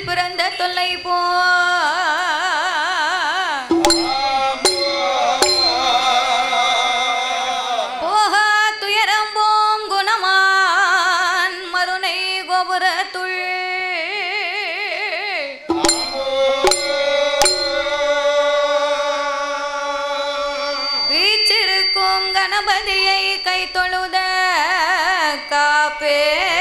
பிறந்த தொல்லை போ போகா துயரம் போம் குணமான் மருணை கோபுரத்துள் வீச்சிருக்கும் கணபதியை கை தொழுத காப்பே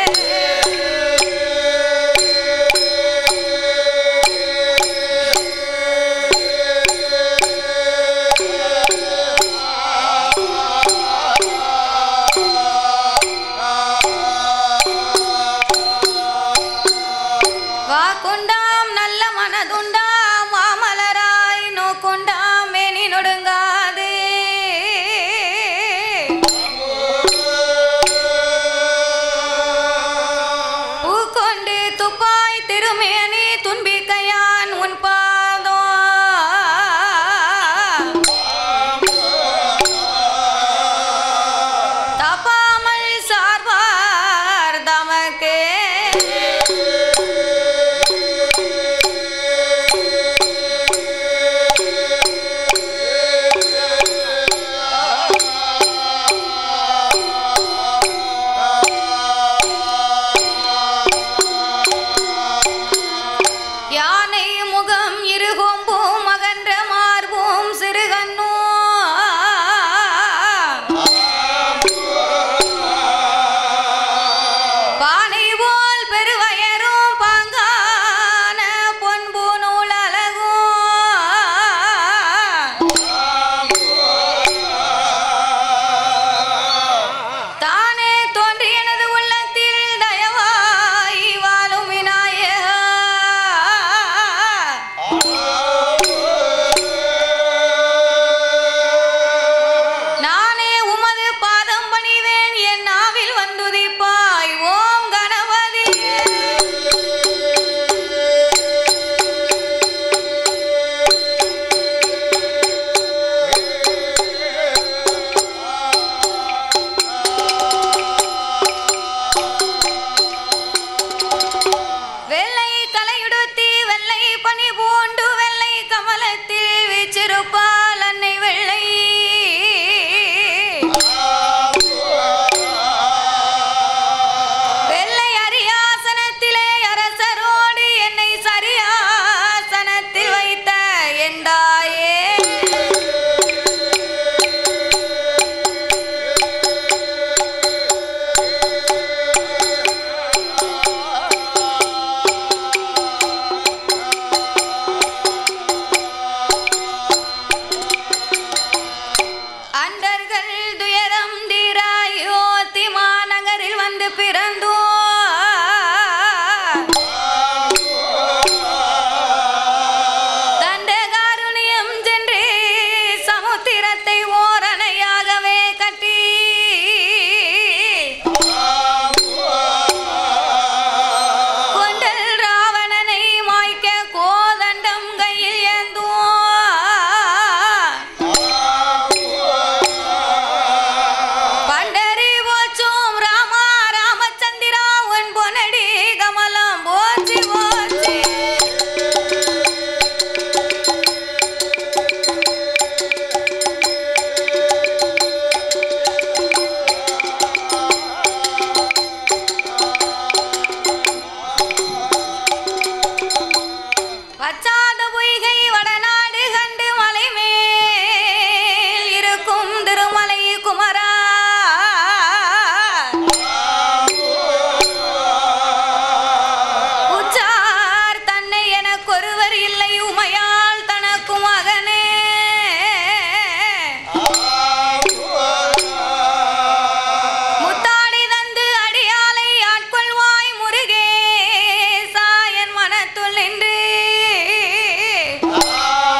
வாக்குண்டாம் நல்ல மனதுண்டாம் மாமலராய் நோக்குண்டாம் மேனி நொடுங்காதே பூக்கொண்டு துப்பாய் திருமேனி துன்பிக்கையான் உன் பாதோ தப்பாமல் சார்பார் தமக்கே யானை முகம் இருகொம்பும் அகன்ற மார்பும் சிறுகண்ணோ பானை போல் பெருவயரும் பாங்கான பொன்பு நூல் அழகும் தானே தோன்றி எனது உள்ளத்தில் தயவாய் வாழும் விநாயகா நானே உமது பாதம் பணிவேன் என் நாவில் வந்துதிப்பாய் ஓம் கணபதியே வெள்ளை கலையுடுத்தி வெள்ளை பனி பூண்டு வெள்ளை கமலத்தில் வீச்சிருப்பால் அன்னை வெள்ளை வெள்ளை அரியாசனத்திலே அரசரோடு என்னை சரியாசனத்தில் வைத்த எந்தாயே அண்டர்கள் துயரம் தீராயோ திமாநகரில் வந்து பிறந்தோ தண்டகாருண்யம் சென்று சமுத்திரத்தை ஓரணையாகவே கட்டி கொண்டல் ராவணனை மாய்க்க கோதண்டம் கையில் ஏந்துவோ பண்டரி போச்சும் ராமா ராமச்சந்திரா உன் பொனடி கமலம் போச்சு போச்சு பச்சாத பொய்கை வடநாடு கண்டு மலை மேல் இருக்கும் திருமலை குமரா உச்சார் தன்னை எனக்கொருவர் இல்லை உமையால் தனக்கு மகனே முத்தாடி தந்து அடியாலை ஆட்கொள்வாய் முருகேசா என் மனத்துள் நின்று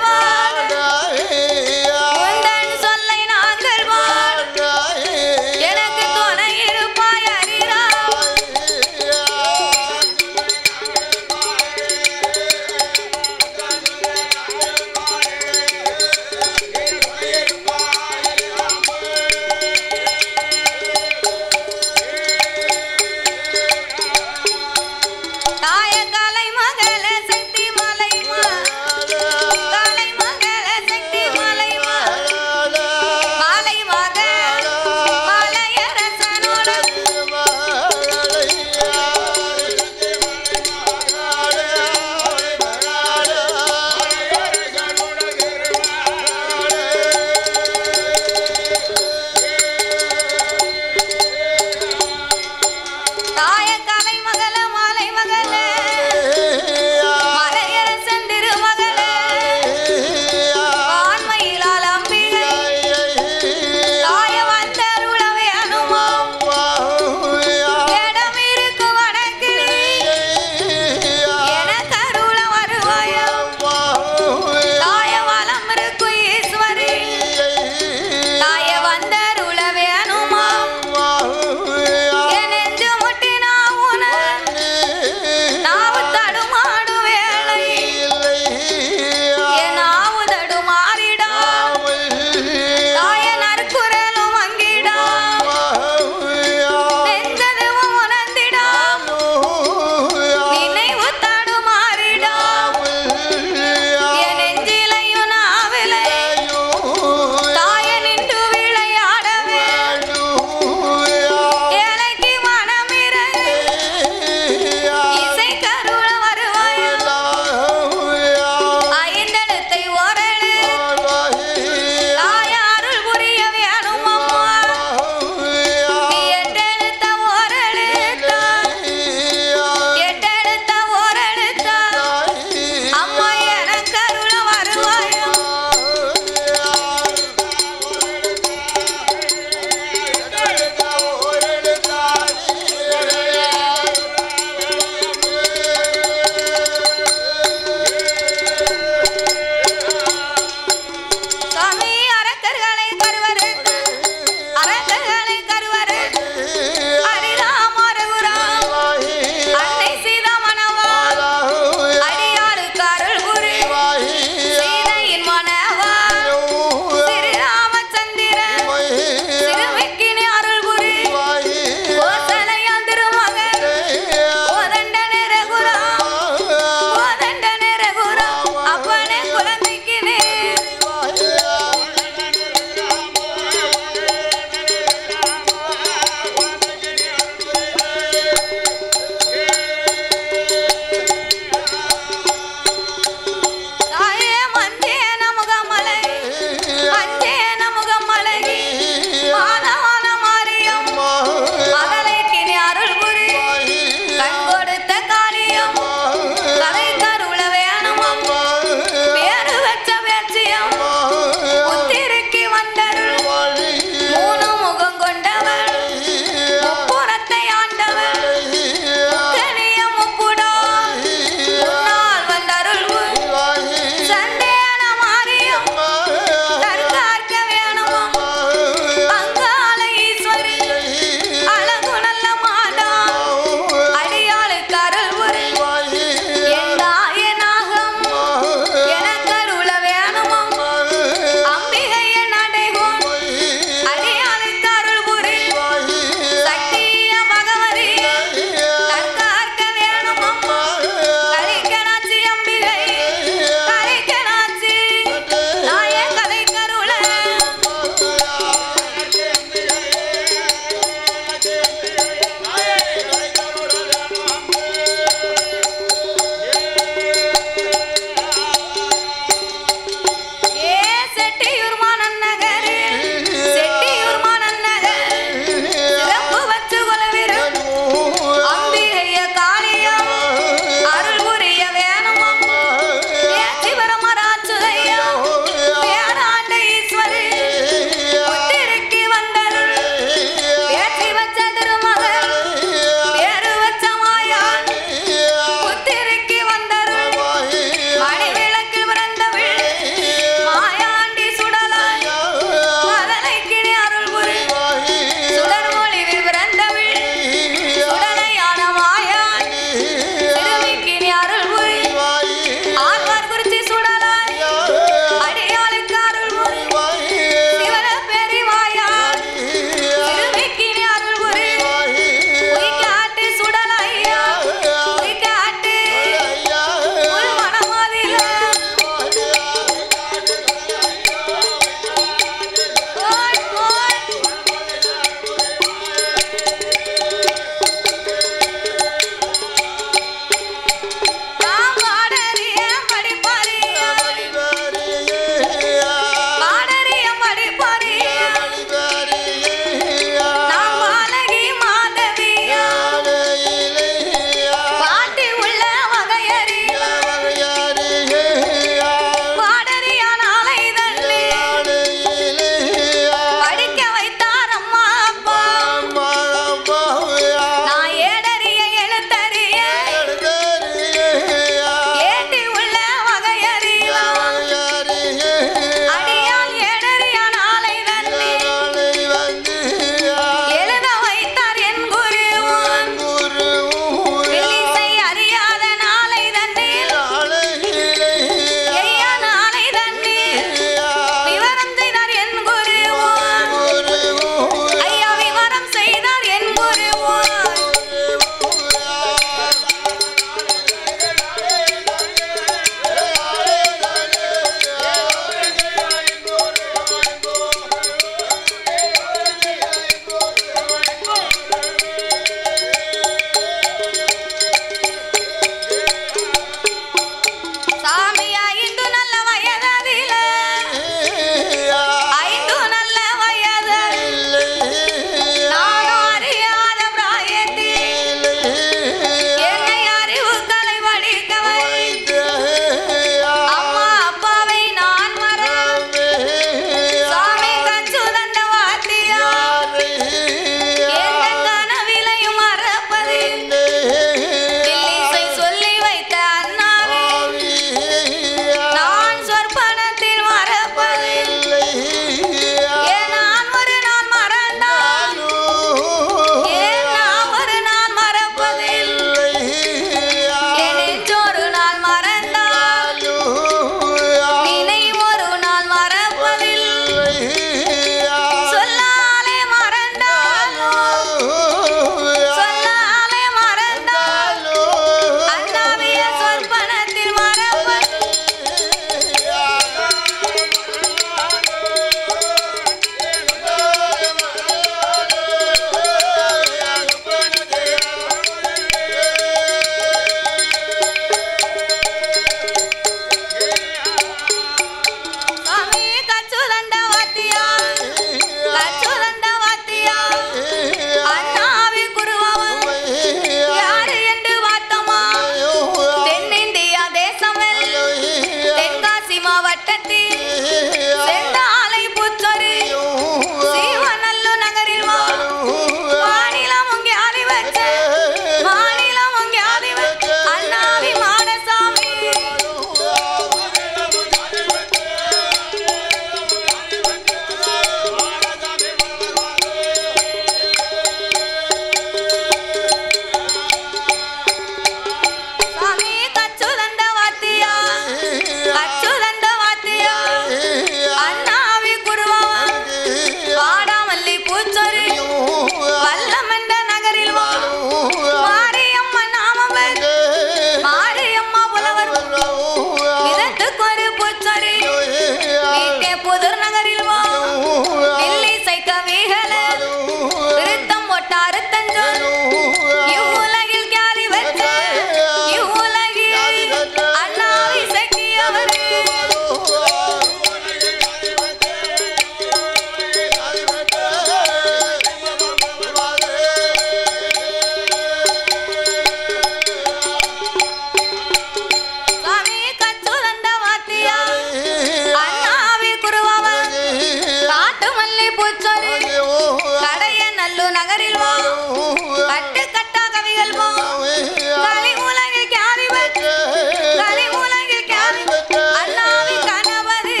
நகரில் வா கட்டு கட்டா கவிகள் வா கலி உலகில் கேள்வி கலி உலகில் கேள்வி அண்ணாவின் கணவரு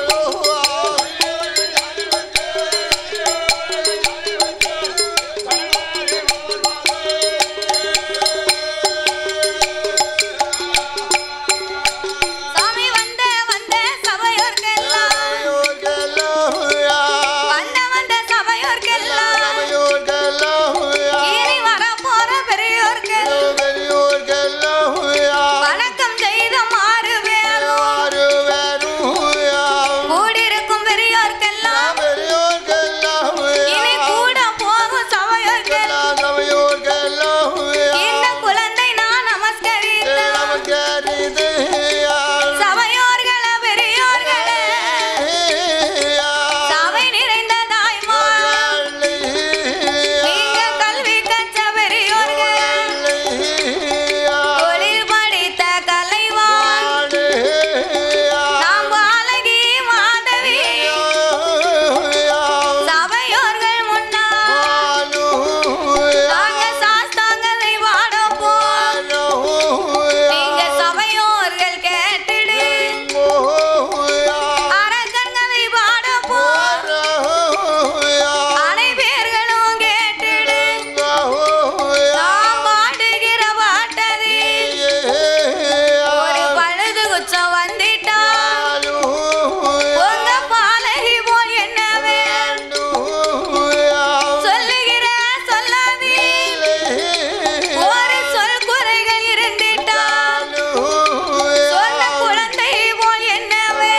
சாமி வந்த வந்த சபையோர்க்கெல்லாம் வந்த வந்த சபையோர்க்கெல்லாம் இனி வரப்போற பெரியோர்க்கெல்லாம் வணக்கம் செய்த மாறு வேறும் கூடியிருக்கும் பெரியோர்க்கெல்லாம் இனி கூட போகும் சபையோர்க்கெல்லாம் இந்த குழந்தை நான் நமஸ்கரித்தேன் சபையோர்களே பெரியோர்களே சபை நிறைந்த தாய்மார் நீங்க கல்வி கற்ற பெரியோர்கள் தொழில் படித்த கலைவான் நாம் பாலகி மாதவி சபையோர்கள் முன்னால் நாங்க சாஸ்தாங்கதை பாடப்போம் நீங்க சபையோர்கள் கேட்டுடு அரக்கன்களை பாடப்போம் அனைவர்களும் கேட்டுடு நாம் பாடுகிற பாட்டது ஒரு பழுது குச்சம் வந்துட்டா உங்க பாலகி போல் என்னவே சொல்லுகிற சொல்லாதே ஒரு சொல் குறைகள் இருந்துட்டா சொன்ன குழந்தை போல் என்னவே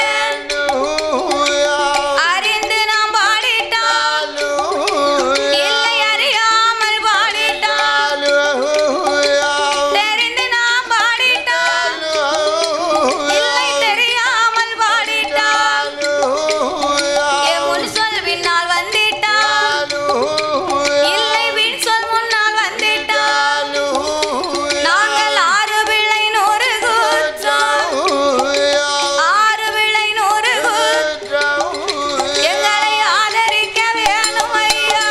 அறிந்து நாம் பாடிட்டா இல்லை அறியாமல் பாடிட்டா தெரிந்து நாம் பாடிட்டா இல்லை தெரியாமல் பாடிட்டா என் முன் சொல் பின்னால் வந்திட்டா இல்லை பின் சொல் முன்னால் வந்திட்டா நாங்கள் ஆறு பிள்ளை நூறு கூச்சம் ஆறு பிள்ளை நூறு கூச்சம் எங்களை ஆதரிக்க வேணும் ஐயா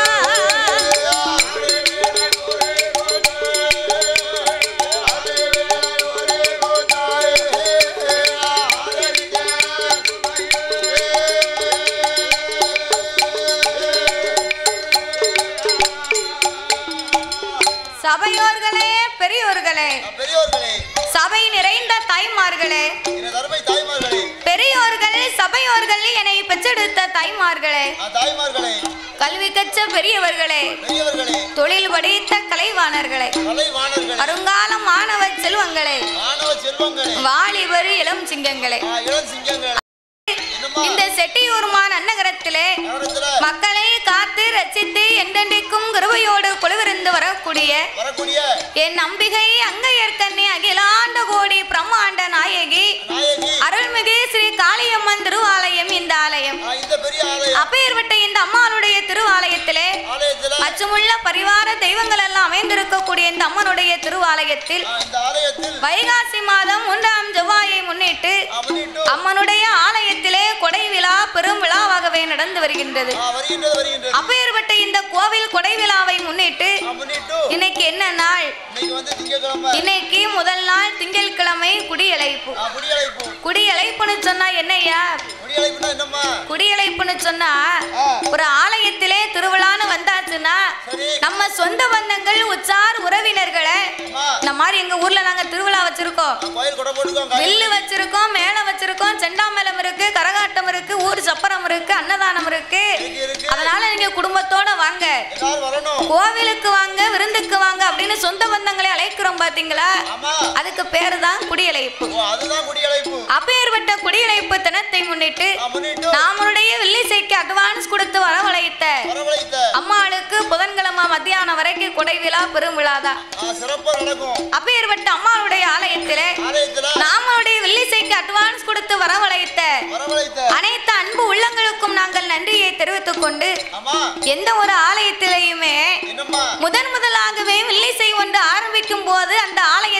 சபையோர்களே பெரியோர்களே பெரியோர்களே சபை நிறைந்த தாய்மார்களே எனது அருமை தாய்மார்களே பெரியோர்கள் சபையோர்கள் என்னை பெற்றெடுத்த தாய்மார்களே ஆ, தாய்மார்களே கல்வி கற்ற பெரியவர்களே பெரியவர்களே தொழில் படித்த கலைவாணர்களே கலைவாணர்களே வருங்கால மாணவ செல்வங்களே மாணவ செல்வங்களே வாலிபர் இளம் சிங்கங்களே ஆ, இளம் சிங்கங்களே என்னம்மா இந்த செட்டியூர்மான் அன்னகரத்திலே நகரத்துல மக்களை காத்து ரச்சித்து என்றென்றைக்கும் கிருபையோடு குழுவிருந்து வரக்கூடிய வரக்கூடிய என் நம்பிகை அங்கையர்கண்ணி அகிலாண்ட கோடி பிரம்மாண்ட நாயகி நாயகி அருள்மிகு ஸ்ரீ காளியம்மன் திருவாலயம் இந்த ஆலயம் ஆ, இந்த பெரிய ஆலயம் அப்பேற்பட்ட இந்த அம்மாளுடைய திருவாலயத்திலே ஆலயத்துல மற்றுமுள்ள பரிவார தெய்வங்கள் எல்லாம் அமைந்திருக்கக்கூடிய இந்த அம்மனுடைய திருவாலயத்தில் ஆ, இந்த ஆலயத்தில் வைகாசி மாதம் மூன்றாம் செவ்வாயை முன்னிட்டு ஆ, முன்னிட்டு அம்மனுடைய ஆலயத்திலே கொடை விழா பெரும் விழாவாகவே நடந்து வருகின்றது ஆ, வருகின்றது வருகின்றது அப்பேற்பட்ட இந்த கோவில் கொடை விழாவை முன்னிட்டு ஆ, முன்னிட்டு இன்னைக்கு என்ன நாள் இன்னைக்கு வந்து திங்கட்கிழமை இன்னைக்கு முதல் நாள் திங்கட்கிழமை குடியழைப்பு ஆ, குடியழைப்பு குடியழைப்புன்னு சொன்னா என்னய்யா குடியழைப்புனா என்னம்மா குடியழைப்புன்னு சொன்னா ஆ, ஒரு ஆலயத்திலே திருவிழான்னு வந்தாச்சுன்னா சரி நம்ம சொந்த பந்தங்கள் உச்சார் உறவினர்களை அம்மா இந்த மாதிரி எங்க ஊர்ல நாங்க திருவிழா வச்சிருக்கோம் ஆ, கோயில் கொடை போட்டுக்கோங்க வில்லு வச்சிருக்கோம் மேளம் வச்சிருக்கோம் செண்டாமேளம் இருக்கு கரகாட்டம் இருக்கு ஊர் சப்பரம் இருக்கு அன்னதானம் இருக்கு இருக்கு இருக்கு அதனால நீங்க குடும்பத்தோட வாங்க எல்லாரும் வரணும் கோவிலுக்கு வாங்க விருந்துக்கு வாங்க அப்படின்னு சொந்த பந்தங்களை அழைக்கிறோம் பாத்தீங்களா ஆமா அதுக்கு பேரு தான் குடியழைப்பு ஓ அதுதான் குடியழைப்பு அப்பேற்பட்ட குடியழைப்பு தினத்தை முன்னிட்டு ஆ, முன்னிட்டு நாமளுடைய வில்லிசைக்கு அட்வான்ஸ் கொடுத்து வரவழைத்த வரவழைத்த அம்மாளுக்கு புதன்கிழமை மத்தியானம் வரைக்கும் கொடை விழா பெரும் விழாதான் ஆ, சிறப்பா நடக்கும் அப்பேற்பட்ட அம்மாளுடைய ஆலயத்திலே ஆலயத்துல நாமளுடைய வில்லிசைக்கு அட்வான்ஸ் கொடுத்து வரவழைத்த வரவழைத்த அனைத்து அன்பு உள்ளங்களுக்கும் நாங்கள் நன்றியை தெரிவித்துக் கொண்டு ஆமா எந்த ஒரு ஆலயத்திலையுமே என்னம்மா முதன் முதலாகவே வில்லிசை ஒன்று ஆரம்பிக்கும் போது அந்த ஆலயத்தில் யார்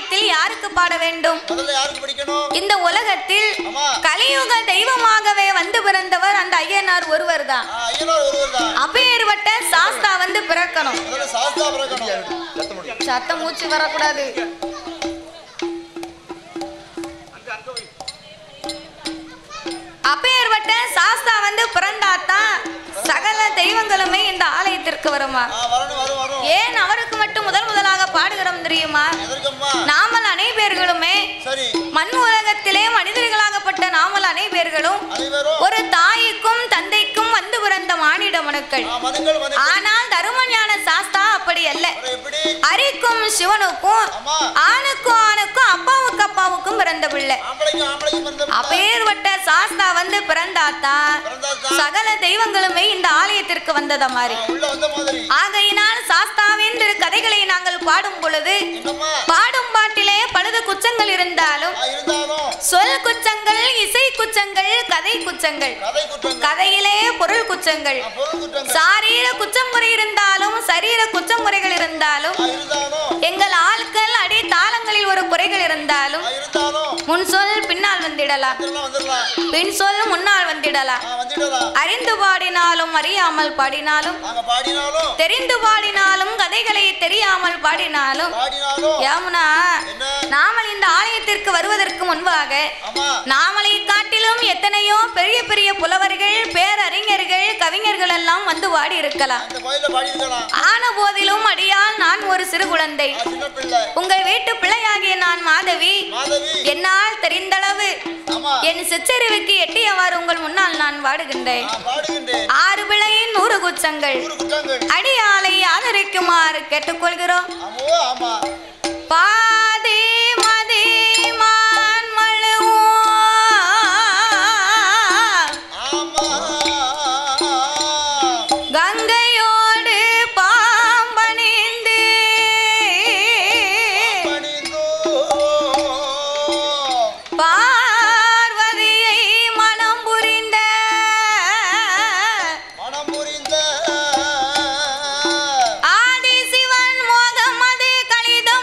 யாருக்கு பாட வேண்டும் முதல்ல யாருக்கு படிக்கணும் இந்த உலகத்தில் ஆமா கலியுக தெய்வமாகவே வந்து பிறந்தவர் அந்த ஐயனார் ஒருவர் தான் ஆ, ஐயனார் ஒருவர் தான் அப்பேற்பட்ட சாஸ்தா வந்து பிறக்கணும் முதல்ல சாஸ்தா பிறக்கணும் சத்தம் மூச்சு வரக்கூடாது அப்பேற்பட்ட சாஸ்தா வந்து பிறந்தாதான் சகல தெய்வங்களுமே இந்த ஆலயத்திற்கு வருமா ஆ, வரணும் வரும் வரும் ஏன் அவருக்கு மட்டும் முதல் முதலாக பாடுகிறோம் தெரியுமா எதற்கம்மா நாமல் அனைவர்களுமே சரி மண் உலகத்திலே மனிதர்களாகப்பட்ட நாமல் அனைவர்களும் அனைவரும் ஒரு தாய்க்கும் தந்தைக்கும் வந்து பிறந்த மானிட மனுக்கள் ஆ, மனுக்கள் மனுக்கள் ஆனால் தருமஞான சாஸ்தா அப்படி அல்ல அப்புறம் எப்படி அரிக்கும் சிவனுக்கும் ஆமா ஆணுக்கும் ஆணுக்கும் அப்பாவுக்கு அப்பாவுக்கும் பிறந்த பிள்ளை ஆம்பளைக்கும் ஆம்பளைக்கும் பிறந்த அப்பேற்பட்ட சாஸ்தா வந்து பிறந்தாதான் பிறந்தாதான் சகல தெய்வங்களுமே இந்த ஆலயத்திற்கு வந்தத மாதிரி ஆ, உள்ள வந்த மாதிரி ஆகையினால் சாஸ்தாவின் திரு கதைகளை நாங்கள் பாடும் பொழுது என்னம்மா பாடும் பாட்டிலே பழுது குச்சங்கள் இருந்தாலும் ஆ, இருந்தாலும் சொல் குச்சங்கள் இசை குச்சங்கள் கதை குச்சங்கள் கதை குற்றங்கள் கதையிலே பொருள் குச்சங்கள் ஆ, பொருள் குற்றங்கள் சாரீர குச்சம் குறை இருந்தாலும் சரீர குச்சம் குறைகள் இருந்தாலும் ஆ, இருந்தாலும் எங்கள் ஆட்கள் அடி தாளங்களில் ஒரு குறைகள் இருந்தாலும் ஆ, இருந்தாலும் முன் சொல் பின்னால் வந்திடலாம் வந்துடலாம் வந்துடலாம் பின் சொல் முன்னால் வந்திடலாம் ஆ, வந்துடலாம் அறிந்து பாடினாலும் அறியாமல் பாடினாலும் நாங்க பாடினாலும் தெரிந்து பாடினாலும் கதைகளை தெரியாமல் பாடினாலும் பாடினாலும் யாமுனா என்ன நாமல் இந்த ஆலயத்திற்கு வருவதற்கு முன்பாக ஆமா நாமலை காட்டிலும் எத்தனையோ பெரிய பெரிய புலவர்கள் பேரறிஞர்கள் கவிஞர்கள் எல்லாம் வந்து பாடி இருக்கலாம் இந்த கோயில்ல பாடி இருக்கலாம் ஆன போதிலும் அடியால் நான் ஒரு சிறு குழந்தை ஆ, சின்ன பிள்ளை உங்கள் வீட்டு பிள்ளையாகிய நான் மாதவி மாதவி என்னால் தெரிந்தளவு ஆமா என் சிற்றறிவுக்கு எட்டியவாறு உங்கள் முன்னால் நான் வாடுகின்றேன் நான் பாடுகின்றேன் ஆறு பிள்ளையின் நூறு குச்சங்கள் நூறு குற்றங்கள் அடியாலை ஆதரிக்குமாறு கேட்டுக்கொள்கிறோம் ஆமோ ஆமா பாதி மதி மான் மழுவோ ஆமா கங்கையோடு பாம்பணிந்து பணிந்தோ பார்வதியை மனம் புரிந்த மனம் புரிந்த ஆதி சிவன் மோகம் அது கழிதோ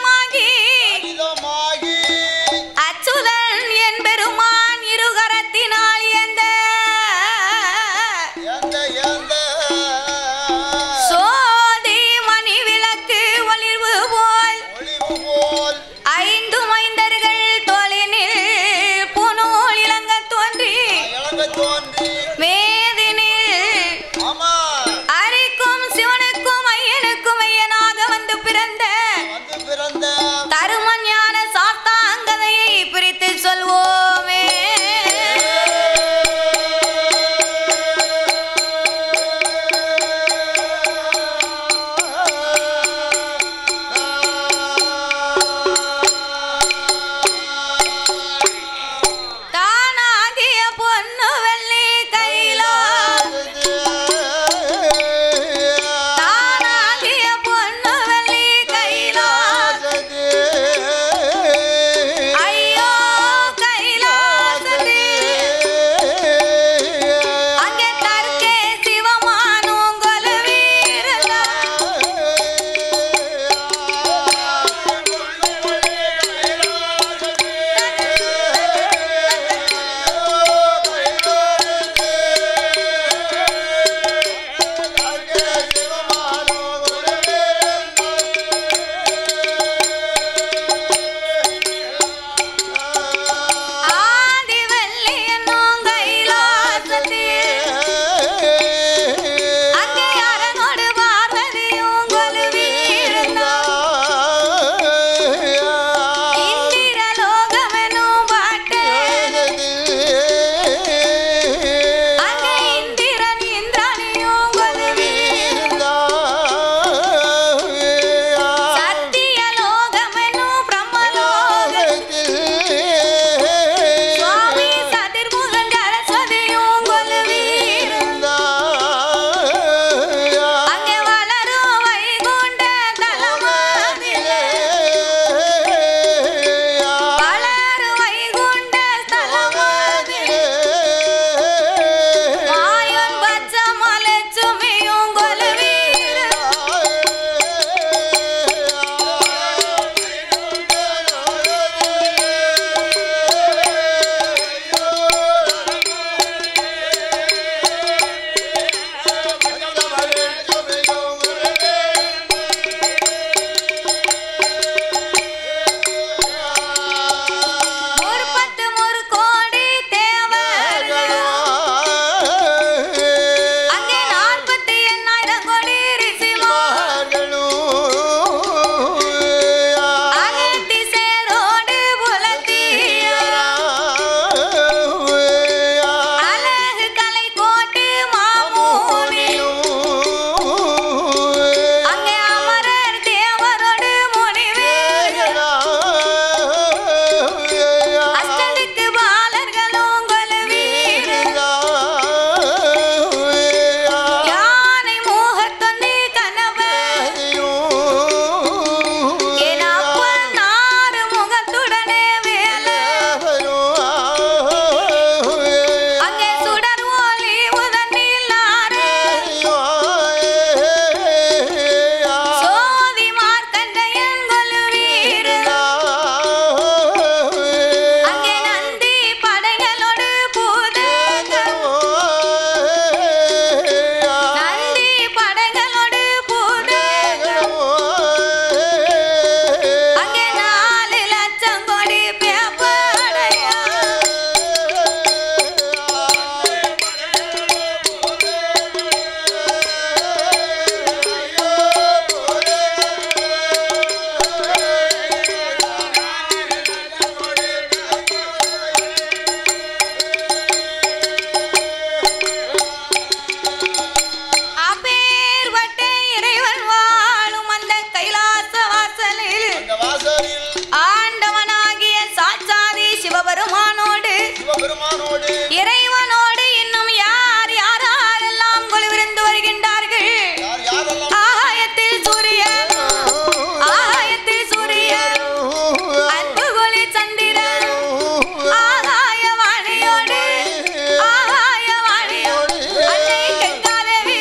சிவபெருமானோடு இறைவனோடு இன்னும் யார் யாரெல்லாம் கொலுவிருந்து வருகின்றார்கள் யார் யாரெல்லாம் ஆகாயத்தில் சூரியன் ஆகாயத்தில் சூரியன் அன்பு கொலி சந்திரன் ஆகாய வாணியோடு ஆகாய வாணியோடு அன்னை கங்காதேவி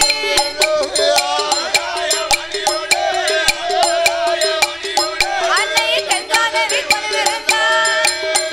அன்னை கங்காதேவி கொலுவிருந்தார்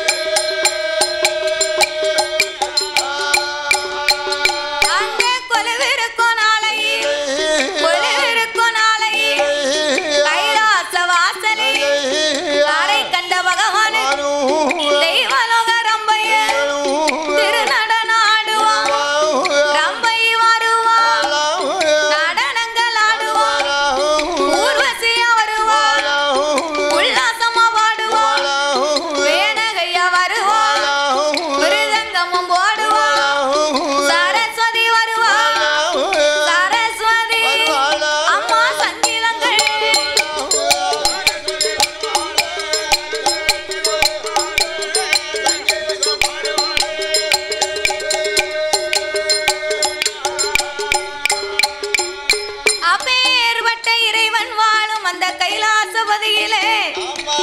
அங்கே கொலுவிருக்கும் நாளையில் கொலுவிருக்கும் நாளையில் கைலாச வாசலில் காரை கண்ட பகவானுக்கு தெய்வலோக ரம்பையில் திருநடன ஆடுவான் ரம்பை வருவான் நடனங்கள் ஆடுவான் ஊர்வசியா வருவான் உல்லாசமா பாடுவான் வேணகையா வருவான் மிருதங்கமும் போடுவான் சரஸ்வதி வருவான் சரஸ்வதி அம்மா சங்கீதங்கள் அப்பேற்பட்ட இறைவன் வாழும் அந்த கைலாசபதியிலே ஆமா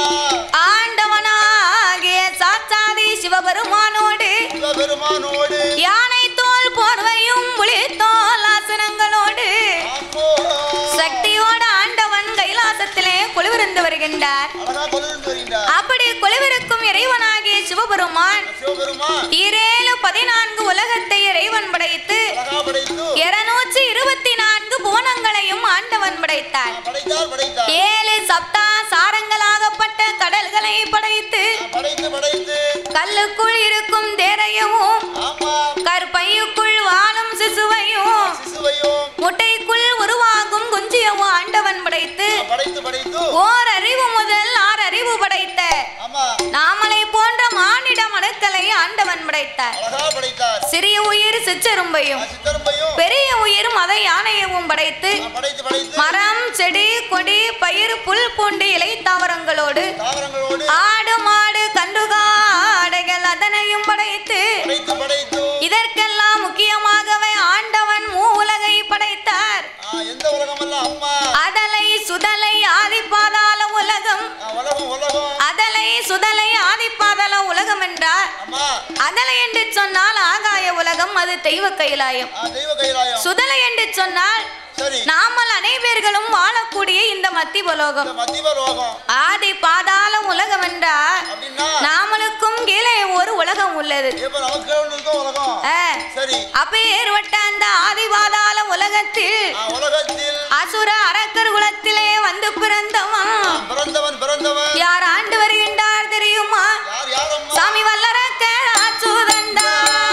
ஆண்டவனாகிய சாத்தாதி சிவபெருமானோடு சிவபெருமானோடு யானை தோல் போர்வையும் புலித்தோல் ஆசனங்களோடு ஆம்போ சக்தியோட ஆண்டவன் கைலாசத்திலே குழுவிருந்து வருகின்றார் அழகா கொலுவிருந்து வருகின்றார் அப்படி குழுவிருக்கும் இறைவனாகிய சிவபெருமான் சிவபெருமான் ஈரேழு பதினான்கு உலகத்தை இறைவன் படைத்து அழகா படைத்து இருநூற்றி இருபத்தி நான்கு புவனங்களையும் ஆண்டவன் படைத்தார் படைத்தார் படைத்தார் ஏழு சப்தா சாரங்களாகப்பட்ட கடல்களை படைத்து படைத்து படைத்து கல்லுக்குள் இருக்கும் தேரையவும் ஆமா கற்பையுக்குள் வாழும் சிசுவையும் சிசுவையும் முட்டைக்குள் உருவாகும் குஞ்சியவும் ஆண்டவன் படைத்து படைத்து படைத்து ஓர் அறிவு முதல் ஆறு அறிவு படைத்த ஆமா நாமலை போன்ற மானிட மனுக்களை ஆண்டவன் படைத்தார் அழகா படைத்தார் சிறிய உயிர் சிற்றெரும்பையும் சித்தரும்பையும் பெரிய உயிர் மத யானையவும் படைத்து படைத்து படைத்து மரம் செடி கொடி பயிர் புல் பூண்டு இலை தாவரங்களோடு தாவரங்களோடு ஆடு மாடு கண்டுகாடைகள் அதனையும் படைத்து படைத்து படைத்து இதற்கெல்லாம் முக்கியமாகவே ஆண்டவன் மூ உலகை படைத்தார் ஆ, எந்த உலகம் அல்ல அம்மா அதலை சுதலை ஆதிப்பாதாள உலகம் ஆ, உலகம் உலகம் அதலை சுதலை ஆதிப்பாதாள உலகம் என்றார் அம்மா அதலை என்று சொன்னால் ஆகாய உலகம் அது தெய்வ கைலாயம் ஆ, தெய்வ கைலாயம் சுதலை என்று சொன்னால் சரி நாமல் அனைவர்களும் வாழக்கூடிய இந்த மத்திபலோகம் இந்த மத்திய லோகம் ஆதி பாதாள உலகம் என்றால் அப்படின்னா நாமளுக்கும் கீழே ஒரு உலகம் உள்ளது இப்ப நமக்கு ஒண்ணு இருக்கும் உலகம் ஆ, சரி அப்ப ஏற்பட்ட அந்த ஆதி பாதாள உலகத்தில் ஆ, உலகத்தில் அசுர அரக்கர் குலத்திலே வந்து பிறந்தவன் பிறந்தவன் பிறந்தவன் யார் ஆண்டு வருகின்றார் தெரியுமா யார் யாரம்மா சாமி வல்லரக்கர் ஆச்சுதந்தா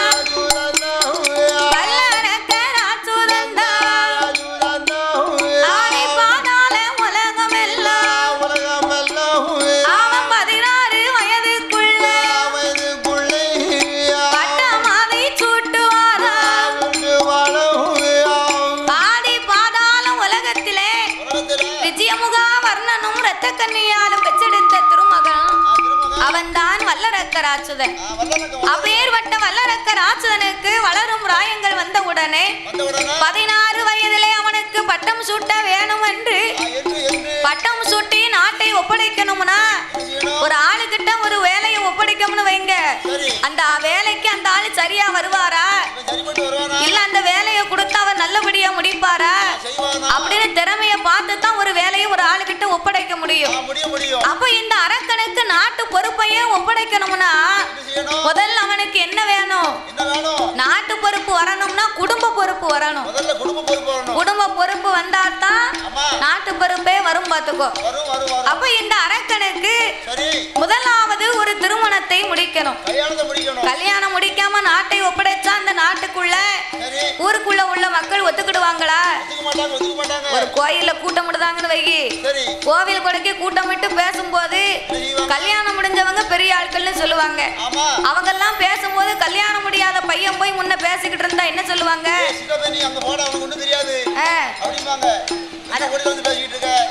வல்லரக்கர் ஆச்சுதந்தா ஆதி பாதாள உலகம் எல்லாம் அவன் பதினாறு வயதுக்குள்ள பட்டமாதை சூட்டுவாரா ஆதி பாதாள உலகத்திலே உலகத்திலே விஜயமுகா வர்ணனும் இரத்த கன்னியாலும் பெற்றெடுத்த திருமகன் ஆ, திருமகன் அவன்தான் வல்லரக்கராச்சுதன் ஆ, வல்லரக்கம் அப்பேற்பட்ட வல்லரக்கராச்சுதனுக்கு வளரும் ராயங்கள் வந்த உடனே வந்த உடனே பதினாறு வயதிலே அவனுக்கு பட்டம் சூட்ட வேணும் என்று ஆ, என்று என்று பட்டம் சூட்டி நாட்டை ஒப்படைக்கணும்னா என்ன செய்யணும் ஒரு ஆளுகிட்ட ஒரு வேலையை ஒப்படைக்கணும்னு வைங்க சரி அந்த வேலைக்கு அந்த ஆளு சரியா வருவாரா இவன் சரிப்பட்டு வருவானா இல்ல அந்த வேலையை கொடுத்து அவர் நல்லபடியா முடிப்பாரா செய்வானா அப்படின்னு திறமைய பார்த்து தான் ஒரு வேலையை ஒரு ஆளுகிட்ட ஒப்படைக்க முடியும் ஆ, முடியும் முடியும் அப்ப இந்த அரக்கனுக்கு நாட்டு பொறுப்பையே ஒப்படைக்கணும்னா என்ன செய்யணும் முதல்ல அவனுக்கு என்ன வேணும் என்ன வேணும் நாட்டு பொறுப்பு வரணும்னா குடும்ப பொறுப்பு வரணும் முதல்ல குடும்ப பொறுப்பு வரணும் குடும்ப பொறுப்பு வந்தாதான் அம்மா நாட்டு பொறுப்பே வரும் பாத்துக்கோ வரும் வரும் வரும் அப்ப இந்த அரக்கனுக்கு சரி முதலாவது ஒரு திருமணத்தை முடிக்கணும் கல்யாணத்தை முடிக்கணும் கல்யாணம் முடிக்காம நாட்டை ஒப்படைச்சா அந்த நாட்டுக்குள்ள சரி ஊருக்குள்ள உள்ள மக்கள் ஒத்துக்கிடுவாங்களா ஒத்துக்க மாட்டாங்க ஒத்துக்க மாட்டாங்க ஒரு கோயில்ல கூட்டம் விடுதாங்கன்னு வைகி சரி கோவில் கொடைக்கு கூட்டம் விட்டு பேசும்போது என்ன செய்வாங்க கல்யாணம் முடிஞ்சவங்க பெரிய ஆட்கள்னு சொல்லுவாங்க ஆமா அவங்கெல்லாம் பேசும்போது கல்யாணம் முடியாத பையன் போய் முன்ன பேசிக்கிட்டு இருந்தா என்ன சொல்லுவாங்க சின்னப்ப நீ அங்க போட அவனுக்கு ஒண்ணும் தெரியாது ஆ, அப்படிம்பாங்க அந்த ஓடி வந்து பேசிக்கிட்டு இருக்க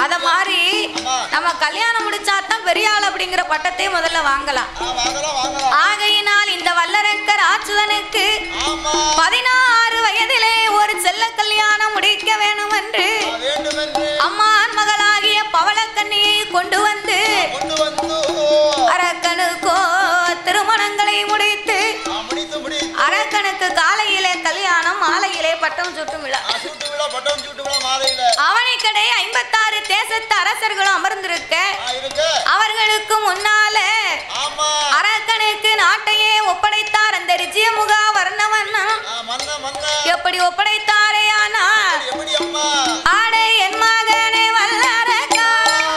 அத மாதிரி ஆமா. நம்ம கல்யாணம் முடிச்சாதான் பெரிய ஆள் அப்படிங்கிற பட்டத்தை முதல்ல வாங்கலாம் ஆ, வாங்கலாம் வாங்கலாம் ஆகையினால் இந்த வல்லரக்கர் ஆச்சுதனுக்கு ஆமா பதினாறு வயதிலே ஒரு செல்ல கல்யாணம் முடிக்க வேணும் என்று ஆ, வேண்டுமென்று அம்மான் மகளாகிய பவளக்கண்ணியை கொண்டு வந்து கொண்டு வந்து அரக்கனுக்கோ திருமணங்களை முடித்து ஆ, முடித்து முடி அரக்கனுக்கு காலையிலே கல்யாணம் மாலையிலே பட்டம் சுட்டும் விழா ஆ, சூட்டு விழா பட்டம் சூட்டு விழா மாலையில அவனைக்கடை ஐம்பத்தாறு தேசத்து அரசர்களும் அமர்ந்திருக்க ஆ, இருக்க அவர்களுக்கு முன்னால ஆமா அரக்கனுக்கு நாட்டையே ஒப்படைத்தார் அந்த ரிஜியமுகா வர்ணவண்ணா ஆ, மன்ன மன்ன எப்படி ஒப்படைத்தாரே ஆனா எப்படி அம்மா ஆடை என் மகனே வல்லரக்கா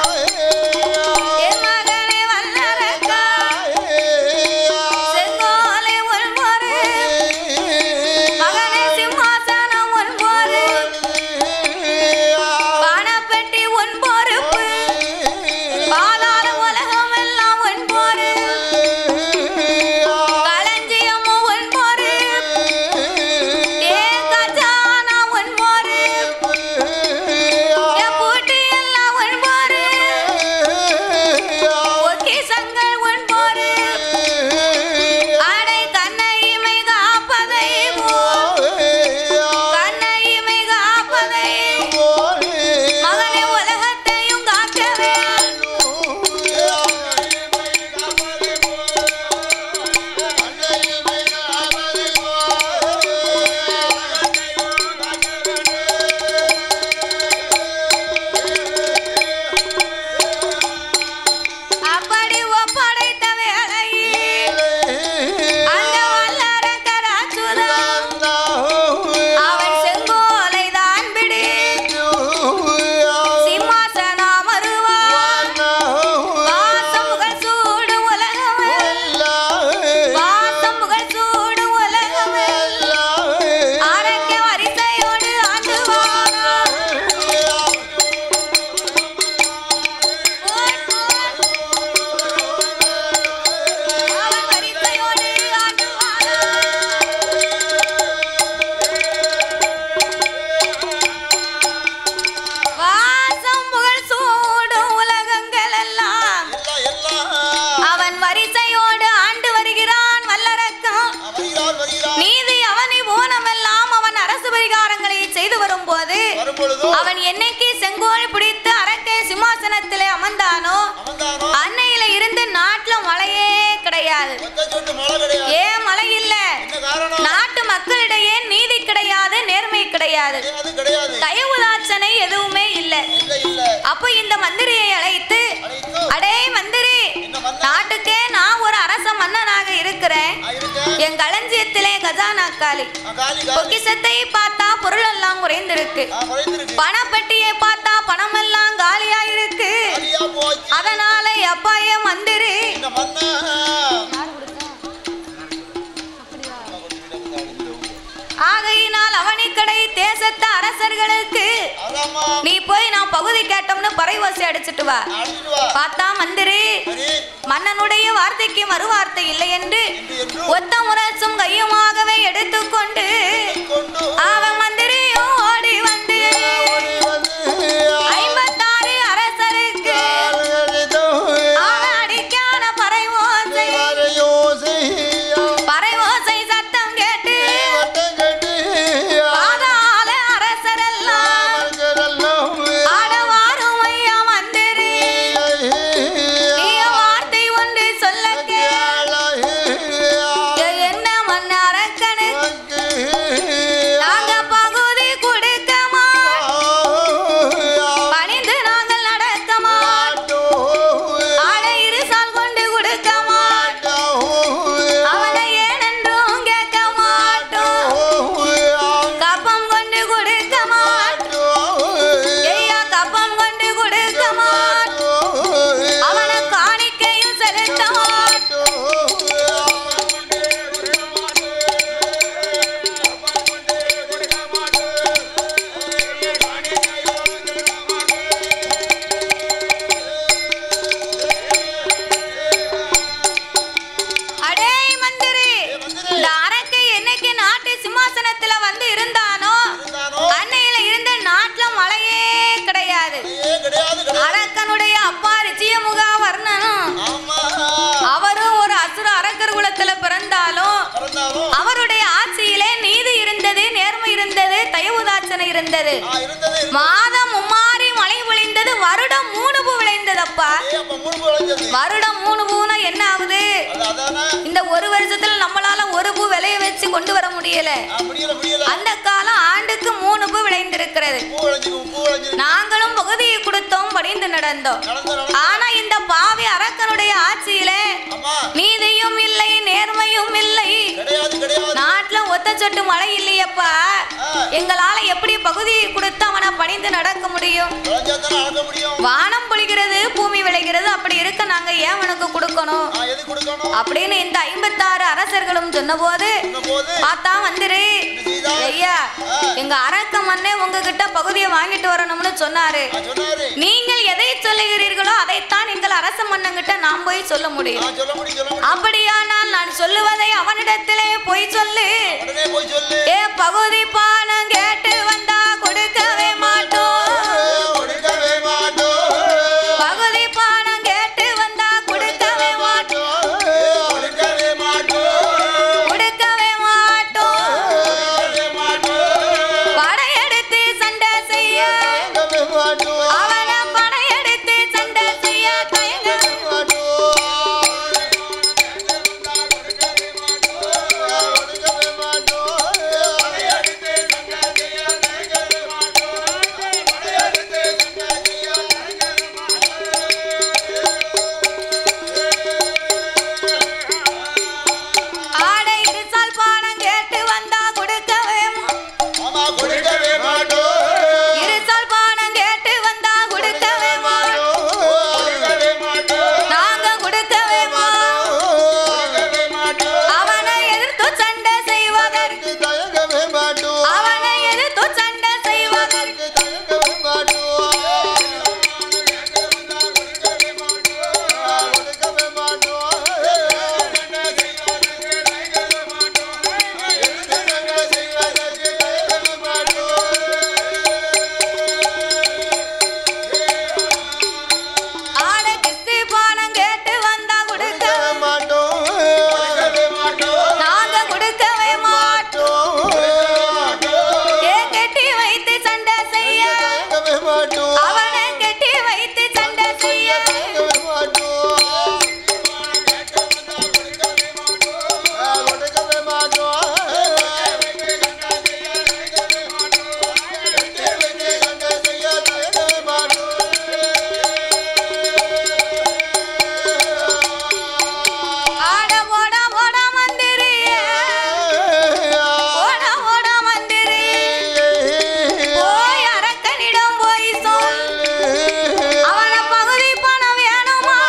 என் மகனே வல்லரக்கா செங்கோலை ஒன்பொரு மகனே சிம்மாசனம் ஒன்பொரு பணப்பெட்டி ஒன்பொறுப்பு பாதாள உலகம் எல்லாம் ஒன்பொரு களஞ்சியம் ஒன்பொரு ஏ கஜானா ஒன்பொரு ஏ பூட்டி எல்லாம் ஒன்பொரு பொக்கிஷங்கள் ஒன்பொரு அடை கண்ணையுமை காப்பதை கண்ணையுமை காப்பதை மகனே உலகத்தையும் காக்கவே அப்படி ஒப்படைத்த வேளையில் அந்த வல்லரக்கர் அச்சுதன் அவன் செங்கோலை தான் பிடி சிம்மாசனம் அருவான் வாசம் புகழ் சூடு உலகமே வாசம் புகழ் சூடு உலகமே அரக்க வரிசையோடு ஆண்டு வாரான் போய் போய் அவன் வரிசையோடு ஆண்டு வாரான் வாசம் புகழ் சூடு உலகங்கள் எல்லாம் அவன் வரிசையோடு ஆண்டு வருகிறான் வல்லரக்கம் நீதி அவனை ஊனமெல்லாம் அவன் அரசு பரிகாரங்களை செய்து வரும்போது அவன் என்னைக்கு செங்கோல் பிடித்து அரக்கை சிம்மாசனத்திலே அமர்ந்தானோ அன்னையில இருந்து நாட்டுல மழையே கிடையாது ஏன் மழை இல்ல நாட்டு மக்களிடையே நீதி கிடையாது நேர்மை கிடையாது தயவுதாட்சனை எதுவுமே இல்ல அப்போ இந்த மந்திரியை அழைத்து அடே மந்திரி நாட்டுக்கே நான் ஒரு அரச மன்னனாக இருக்கிறேன் என் களஞ்சியத்திலே கஜானா காலி பொக்கிஷத்தை பார்த்தா பொருள் எல்லாம் குறைந்திருக்கு பணப்பெட்டியை பார்த்தா பணம் எல்லாம் காலியா இருக்கு அதனால அப்பாயே மந்திரி ஆகையினால் அவனிக்கடை தேசத்து அரசர்களுக்கு நீ போய் நான் பகுதி கேட்டோம்னு பறைவாசி அடிச்சிட்டு வா பார்த்தா மந்திரி மன்னனுடைய வார்த்தைக்கு மறுவார்த்தை இல்லை என்று ஒத்த முரசும் கையுமாகவே எடுத்துக்கொண்டு அவன் மந்திரியும் ஓடி வந்து ஐம்பத்தாறு அரசருக்கு அவன் அடிக்கான பறைவோசை பறைவோசை சத்தம் கேட்டு பாதாள அரசரெல்லாம் ஆடவாரும் ஐயா மந்திரி நீ வார்த்தை ஒன்று சொல்ல என்ன மன்ன அரக்கனுக்கு நாங்க பா கிடையவே கிடையாது கிடையாது அரக்கனுடைய அப்பா ரிச்சியமுக வர்ணனும் ஆமா அவரும் ஒரு அசுர அரக்கர் குலத்துல பிறந்தாலும் பிறந்தாலும் அவருடைய ஆட்சியிலே நீதி இருந்தது நேர்மை இருந்தது தயவுதாச்சனை இருந்தது ஆ, இருந்தது மாதம் மும்மாறி மழை பொழிந்தது வருடம் மூணு பூ விளைந்ததப்பா ஏ, அப்ப மூணு விளைஞ்சது வருடம் மூணு பூனா என்ன ஆகுது அது அதானே இந்த ஒரு வருஷத்துல நம்மளால ஒரு பூ விளைய வச்சு கொண்டு வர முடியல ஆ, முடியல முடியல அந்த காலம் ஆண்டுக்கு மூணு பூ விளைந்திருக்கிறது பூ விளைஞ்சிருக்கு பூ விளைஞ்சிருக்கு நாங்களும் பகுதியை கொடுத்தோம் படிந்து நடந்தோம் நடந்து நடந்து ஆனா இந்த பாவி அரக்கனுடைய ஆட்சியிலே ஆமா நீதியும் இல்லை நேர்மையும் இல்லை கிடையாது கிடையாது நாட்டுல ஒத்த சொட்டு மழை இல்லையப்பா எங்களால எப்படி பகுதியை கொடுத்து அவனை பணிந்து நடக்க முடியும் விளைஞ்சா தானே அளக்க முடியும் வானம் பொழிகிறது பூமி விளைகிறது அப்படி இருக்க நாங்க ஏன் அவனுக்கு கொடுக்கணும் ஆ, எது கொடுக்கணும் அப்படின்னு இந்த ஐம்பத்தாறு அரசர்களும் சொன்னபோது போது பார்த்தா வந்துரு செய்தா ஐயா எங்க அரக்க மண்ணே உங்ககிட்ட பகுதியை வாங்கிட்டு வரணும்னு சொன்னாரு நான் சொன்னாரு நீங்கள் எதை சொல்லுகிறீர்களோ அதைத்தான் எங்கள் அரச மன்னங்கிட்ட நாம் போய் சொல்ல முடியும் நான் சொல்ல முடியும் சொல்ல முடியும் அப்படியானால் நான் சொல்லுவதை அவனிடத்திலே போய் சொல்லு உடனே போய் சொல்லு ஏ பகுதி பானம் கேட்டு வந்தா கொடுக்கவே மாட்டோம் கொடுக்கவே மாட்டோம் பகுதி பானம் கேட்டு வந்தா கொடுக்கவே மாட்டோம் கொடுக்கவே மாட்டோம் கொடுக்கவே மாட்டோம் கொடுக்கவே மாட்டோம் படையெடுத்து சண்டை செய்ய கொடுக்கவே மாட்டோம் அவனை படையெடுத்து சண்டை செய்ய தயங்க கொடுக்கவே மாட்டோம் ஆடை இருசால் பானம் கேட்டு வந்தா கொடுக்கவே மாட்டோம் ஆமா கொடுக்கவே மாட்டோம் இருசால் பானம் கேட்டு வந்தா கொடுக்கவே மாட்டோம் கொடுக்கவே மாட்டோம் நாங்க கொடுக்கவே மாட்டோம் கொடுக்கவே மாட்டோம் அவனை எதிர்த்து சண்டை செய்வதற்கு தயங்கவே மாட்டோம் அவனை எதிர்த்து சண்டை செய்வதற்கு தயங்கவே மாட்டோம் கொடுக்கவே மாட்டோம் ஆடை கிஸ்தி பானம் கேட்டு வந்தா கொடுக்க நாங்க கொடுக்கவே மாட்டோம் ஏ கெட்டி வைத்து சண்டை செய்ய அவனை கெட்டி வைத்து சண்டை செய்ய ஆட ஓட ஓட மந்திரியே ஓட ஓட மந்திரி போய் அரக்கனிடம் போய் சொல் அவன பகுதி பணம் வேணுமா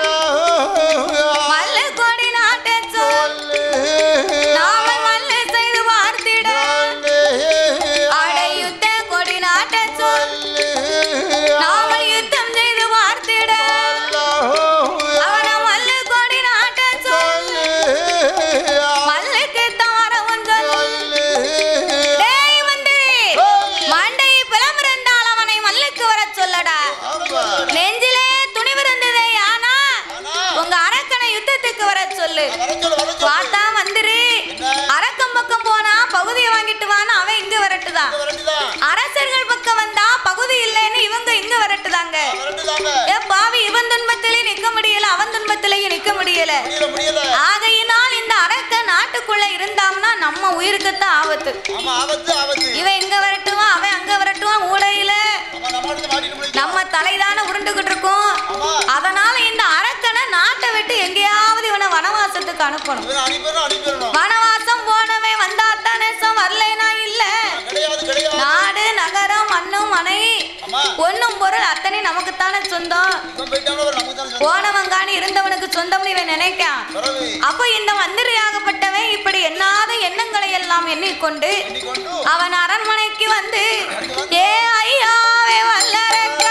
மல்லு கொடி நாட்டை சொல் நாம மல்லு செய்து பார்த்திட அடை யுத்த கொடி நாட்டை சொல் நாம யுத்தம் செய்து பார்த்திட அவன மல்லு கொடி நாட்டை சொல் மல்லுக்கு தாரவும் சொல் டேய் மந்திரி மண்டையை பிளம்பிருந்தால் அவனை மல்லுக்கு வரச் சொல்லடா நெஞ்சிலே துணிவிருந்ததே ஆனா உங்க அரக்கனை யுத்தத்துக்கு வரச் சொல்லு பார்த்தா மந்திரி அரக்கம் பக்கம் போனா பகுதியை வாங்கிட்டு வான்னு அவன் இங்க வரட்டுதான் அரசர்கள் பக்கம் வந்தா பகுதி இல்லைன்னு இவங்க இங்க வரட்டுதாங்க ஏ பாவி இவன் துன்பத்திலே நிக்க முடியல அவன் துன்பத்திலேயே நிக்க முடியல முடியல ஆகையினால் இந்த அரக்க நாட்டுக்குள்ள இருந்தாம்னா நம்ம உயிருக்குத்தான் ஆபத்து ஆமா ஆபத்து ஆபத்து இவன் இங்க வரட்டுவான் அவன் அங்க வரட்டுவான் ஊடையில ஆமா நம்ம அடுத்து மாட்டிட்டு முடியும் நம்ம தலைதான உருண்டுகிட்டு இருக்கோம் ஆமா அதனால இந்த அரக்கனை நாட்டை விட்டு எங்கேயாவது இவனை வனவாசத்துக்கு அனுப்பணும் இவனை அனுப்பிடணும் அனுப்பிடணும் வனவாசம் போனவே வந்தாத்தா நேசம் வரலைனா இல்ல கிடையாது கிடையாது நாடு நகரம் மண்ணும் மனை ஆமா ஒண்ணும் பொருள் அத்தனை நமக்குத்தானே சொந்தம் இவன் போயிட்டாலும் ஒரு நமக்கு தான் சொந்தம் போனவங்கானி இருந்தவனுக்கு சொந்தம்னு இவன் நினைக்கான் பிறகு அப்ப இந்த மந்திரியாகப்பட்டவன் இப்படி எண்ணாத எண்ணங்களை எல்லாம் எண்ணிக்கொண்டு எண்ணிக்கொண்டு அவன் அரண்மனைக்கு வந்து ஏ ஐயாவே வல்லரக்கா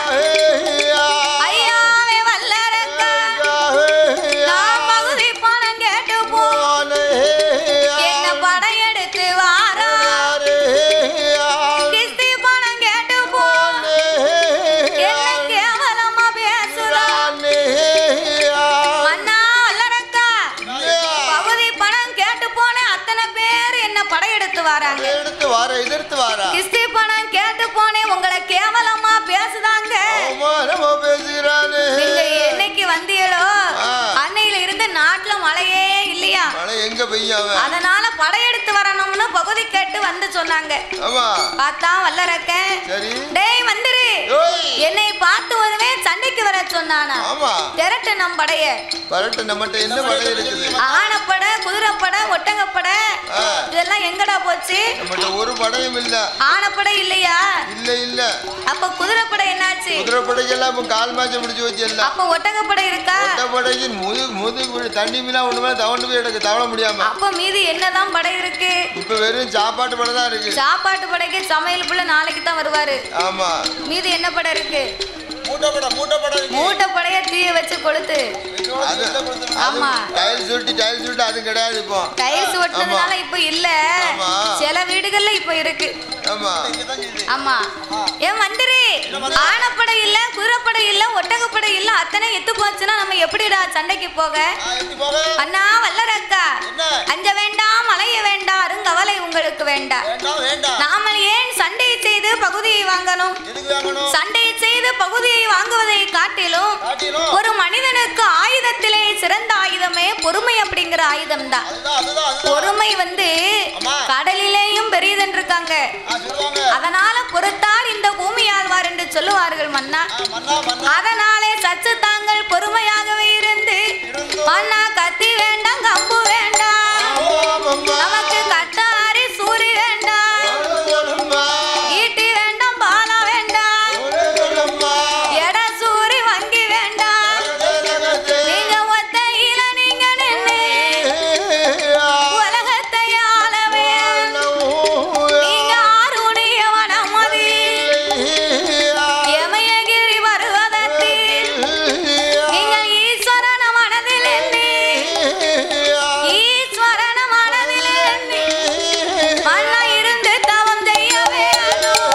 ஐயாவே வல்லரக்கா நான் பகுதி பணம் கேட்டு போ என்ன படையெடுத்து வாரா கிஸ்தி பணம் கேட்டு போ வாராங்க எடுத்து வார எதிர்த்து வாரா கிஸ்தி பணம் கேட்டு போனேன் உங்களை கேவலமா பேசுதாங்க அவமானமா பேசுகிறானே நீங்க என்னைக்கு வந்தீங்களோ ஆ. அன்னையில இருந்து நாட்டுல மழையே இல்லையா மழை எங்க பெய்யும் அவன் அதனால படையெடுத்து வரணும்னு பகுதி கேட்டு வந்து சொன்னாங்க ஆமா பார்த்தா வல்லரக்கன் சரி டேய் வந்துரு ஓய் என்னை பார்த்து ஒருவே சண்டைக்கு வர சொன்னானா ஆமா திரட்டு நம் படைய பரட்டு நம்மகிட்ட என்ன மழை இருக்குது ஆனப்பட குதிரைப்பட ஒட்டகப்பட ஆ. இதெல்லாம் எங்கடா போச்சு நம்மகிட்ட ஒரு படையும் இல்ல ஆனப்பட இல்லையா இல்ல இல்ல அப்ப குதிரைப்பட என்னாச்சு குதிரை படைக்கெல்லாம் இப்ப கால் மேட்சம் முடிச்சு வச்சு இல்ல அப்ப ஒட்டகப்பட இருக்கா ஒட்ட படைக்கு முதுகு முதுகு விழு- தண்ணி மீனா ஒண்ணுமே தவண்டு போய் எடுக்க தவள முடியாம அப்ப மீதி என்னதான் படை இருக்கு இப்ப வெறும் சாப்பாட்டு படை தான் இருக்கு சாப்பாட்டு படைக்கு சமையல் புள்ள நாளைக்கு தான் வருவாரு ஆமா மீதி என்ன படை இருக்கு மூட்டப்பட மூட்டப்பட மூட்டை படைய தீய வச்சு கொளுத்து அது ஆமா. டைல் சுட்டி டைல் சுட்டி அது கிடையாது இப்போ டைல்ஸ் ஒட்டினதுனால இப்ப இல்ல ஆமா. சில வீடுகள்ல இப்ப இருக்கு ஆமா ஆமா ஏன் மந்திரி ஆனப்படை இல்ல குதிரைப்படை இல்ல ஒட்டகப்படை இல்ல அத்தனை எத்து போச்சுன்னா நம்ம எப்படிடா சண்டைக்கு போக அண்ணா வல்லரக்கா என்ன? அஞ்ச வேண்டாம் அலைய வேண்டாம் அருங்கவலை உங்களுக்கு வேண்டாம் வேண்டாம் வேண்டாம் நாம ஏன் சண்டையை செய்து பகுதியை வாங்கணும் எதுக்கு வாங்கணும் சண்டையை செய்து பகுதியை வாங்குவதை காட்டிலும் காட்டிலும் ஒரு மனிதனுக்கு ஆயுதத்திலே சிறந்த ஆயுதமே பொறுமை அப்படிங்கிற ஆயுதம் தான் அதுதான் அதுதான் அதுதான் பொறுமை வந்து ஆமா. கடலிலேயும் பெரியதுன்னு இருக்காங்க ஆ, சொல்லுவாங்க அதனால பொறுத்தால் இந்த பூமி ஆழ்வார் என்று சொல்லுவார்கள் மன்னா ஆ, மன்னா மன்னா அதனாலே சற்று தாங்கள் பொறுமையாகவே இருந்து இருந்தோம். மன்னா கத்தி வேண்டாம் கம்பு வேண்டாம் ஆமாம்மா. நமக்கு கட்டாரி சூரி வேண்டாம் சொல்லும்மா. ஈட்டி வேண்டாம் பாலா வேண்டாம் சொல்லும்மா. எட சூரி வங்கி வேண்டாம் ஜலகதே. நீங்க ஒத்தையில நீங்க நின்று உலகத்தை ஆளவே நீங்க ஆருடைய வனமதி எமயகிரி பருவதத்தில் நீங்கள் ஈஸ்வரன மனதில் எண்ணி ஈஸ்வரன மனதில் எண்ணி மண்ணா இருந்து தவம் செய்ய வேணும்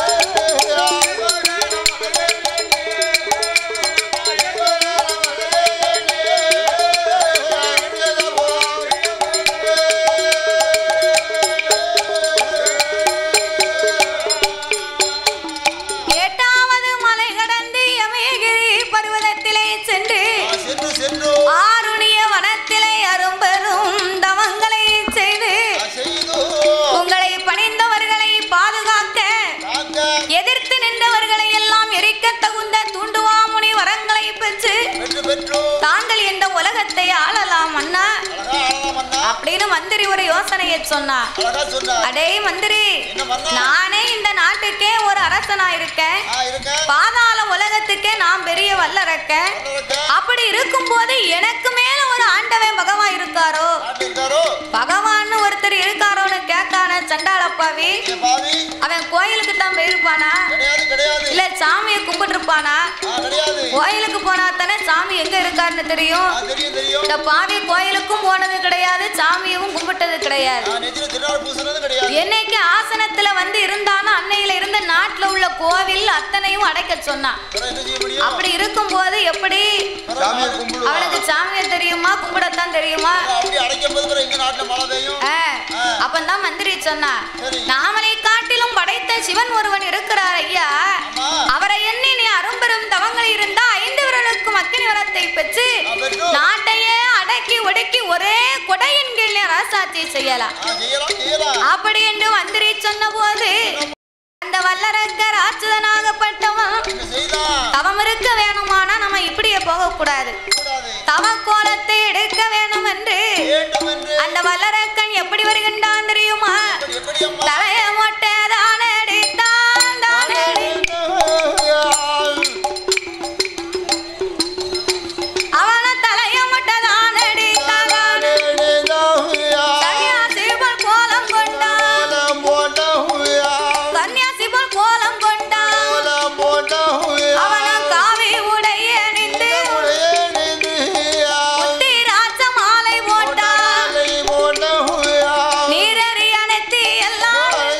எட்டாவது மலை கடந்து எமயகிரி பருவதத்திலே சென்று சென்று சென்று ஆருணிய வனத்திலே அரும்பெரும் தவங்களை செய்து செய்து உங்களை பணிந்தவர்களை பாதுகாக்க காக்க எதிர்த்து நின்றவர்களை எல்லாம் எரிக்க தகுந்த தூண்டுவாமுனி வரங்களை பெற்று பெற்று பெற்று தாங்கள் இந்த உலகத்தை ஆளலாம் அண்ணா அழகா ஆளலாம் மன்னா அப்படின்னு மந்திரி ஒரு யோசனையை சொன்னா அழகா சொன்னார் அடே மந்திரி என்ன மன்னா நானே இந்த நாட்டுக்கே ஒரு அரசனா இருக்கேன் ஆ இருக்கேன் பாதாள உலகத்துக்கே நான் பெரிய வல்லரக்கேன் அப்படி இருக்கும்போது எனக்கு மேல ஒரு ஆண்டவன் பகவான் இருக்காரோ நாட்டு இருக்காரோ பகவான்னு ஒருத்தர் இருக்காரோன்னு கேட்டான சண்டாளப்பாவி ஏ பாவி அவன் கோயிலுக்கு தான் போயிருப்பானா கிடையாது கிடையாது இல்ல சாமியை கும்பிட்டு இருப்பானா ஆ கிடையாது கோயிலுக்கு போனா தானே சாமி எங்க இருக்காருன்னு தெரியும் ஆ தெரியும் தெரியும் இந்த பாவி கோயிலுக்கும் போனது கிடையாது சாமியவும் கும்பிட்டது கிடையாது நான் நெஞ்சில திருநாள் பூசுறது கிடையாது என்னைக்கு ஆசனத்துல வந்து இருந்தானோ அன்னையில இருந்த நாட்டுல உள்ள கோவில் அத்தனையும் அடைக்க சொன்னான் அப்புறம் என்ன செய்ய முடியும் அப்படி இருக்கும்போது எப்படி சாமியை கும்பிடுவோம் அவனுக்கு சாமியை தெரியுமா கும்பிடத்தான் தெரியுமா அப்படி அடைக்கும் போது பிறகு எங்க நாட்டுல மழை பெய்யும் ஆ, அப்பந்தான் மந்திரி சொன்னா சரி. நாமளை காட்டிலும் படைத்த சிவன் ஒருவன் இருக்கிறார் ஐயா ஆமா. அவரை எண்ணி நீ அரும்பெரும் தவங்கள் இருந்தா ஐந்து விரலுக்கும் அக்கினி வரத்தை பெற்று ஆ, பெற்று. நாட்டையே அடக்கி ஒடுக்கி ஒரே கொடையின் கீழ் நீ அரசாட்சி செய்யலாம் ஆ செய்யலாம் செய்யலாம் அப்படி என்று மந்திரி சொன்ன போது அந்த வல்லரக்க ராட்சதனாகப்பட்டவன் என்ன செய்யலாம் தவம் இருக்க வேணுமானா நம்ம இப்படியே போகக்கூடாது கூடாது தவ கோலத்தை எடுக்க வேணும் என்று வேண்டும் என்று அந்த வல்லரக்கன் எப்படி வருகின்றான் தெரியுமா எப்படி- எப்படி அம்மா தலைய மொட்டை தானடித்தான் தானடி அவன தலைய மொட்டை தானடித்தான் சன்னியாசி போல் கோலம் கொண்டான் சன்னியாசி போல் கோலம் கொண்டான் அவன காவி உடைய அணிந்து புத்தி ராஜ மாலை போட்டான் நீரறி அனைத்து எல்லாம்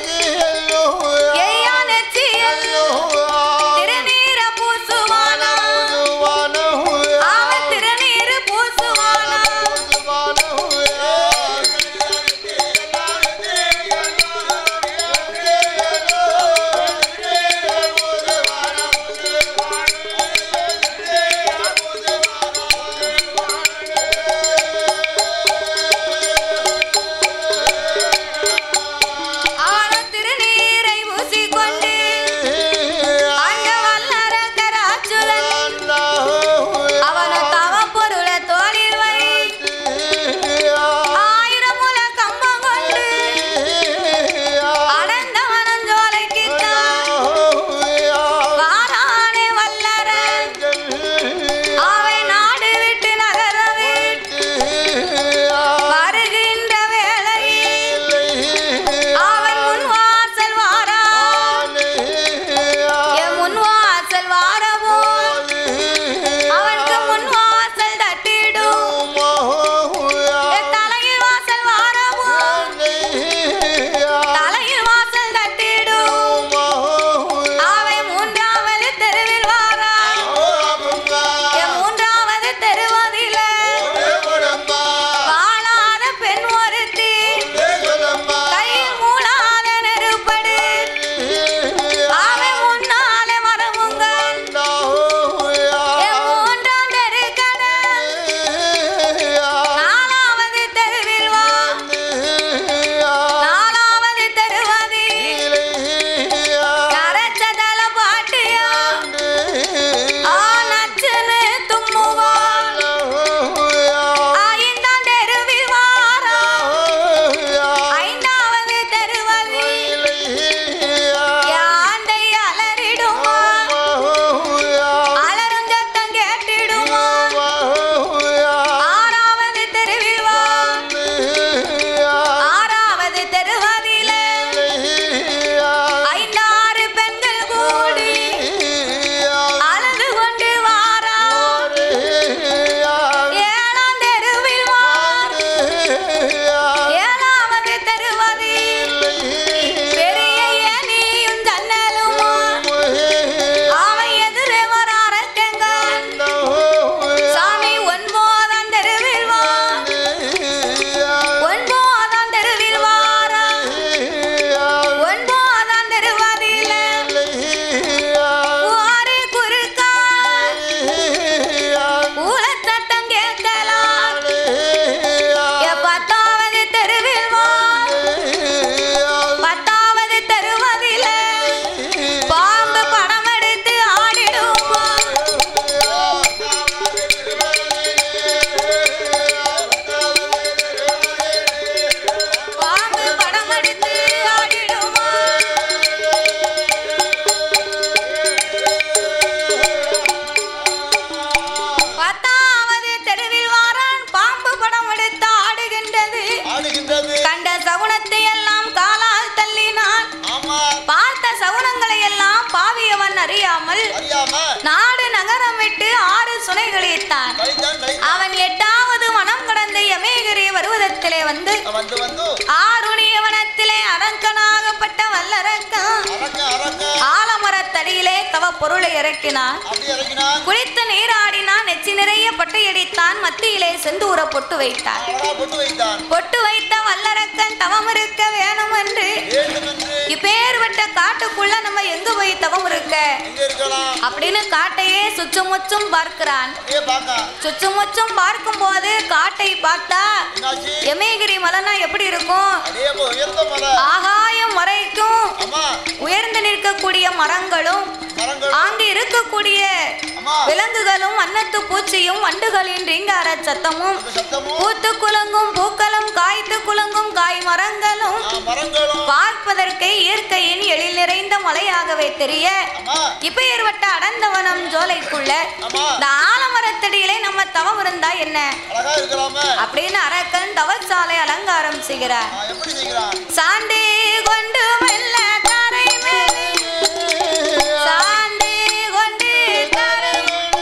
அறியாமல் அறியாம நாடு நகரம் விட்டு ஆறு சுனை கழித்தான் கழித்தான் கழித்தான் அவன் எட்டாவது மனம் கடந்து யமேகிரி பருவதத்திலே வந்து வந்து வந்து ஆருணிய வனத்திலே அரக்கனாகப்பட்ட வல்லரக்கன் அரக்க அரக்க ஆலமரத்தடியிலே தவ பொருளை இறக்கினான் அப்படி இறங்கினான் குளித்து நீராடினான் நெச்சி நிறைய பட்டையடித்தான் மத்தியிலே செந்தூர பொட்டு வைத்தான் அழகா பொட்டு வைத்தான் பொட்டு வைத்த வல்லரக்கன் தவம் இருக்க வேணும் என்று வேண்டும் என்று இப்பேற்பட்ட காட்டுக்குள்ள நம்ம எங்க போய் தவம் இருக்க எங்க இருக்கலாம் அப்படின்னு காட்டையே சுற்றுமுற்றும் பார்க்கிறான் அப்படியே பார்க்க சுற்றுமுற்றும் பார்க்கும் போது காட்டை பார்த்தா என்னாச்சு எமேகிரி மலைனா எப்படி இருக்கும் அப்படியே போ, உயர்ந்த மலை ஆகாயம் வரைக்கும் அம்மா உயர்ந்து நிற்கக்கூடிய மரங்களும் மரங்கள் அங்கு இருக்கக்கூடிய அம்மா விலங்குகளும் அன்னத்து பூச்சியும் வண்டுகளின் ரீங்கார சத்தமும் அந்த சத்தமும் பூத்து குலுங்கும் பூக்களும் காய்த்து குலுங்கும் காய் மரங்களும் ஆ, மரங்களும் பார்ப்பதற்கு இயற்கையின் எழில் நிறைந்த மலையாகவே தெரிய அம்மா இப்ப ஏற்பட்ட அடந்தவனம் ஜோலைக்குள்ள அம்மா இந்த ஆலமரத்தடியிலே நம்ம தவம் இருந்தா என்ன அழகா இருக்கலாமே அப்படின்னு அரக்கன் தவசாலை அலங்காரம் செய்கிறார் ஆ, எப்படி செய்கிறான் சாண்டே கொண்டு மெல்ல தரை மேலே சாண்டே கொண்டு தரை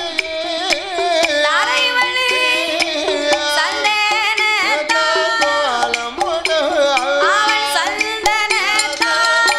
தரை வழி சந்தனத்தால் அவன் சந்தனத்தால்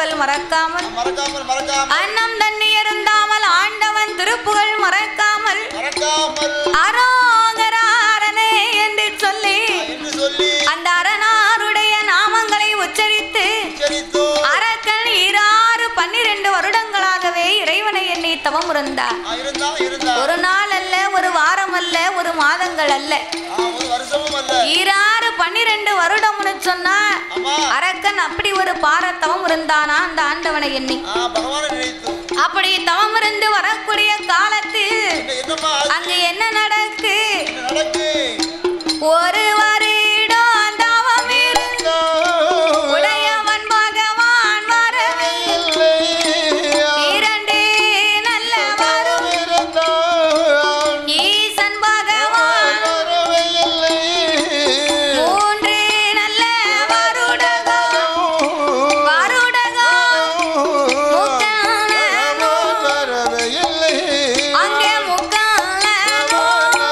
திருப்புகழ் மறக்காமல் மறக்காமல் மறக்காமல் அன்னம் தண்ணி இருந்தாமல் ஆண்டவன் திருப்புகழ் மறக்காமல் மறக்காமல் அரோகராரனே என்று சொல்லி என்று சொல்லி அந்த அரணாருடைய நாமங்களை உச்சரித்து உச்சரித்தோ அரக்கன் ஈராறு பன்னிரண்டு வருடங்களாகவே இறைவனை எண்ணி தவம் இருந்தார் ஆ, இருந்தா இருந்தா ஒரு நாள் அல்ல ஒரு வாரம் அல்ல ஒரு மாதங்கள் அல்ல ஆ, ஒரு வருஷமும் அல்ல ஈராறு பன்னிரண்டு வருடம்னு சொன்னா ஆமா அரக்கன் அப்படி ஒரு பாரத்தவம் இருந்தானா அந்த ஆண்டவனை எண்ணி ஆ பகவானை நினைத்து அப்படி தவம் இருந்து வரக்கூடிய காலத்தில் இங்க என்னம்மா ஆச்சு? அங்கு என்ன நடக்கு என்ன நடக்கு ஒரு வருடம் தவம் இருந்து உடையவன் பகவான் வரவே இரண்டு நல்ல வரும் ஈசன் பகவான் மூன்று நல்ல வருடகம் வருடகம் முக்காலமோ அங்கே முக்காலமோ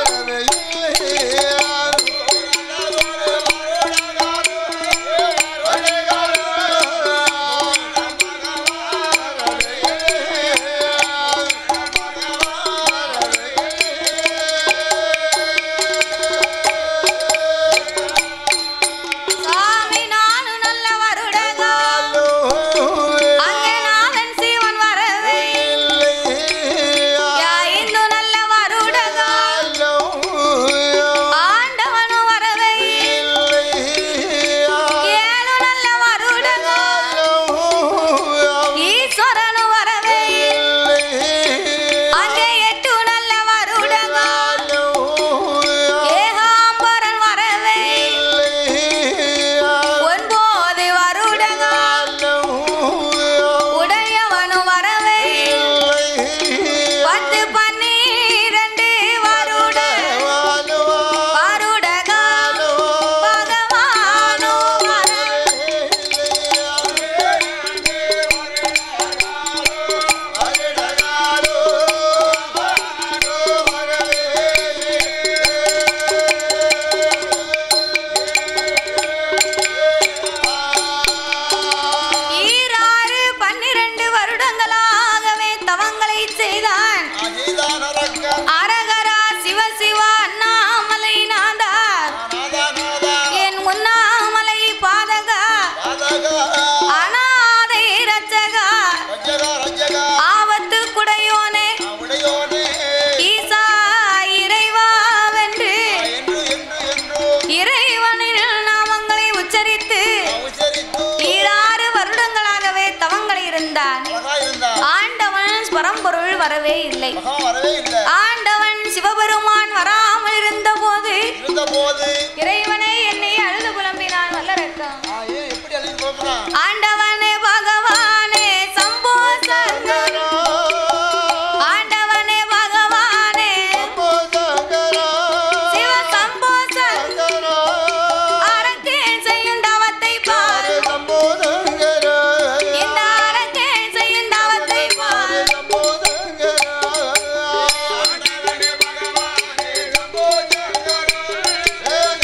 சாமி நானும் நல்ல வருடகம் அங்கே நாதன் சிவன் வரவே ஐந்து நல்ல வருடகம் ஆண்டவனும் வரவே ஏழு நல்ல வருடகம் ஈஸ்வரனும் வரவே அங்கே எட்டு நல்ல வருடகம் ஏகாம்பரன் வரவே ஒன்பது வருடகம் உடையவனும் வரவே பத்து பன்னிரண்டு வருட வருடகம் பகவானோ வரவே ஈராறு பன்னிரண்டு வருடங்களாகவே தவங்களை செய்தான் அரகரா சிவ சிவ அண்ணாமலை நாதா என் உண்ணாமலை பாதகா அநாதை ரச்சகா ஆபத்து குடையோனே ஈசா இறைவாவென்று இறைவனின் நாமங்களை உச்சரித்து ஈராறு வருடங்களாகவே தவங்களை இருந்தான் ஆண்டவன் பரம்பொருள் வரவே இல்லை வரவே இல்லை ஆண்டவன் சிவபெருமான் வராமல் இருந்தபோது இருந்தபோது இறைவனை என்னை அழுது புலம்பினான் வல்லரக்கம் ஆ, ஏன் எப்படி அழிஞ்சு போகலாம் ஆண்டவனே பகவானே சம்போ சங்கரா ஆண்டவனே பகவானே சிவ சம்போ சங்கரா அரக்கேன் செய்யும் தவத்தை பார் இந்த அரக்கேன் செய்யும் தவத்தை பார் பகவானே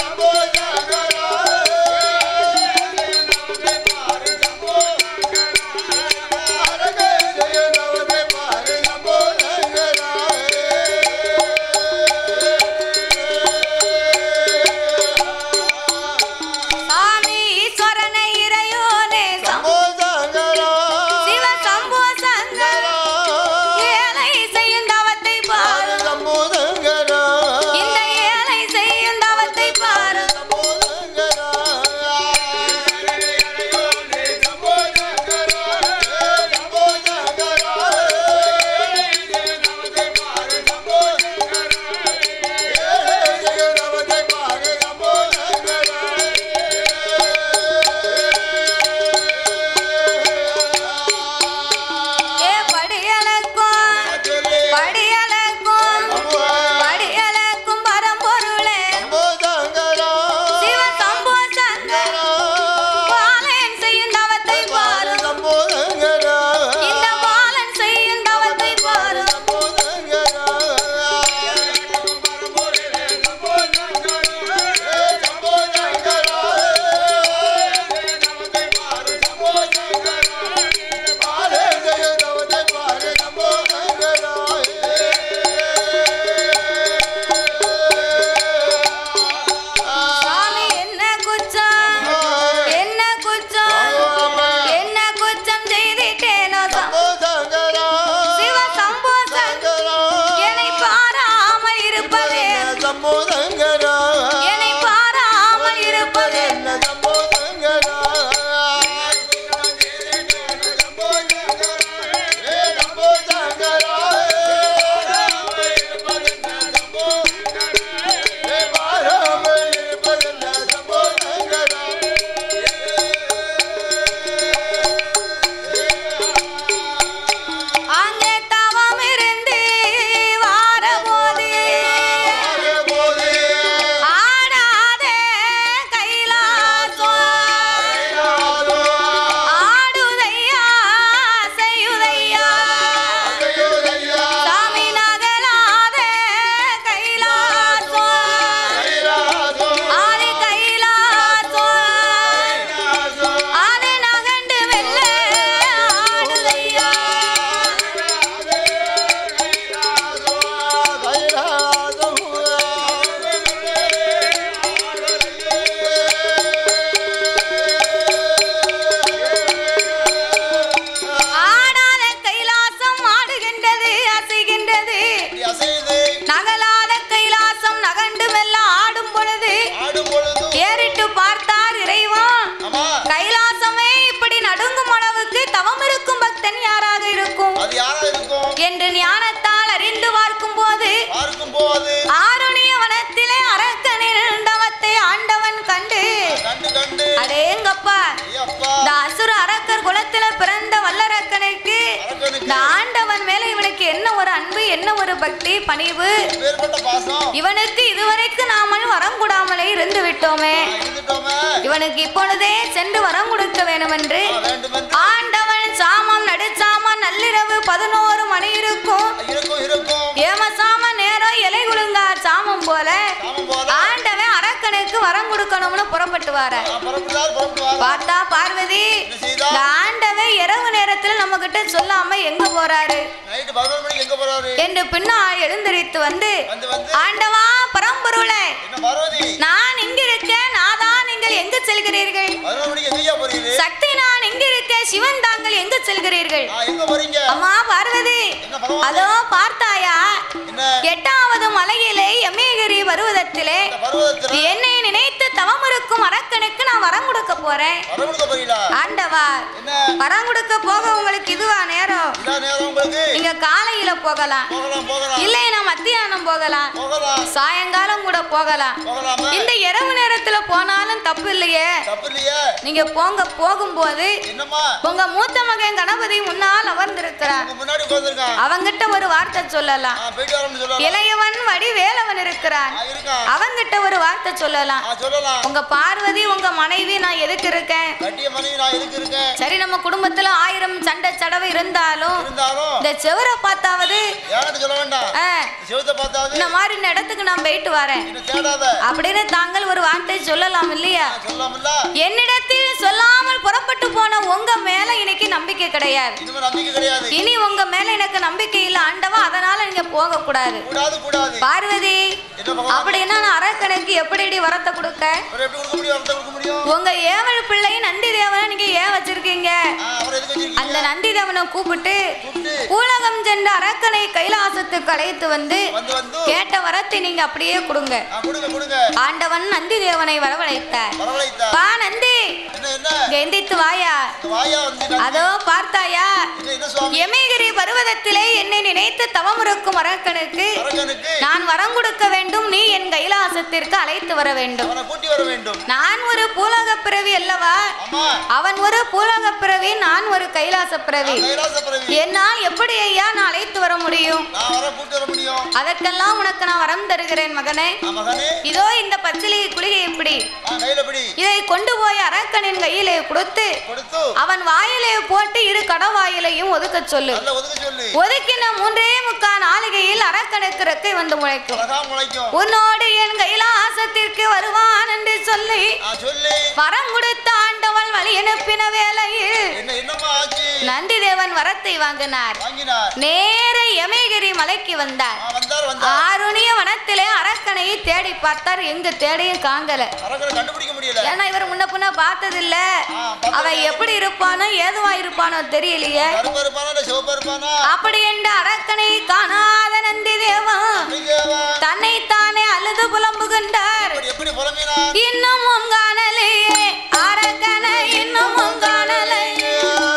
ஆடும் பொழுது ஏறிட்டு பார்த்தார் இறைவன் ஆமா கைலாசமே இப்படி நடுங்கும் அளவுக்கு தவம் இருக்கும் பக்தன் யாராக இருக்கும் அது யாரா இருக்கும் என்று ஞானத்தால் அறிந்து பார்க்கும் போது பார்க்கும் போது ஆருணிய வனத்திலே அரக்கனின் தவத்தை ஆண்டவன் கண்டு கண்டு கண்டு அடேங்கப்பா ஐயப்பா இந்த அசுர அரக்கர் குலத்தில பிறந்த வல்லரக்கனுக்கு அரக்கனுக்கு இந்த ஆண்டவன் மேல இவனுக்கு என்ன ஒரு அன்பு என்ன ஒரு பக்தி பணிவு பேர்பட்ட பாசம் இவனுக்கு இதுவரைக்கும் நாமல் வரம் கூடாமலே இருந்து விட்டோமே ஆ, இருந்துட்டோமே இவனுக்கு இப்பொழுதே சென்று வரம் கொடுக்க வேண்டும் என்று ஆ, வேண்டுமென்று ஆண்டவன் சாமம் நடுச்சாமம் நள்ளிரவு பதினோரு மணி இருக்கும் இருக்கும் இருக்கும் ஏமசாம நேரம் இலை குலுங்கா சாமம் போல நாமும் போல ஆண்டவன் அரக்கனுக்கு வரம் கொடுக்கணும்னு புறப்பட்டு வார ஆ, புறப்பட்டார் புறப்பட்டு பார்த்தா பார்வதி என்ன செய்தா இந்த ஆண்டவன் இரவு நேரத்துல நம்ம கிட்ட சொல்லாம எங்க போறாரு நைட்டு பதினொரு மணிக்கு எங்க போறாரு என்று பின்னால் எழுந்தரித்து வந்து வந்து வந்து ஆண்டவா பரம்பொருளே என்ன பார்வதி நான் இங்க இருக்கேன் நாதான் நீங்கள் எங்கு செல்கிறீர்கள் பதினொரு மணிக்கு எங்கேயா போறீங்க சக்தி நான் இங்க இருக்கேன் சிவன் தாங்கள் எங்கு செல்கிறீர்கள் ஆ, எங்க போறீங்க அம்மா பார்வதி என்ன பகவான் அதோ பார்த்தாயா என்ன எட்டாவது மலையிலே எமேகிரி பருவதத்திலே இந்த பர்வதத்துல என்னை நினைத்து தவம் இருக்கும் அரக்கனுக்கு நான் வரம் கொடுக்க போறேன் வரம் கொடுக்க போறீங்களா ஆண்டவா என்ன வரம் கொடுக்க போக உங்களுக்கு இதுவா நேரம் இதா நேரம் உங்களுக்கு நீங்க காலையில போகலாம் போகலாம் போகலாம் இல்லை நான் மத்தியானம் போகலாம் போகலாம் சாயங்காலம் கூட போகலாம் போகலாமா இந்த இரவு நேரத்துல போனாலும் தப்பு இல்லையே தப்பு இல்லையே நீங்க போங்க போகும்போது என்னம்மா உங்க மூத்த மகன் கணபதி முன்னால் அமர்ந்திருக்கிறார் உங்க முன்னாடி உட்காந்துருக்கான் அவங்கிட்ட ஒரு வார்த்தை சொல்லலாம் ஆ போயிட்டு வரோம்னு சொல்லலாம் இளையவன் வடி வேலவன் இருக்கிறான் ஆ இருக்கான் அவங்கிட்ட ஒரு வார்த்தை சொல்லலாம் ஆ சொல்லலாம் உங்க பார்வதி உங்க மனைவி நான் எதுக்கு இருக்கேன் கட்டிய மனைவி நான் எதுக்கு இருக்கேன் சரி நம்ம குடும்பத்துல ஆயிரம் சண்டை சடவை இருந்தாலும் இருந்தாலும் இந்த செவரை பார்த்தாவது யாருக்கு சொல்ல வேண்டாம் ஆ, செவத்தை பார்த்தாவது இந்த மாதிரி இந்த இடத்துக்கு நான் போயிட்டு வரேன் என்ன தேடாத அப்படின்னு தாங்கள் ஒரு வார்த்தை சொல்லலாம் இல்லையா ஆ, சொல்லலாம்ல என்னிடத்தில் சொல்லாமல் புறப்பட்டு போன உங்க மேல இன்னைக்கு நம்பிக்கை கிடையாது இனிமே நம்பிக்கை கிடையாது இனி உங்க மேல எனக்கு நம்பிக்கை இல்ல ஆண்டவா அதனால நீங்க போக கூடாது கூடாது கூடாது பார்வதி என்ன பகவான் அப்படின்னா நான் அரக்கனுக்கு எப்படி வரத்தை கொடுக்க அவர் எப்படி கொடுக்க முடியும் அவர்கிட்ட கொடுக்க முடியும் உங்க ஏவல் பிள்ளை நந்தி தேவனை நீங்க ஏன் வச்சிருக்கீங்க ஆ, அவர் எதுக்கு வச்சிருக்கீங்க அந்த நந்தி தேவனை கூப்பிட்டு கூப்பிட்டு பூலகம் சென்ற அரக்கனை கைலாசத்துக்கு அழைத்து வந்து வந்து வந்து கேட்ட வரத்தை நீங்க அப்படியே கொடுங்க ஆ, கொடுங்க கொடுங்க ஆண்டவன் நந்தி தேவனை வரவழைத்தார் வரவழைத்தா பா நந்தி என்ன என்ன இங்க எந்திரித்து வாயா இந்த வாயா வந்து அதோ பார்த்தாயா என்ன என்ன சுவாமி எமேகிரி பருவதத்திலே என்னை நினைத்து தவம் இருக்கும் அரக்கனுக்கு அரங்கனுக்கு நான் வரம் கொடுக்க வேண்டும் நீ என் கைலாசத்திற்கு அழைத்து வர வேண்டும் அவனை கூட்டி வர வேண்டும் நான் ஒரு பூலக பிறவி அல்லவா ஆமா அவன் ஒரு பூலக பிறவி நான் ஒரு கைலாச பிறவி கைலாச பிறவி என்னால் எப்படி ஐயா நான் அழைத்து வர முடியும் நான் வர கூட்டி வர முடியும் அதற்கெல்லாம் உனக்கு நான் வரம் தருகிறேன் மகனே ஆ, மகனே இதோ இந்த பச்சிலை குளிகை இப்படி ஆ கையில பிடி இதை கொண்டு போய் அரக்கனின் கையிலே கொடுத்து கொடுத்து அவன் வாயிலே போட்டு இரு கடவாயிலையும் ஒதுக்க சொல்லு நல்ல ஒதுக்க சொல்லு ஒதுக்கின மூன்றே முக்கா நாளிகையில் அரக்கனுக்கு ரெக்கை வந்து முளைக்கும் அழகா முளைக்கும் உன்னோடு என் கைலாசத்திற்கு வருவான் என்று சொல்லி ஆ சொல்லி வரம் கொடுத்த ஆண்டவன் வழி அனுப்பின வேளையில் என்ன என்னம்மா ஆச்சு நந்தி தேவன் வரத்தை வாங்கினார் வாங்கினார் நேர யமேகிரி மலைக்கு வந்தார் ஆ வந்தார் வந்தார் ஆருணிய வனத்திலே அரக்கனை தேடி பார்த்தார் எங்க தேடியும் காங்கல அரங்கனை கண்டுபிடிக்க முடியல ஏன்னா இவர் முன்ன பின்ன பார்த்ததில்ல ஆ, பார்த்ததில்ல. அவன் எப்படி இருப்பானோ ஏதுவா இருப்பானோ தெரியலையே கருப்பா இருப்பானா இல்ல சிவப்பா இருப்பானா அப்படி என்று அரக்கனை காணாத நந்தி தேவன் அப்படி தேவா தன்னைத்தானே அழுது புலம்புகின்றார் இப்படி எப்படி புலம்பினார் இன்னமும் காணலையே அரக்கனை இன்னமும் காணலையே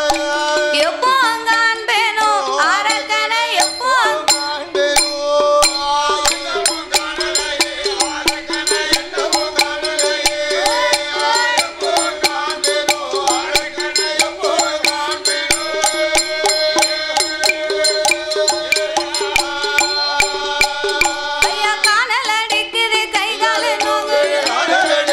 எப்போ காண்பேனோ அரக்கனை எப்போ ஐயா காணல் அடிக்குது கை காலு நோகுது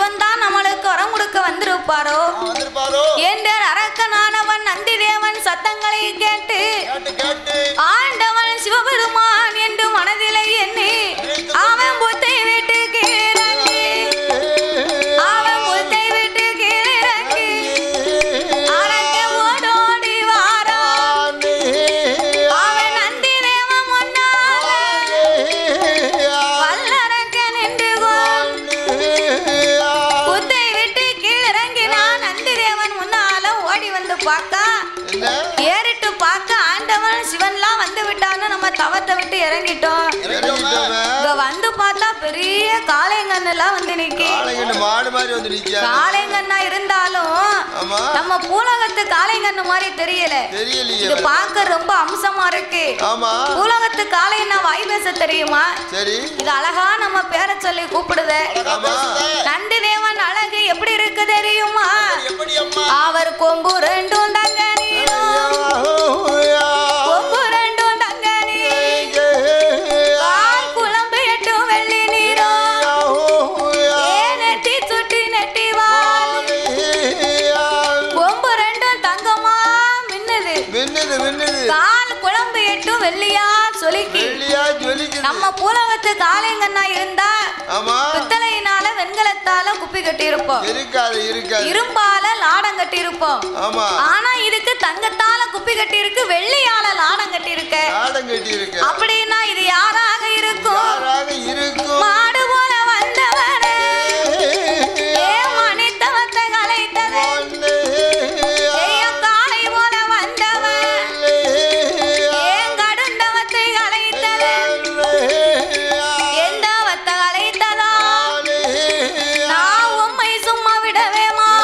தேவன் தான் நம்மளுக்கு வரம் கொடுக்க வந்திருப்பாரோ வந்திருப்பாரோ என்ற அரக்கனானவன் நந்தி தேவன் சத்தங்களை கேட்டு கேட்டு கேட்டு ஆண்டவன் சிவபெருமான் என்று மனதிலே எண்ணி அவன் புத்தை விட்டு கீழறங்கி அவன் புத்தை விட்டு கீழறங்கி அரக்க ஓடோடி வாரான் அவன் நந்தி தேவன் முன்னால வல்லரக்க நின்று கொள் புத்தை விட்டு கீழிறங்கினான் நந்தி தேவன் முன்னால ஓடி வந்து பார்க்க என்ன ஏறிட்டு பார்க்க ஆண்டவன் சிவன்லாம் வந்து விட்டான்னு நம்ம தவத்தை விட்டு இறங்கிட்டோம் இறங்கிட்டோமே. இங்க வந்து பார்த்தா பெரிய காளைங்கன்னெல்லாம் வந்து நிக்கி காளைங்கன்னு மாடு மாதிரி வந்து நிக்கா காளைங்கன்னா இருந்தாலும் ஆமா நம்ம பூலகத்து காளைங்கன்னு மாதிரி தெரியல தெரியலையே இது பார்க்க ரொம்ப அம்சமா இருக்கு ஆமா பூலகத்து காளைன்னா வாய் பேச தெரியுமா சரி இது அழகா நம்ம பேரை சொல்லி கூப்பிடுதே ஆமா நந்தி தேவன் அழகு எப்படி இருக்கு தெரியுமா எப்படி அம்மா அவர் கொம்பு ரெண்டும் தங்க நீரும் கொம்பு ரெண்டும் தங்க நீர் கால் குழம்பு எட்டும் வெள்ளி நீரும் ஏ நெட்டி சுட்டி நெட்டி வால் கொம்பு ரெண்டும் தங்கமா மின்னுது மின்னுது மின்னுது கால் குழம்பு எட்டும் வெள்ளியா சொலிக்கி வெள்ளியா ஜொலிக்குது நம்ம பூலகத்து காளைங்கண்ணா இருந்தா ஆமா பித்தளையினால வெண்கலத்தால குப்பி கட்டி இருப்போம் இருக்காது இருக்காது இரும்பால லாடம் கட்டி இருப்போம் ஆமா ஆனா இதுக்கு தங்கத்தால குப்பி கட்டி இருக்கு வெள்ளியால லாடம் கட்டி இருக்கு நாடம் கட்டி இருக்கு அப்படின்னா இது யாராக இருக்கும் யாராக இருக்கும் மாடு போல வந்தவனே ஏ மணித்தவத்தை கலைத்தது ஏய காளை போல வந்தவன் ஏன் கடுந்தவத்தை கலைத்தது எந்த வத்த கலைத்ததா நான் உம்மை சும்மா விடவே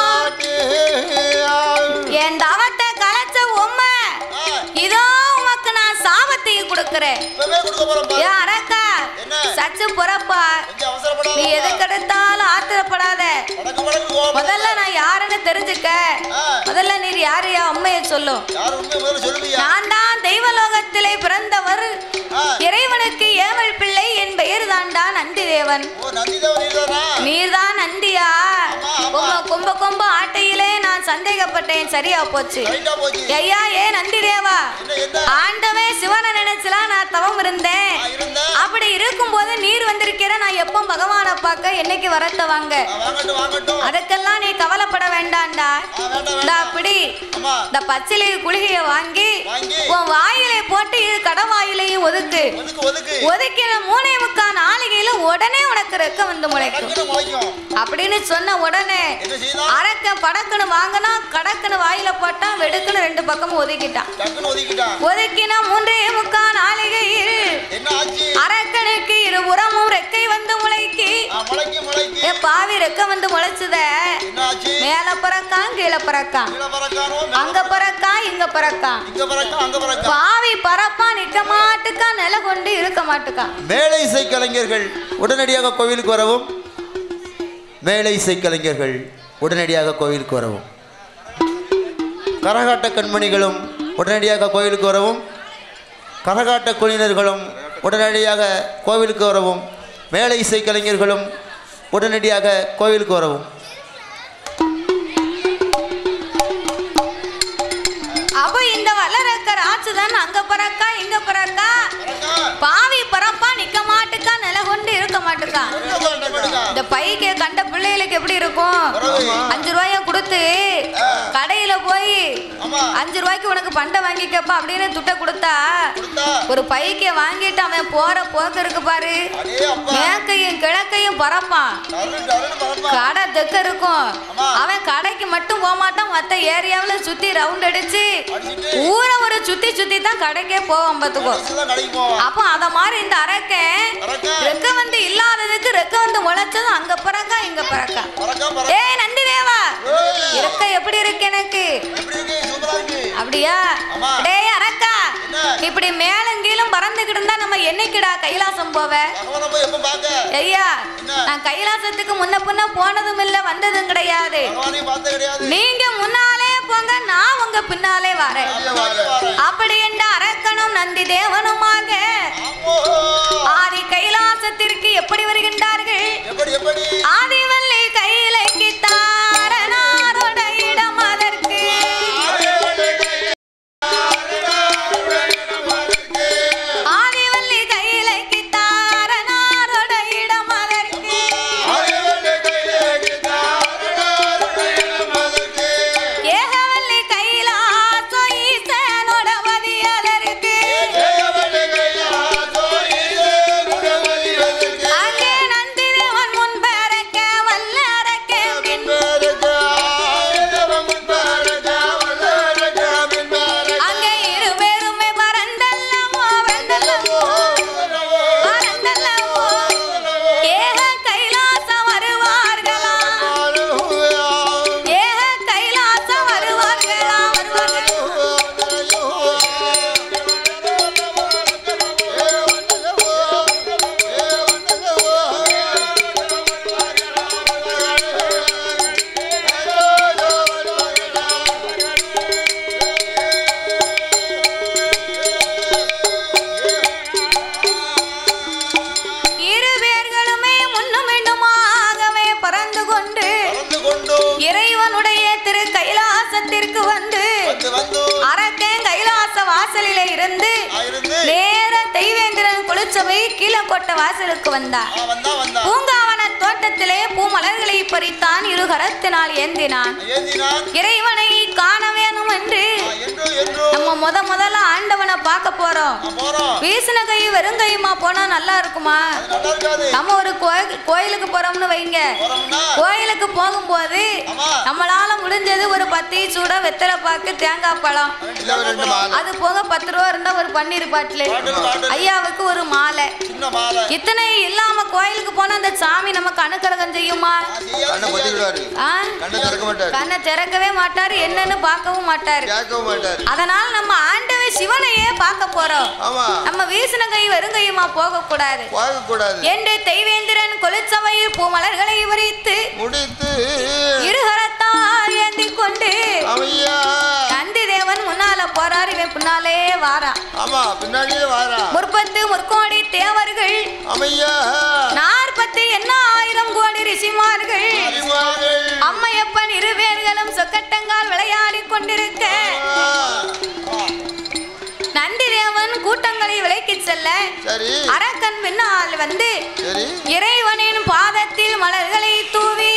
மாட்டேன் என் தவத்தை கலைச்ச உம்மை இதோ உமக்கு நான் சாபத்தை கொடுக்கிறேன் இப்பவே கொடுக்க போறோம் ஏ அரக்கா என்ன? சச்சு புறப்பா கொஞ்சம் அவசரப்படாத நீ எதுக்கெடுத்தாலும் ஆத்திரப்படாத வடக்கு வடக்கு கோபம் முதல்ல நான் யாருன்னு தெரிஞ்சுக்க ஆ. முதல்ல நீர் யாரு யா அம்மையை சொல்லும் யார் உண்மை முதல்ல சொல்லுவியா நான் தான் தெய்வலோகத்திலே பிறந்தவர் ஆ. இறைவனுக்கு ஏவல் பிள்ளை என் பெயர் தாண்டா நந்தி தேவன் ஓ நந்திதேவன் நீதானா நீர்தான் நந்தியா ஆமா, ஆமா. உங்க கொம்ப கொம்ப ஆட்டையிலே நான் சந்தேகப்பட்டேன் சரியா போச்சு ரைட்டா போச்சு ஐயா ஏ நந்தி தேவா என்ன என்ன ஆண்டவன் சிவனை நினைச்சுலாம் நான் தவம் இருந்தேன் நான் இருந்தேன் அப்படி இருக்கும்போது நீர் வந்திருக்கிற நான் எப்போ பகவானை பார்க்க என்னைக்கு வரத்த வாங்க ஆ, வாங்கட்டும் வாங்கட்டும் அதுக்கெல்லாம் நீ கவலைப்பட வேண்டாம்டா ஆ, வேண்டாம் இந்த வேண்டாம் அப்படி ஆமா இந்த பச்சிலை குளிகைய வாங்கி வாங்கி உன் வாயிலை போட்டு இது கடவாயிலையும் ஒதுக்கு ஒதுக்கு ஒதுக்கு ஒதுக்கிற மூணே முக்கால் நாளிகையில உடனே உனக்கு ரெக்க வந்து முளைக்கும் டக்குனு முளைக்கும் அப்படின்னு சொன்ன உடனே என்ன செய்தா அரக்க படக்குன்னு வாங்கினா கடக்குன்னு வாயில போட்டா வெடுக்குன்னு ரெண்டு பக்கமும் ஒதுக்கிட்டான் டக்குனு ஒதுக்கிட்டான் ஒதுக்கினா மூன்றே முக்கால் நாளிகையில் என்ன ஆச்சு அரக்கனுக்கு இருபுறமும் ரெக்கை வந்து முளைக்கி ஆ, முளைக்கு முளைக்கு ஏ பாவி ரெக்க வந்து முளைச்சுத என்ன ஆச்சு மேல பறக்கான் கீழே பறக்கான் கீழே பறக்கானோ அங்க பறக்கான் இங்க பறக்கான் இங்க பறக்கா அங்க பறக்கா பாவி பறப்பா நிக்க மாட்டுக்கா நில கொண்டு இருக்க மாட்டுக்கா மேலை இசை கலைஞர்கள் உடனடியாக கோவிலுக்கு வரவும் மேலை இசை கலைஞர்கள் உடனடியாக கோவிலுக்கு வரவும் கரகாட்ட கண்மணிகளும் உடனடியாக கோவிலுக்கு வரவும் கரகாட்ட குழுவினர்களும் உடனடியாக கோவிலுக்கு வரவும் மேலை இசை கலைஞர்களும் உடனடியாக கோவிலுக்கு வரவும் அப்ப இந்த வல்லரக்கர் ஆச்சுதான் அங்க பறக்கா இங்க பறக்கா பறக்கா பாவி பறப்பா நிக்க மாட்டுக்கா நில கொண்டு இருக்க மாட்டுக்கா இங்க பறக்கா, பறக்கா. இந்த பைக்கு கண்ட பிள்ளைகளுக்கு எப்படி இருக்கும் பரவாயில்லை. அஞ்சு ரூபாய கொடுத்து கடையில போய் ஆமா அஞ்சு ரூபாய்க்கு உனக்கு பண்டை வாங்கிக்கப்பா அப்படின்னு துட்டை கொடுத்தா கொடுத்தா ஒரு பைக்கை வாங்கிட்டு அவன் போற போக்கு இருக்கு பாரு அடே அப்பா மேற்கையும் கிழக்கையும் பறப்பான் டருன்னு டருன்னு பறப்பா கடை தெக்க இருக்கும் ஆமா. அவன் கடைக்கு மட்டும் போக மாட்டான் மத்த ஏரியாவுல சுத்தி ரவுண்ட் அடிச்சு அடிச்சிட்டு ஊரை ஒரு சுத்தி சுத்தி தான் கடைக்கே போவான் பாத்துக்கோ கடைசிதான் கடைக்கு போவான் அப்போ அத மாதிரி இந்த அரக்கன் பறக்கா ரெக்க வந்து இல்லாததுக்கு ரெக்க வந்து முளைச்சதும் அங்க பறக்கா இங்க பறக்கா பறக்கா பறக்கா ஏய் நந்தி தேவா ஏய், இருக்க எப்படி இருக்கு எனக்கு எப்படி இருக்கு சூப்பரா இருக்கு அப்படியா ஆமா. டேய் அரக்கா என்ன? இப்படி மேலும் கீழும் பறந்துகிட்டு இருந்தா நம்ம என்னைக்குடா கைலாசம் போவ பகவானை போய் எப்ப பாக்க ஐயா என்ன? நான் கைலாசத்துக்கு முன்ன பின்ன போனதும் இல்ல வந்ததும் கிடையாது பகவானையும் பார்த்தே கிடையாது நீங்க முன்னாலே போங்க நான் உங்க பின்னாலே வரேன் பின்னாலே வரேன். அப்படி என்ற அரக்கனும் நந்தி தேவனுமாக ஆமோ. ஆதி கைலாசத்திற்கு எப்படி வருகின்றார்கள் எப்படி எப்படி ஆதிவல்லி கையிலே இருந்து இருந்து நேர தெய்வேந்திரன் குளிச்சவை கீழே கொட்ட வாசலுக்கு வந்தார் ஆ, வந்தா வந்தா பூங்காவன தோட்டத்திலே பூமலர்களை பறித்தான் இரு கரத்தினால் ஏந்தினான் ஏந்தினான் இறைவனை காண வேணும் என்று ஆ, என்றோ என்றோ நம்ம முத முதல்ல ஆண்டவனை பார்க்க போறோம் ஆ, போறோம் வீசின கை வெறுங்கையுமா போனா நல்லா இருக்குமா அது நல்லா இருக்காது நம்ம ஒரு கோயில் கோயிலுக்கு போறோம்னு வைங்க போறோம்னா கோயிலுக்கு போகும்போது ஆமா. நம்மளால முடிஞ்சது ஒரு பத்து சூட வெத்தலை பாக்கு தேங்காய் பழம் இல்ல ஒரு ரெண்டு மாலை அது போக பத்து ரூபா இருந்தா ஒரு பன்னீர் பாட்டில் பாட்டில், பாட்டில். ஐயாவுக்கு ஒரு மாலை சின்ன மாலை இத்தனை இல்லாம கோயிலுக்கு போனா அந்த சாமி நமக்கு அனுக்கிரகம் செய்யுமா கண்ணை பொத்திக்கிடுவாரு ஆ? கண்ணை திறக்க மாட்டாரு கண்ணை திறக்கவே மாட்டாரு என்னன்னு பார்க்கவும் மாட்டாரு கேட்கவும் மாட்டாரு அதனால நம்ம ஆண்டவன் சிவனையே பார்க்க போறோம் ஆமா நம்ம வீசின கை வெறுங்கையுமா போக கூடாது வாங்க கூடாது என்று தெய்வேந்திரன் கொலுச்சவையில் பூமலர்களை விரித்து முடித்து இருகரத்தால் ஏந்தி கொண்டு அவையா நந்தி தேவன் முன்னால போறாரு இவன் பின்னாலே வாரான் ஆமா பின்னாடியே வாரா முற்பத்து முற்கோடி தேவர்கள் அமையா நாற்பத்தி என்ன ஆயிரம் கோடி ரிஷிமார்கள் அறிவார்கள். அம்மையப்பன் இருவேர்களும் சொக்கட்டங்கால் விளையாடி கொண்டிருக்க ஆ, நந்தி தேவன் கூட்டங்களை விலைக்கு செல்ல சரி அரக்கன் பின்னால் வந்து சரி இறைவனின் பாதத்தில் மலர்களை தூவி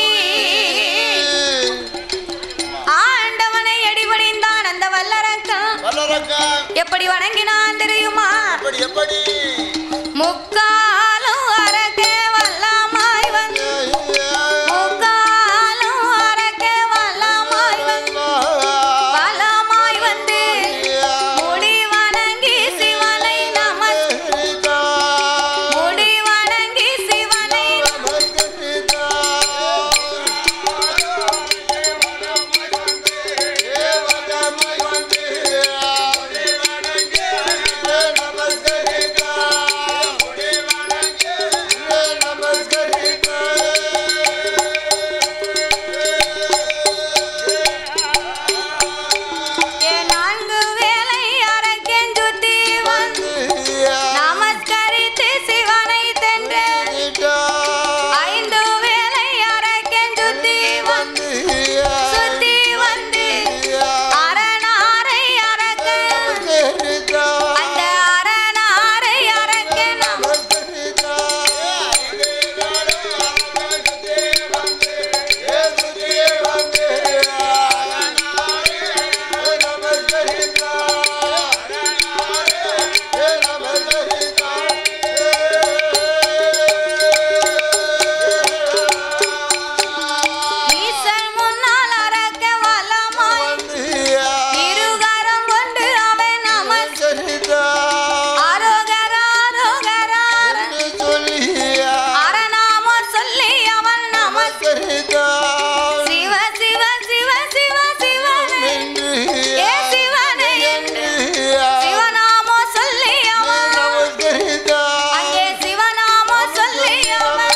ஆண்டவனை அடிபணிந்தான் அந்த வல்லரக்கன் வல்லரக்கா எப்படி வணங்கினான் தெரியுமா எப்படி எப்படி முக்காலும் அரக்க வல்லமாய் வந்து முக்காலும் அரக்க வல்லமாய் வந்து வல்லமாய் வந்து முடி வணங்கி சிவனை நமஸ் முடி வணங்கி சிவனை ஏ நான்கு வேலை அரக்கன் சுத்தி வந்து நமஸ்கரித்து சிவனை தென்று ஐந்து வேலை அரக்கன் சுத்தி வந்து சுத்தி வந்து அரணாரை அரக்கன் அந்த அரணாரை அரக்கன் ஈசன் முன்னால் அரக்க வல்லமாய் இருகரம் கொண்டு அவன் நமஸ் அரோகரா அரோகரா அரணாம சொல்லி அவன் நமஸ் சிவ சிவ சிவ சிவ சிவனே ஏ சிவனே என்று சிவநாமோ சொல்லி அவன் அங்கே சிவநாமோ சொல்லி அவன்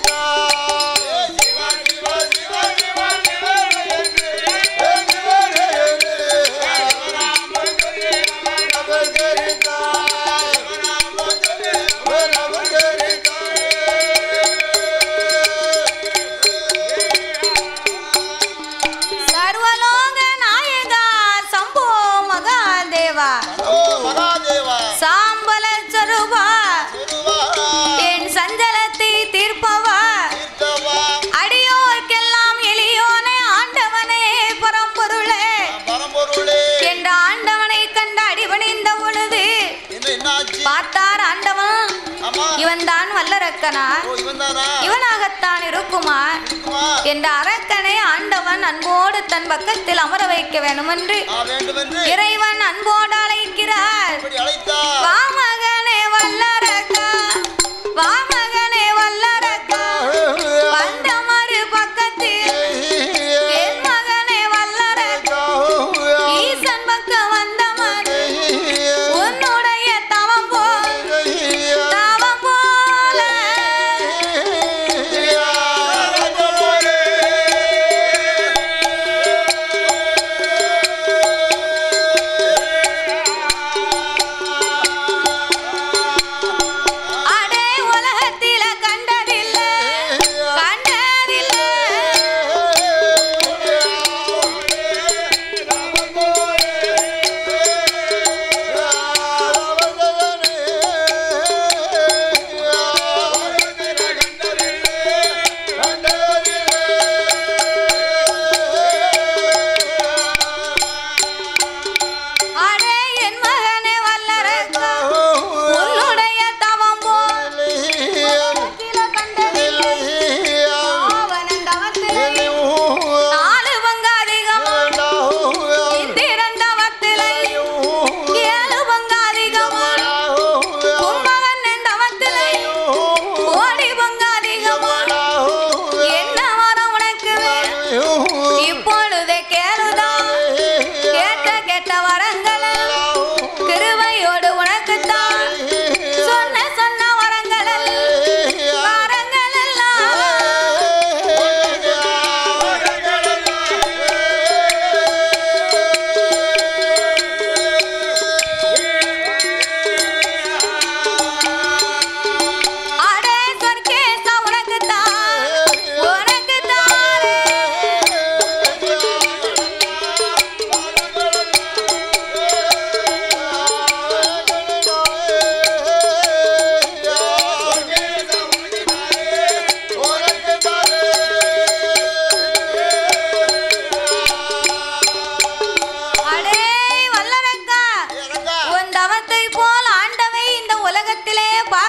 சர்வலோக நாயகா சம்போ மகாதேவா மகாதேவா சாம்பல சொருபா குருவா என் சஞ்சலத்தை தீர்ப்பவா தீர்த்தவா அடியோர்க்கெல்லாம் எளியோனே ஆண்டவனே பரம்பொருளே பரம்பொருளே என்ற ஆண்டவனை கண்டு அடிபணிந்த பொழுது என்ன என்னாச்சு பார்த்தார் ஆண்டவன் ஆமா இவன் தான் வல்லரக்கனா ஓ இவன் தானா இவனாகத்தான் இருக்குமா இருக்குமா என்ற அரக்கனை ஆண்டவன் அன்போடு தன் பக்கத்தில் அமர வைக்க வேண்டுமென்று ஆ வேண்டுமென்று இறைவன் அன்போடு அழைக்கிறார் இப்படி அழைத்தார் வா மகனே வல்லரக்கா வா மகனே வல்லரக்கா வந்த மறு பக்கத்தில் என் மகனே வல்லரக்கா ஈசன் பக்கம் வந்த மறு உன்னுடைய தவம் போல் தவம் போல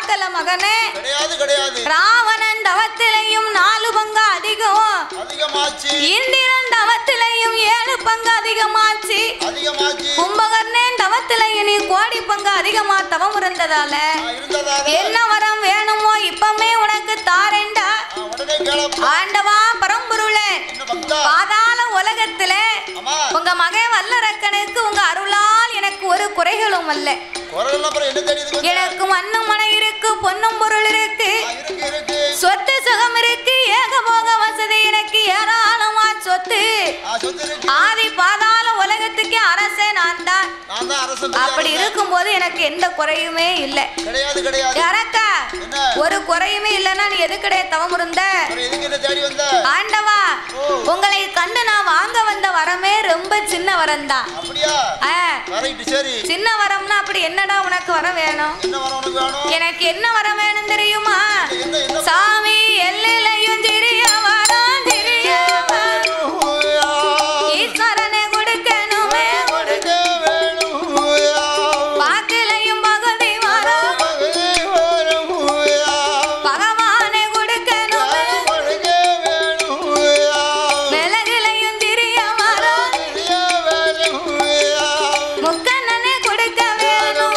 பார்க்கல மகனே கிடையாது கிடையாது ராவணன் தவத்திலையும் நாலு பங்கு அதிகம் அதிகமாச்சு இந்திரன் தவத்திலையும் ஏழு பங்கு அதிகமாச்சு அதிகமாச்சு கும்பகர்ணன் தவத்திலையும் நீ கோடி பங்கு அதிகமா தவம் இருந்ததால ஆ, இருந்ததால என்ன வரம் வேணுமோ இப்பமே உனக்கு தாரேண்டா ஆ, உடனே கேளப்பா ஆண்டவா பரம்பொருளே என்ன பக்தா பாதாள உலகத்துல ஆமா உங்க மகன் வல்லரக்கனுக்கு உங்க அருளால் எனக்கு ஒரு குறைகளும் அல்ல குரல் அப்புறம் என்ன தெரியுது கொஞ்சம்? எனக்கு மண்ணும் மனை இருக்கு பொன்னும் பொருள் இருக்கு ஆ, இருக்கு இருக்கு சொத்து சுகம் இருக்கு ஏகபோக வசதி எனக்கு ஏராளமா சொத்து ஆ, சொத்து இருக்கு ஆதி பாதாள உலகத்துக்கு அரசே நான் தான் நான் தான் அரசன் அப்படி இருக்கும்போது எனக்கு எந்த குறையுமே இல்லை கிடையாது கிடையாது யாரக்கா என்ன ஒரு குறையுமே இல்லைன்னா நீ எதுக்கடைய தவம் இருந்த அப்புறம் எதுக்கு என்ன தேடி வந்த ஆண்டவா ஓ. உங்களை கண்டு நான் வாங்க வந்த வரமே ரொம்ப சின்ன வரம் தான் அப்படியா ரைட்டு சரி சின்ன வரம்னா அப்படி என்னடா உனக்கு வரம் வேணும் என்ன வர உனக்கு வேணும் எனக்கு என்ன வரம் வேணும் தெரியுமா என்ன என்ன சாமி எல்லையிலையும் சிறிய வரம் சிறிய வரம். ஈஸ்வரனை கொடுக்கணுமே கொடுக்க வேணும் வாக்கிலையும் பகுதி வரம் பகவானை கொடுக்கணுமே கொடுக்க வேணும் மிளகுலையும் சிறிய வரம் முக்கண்ணனை கொடுக்க வேணும்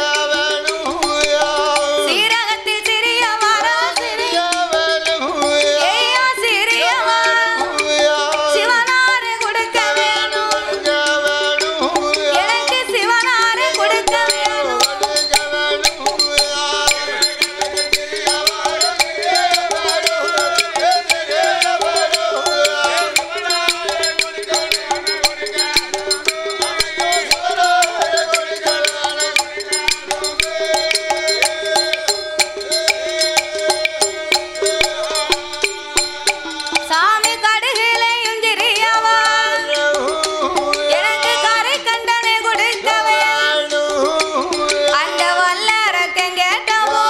சீரகத்தில் சிறிய வரம் சிறிய ஏய்யா சிறிய வரம் சிவனாரை கொடுக்க வேணும் எனக்கு சிவனாரை கொடுக்க வேணும் சாமி கடுகிலையும் சிறிய வரம் எனக்கு கரை கண்டனை கொடுக்க வேணும் அந்த வல்லரக்கன் கேட்டவோ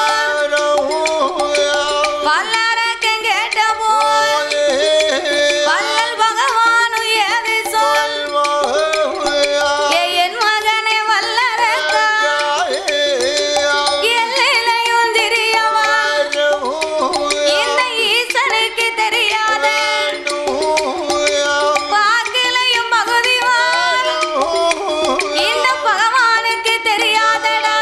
வல்லரக்கன் கேட்டவோ வல்லல் பகவானு ஏவி சொல் ஏ என் மகனை வல்லரக்கா எல்லையிலையும் சிறியவா இந்த ஈசனுக்கு தெரியாத வாக்கிலையும் பகுதிவான் இந்த பகவானுக்கு தெரியாதடா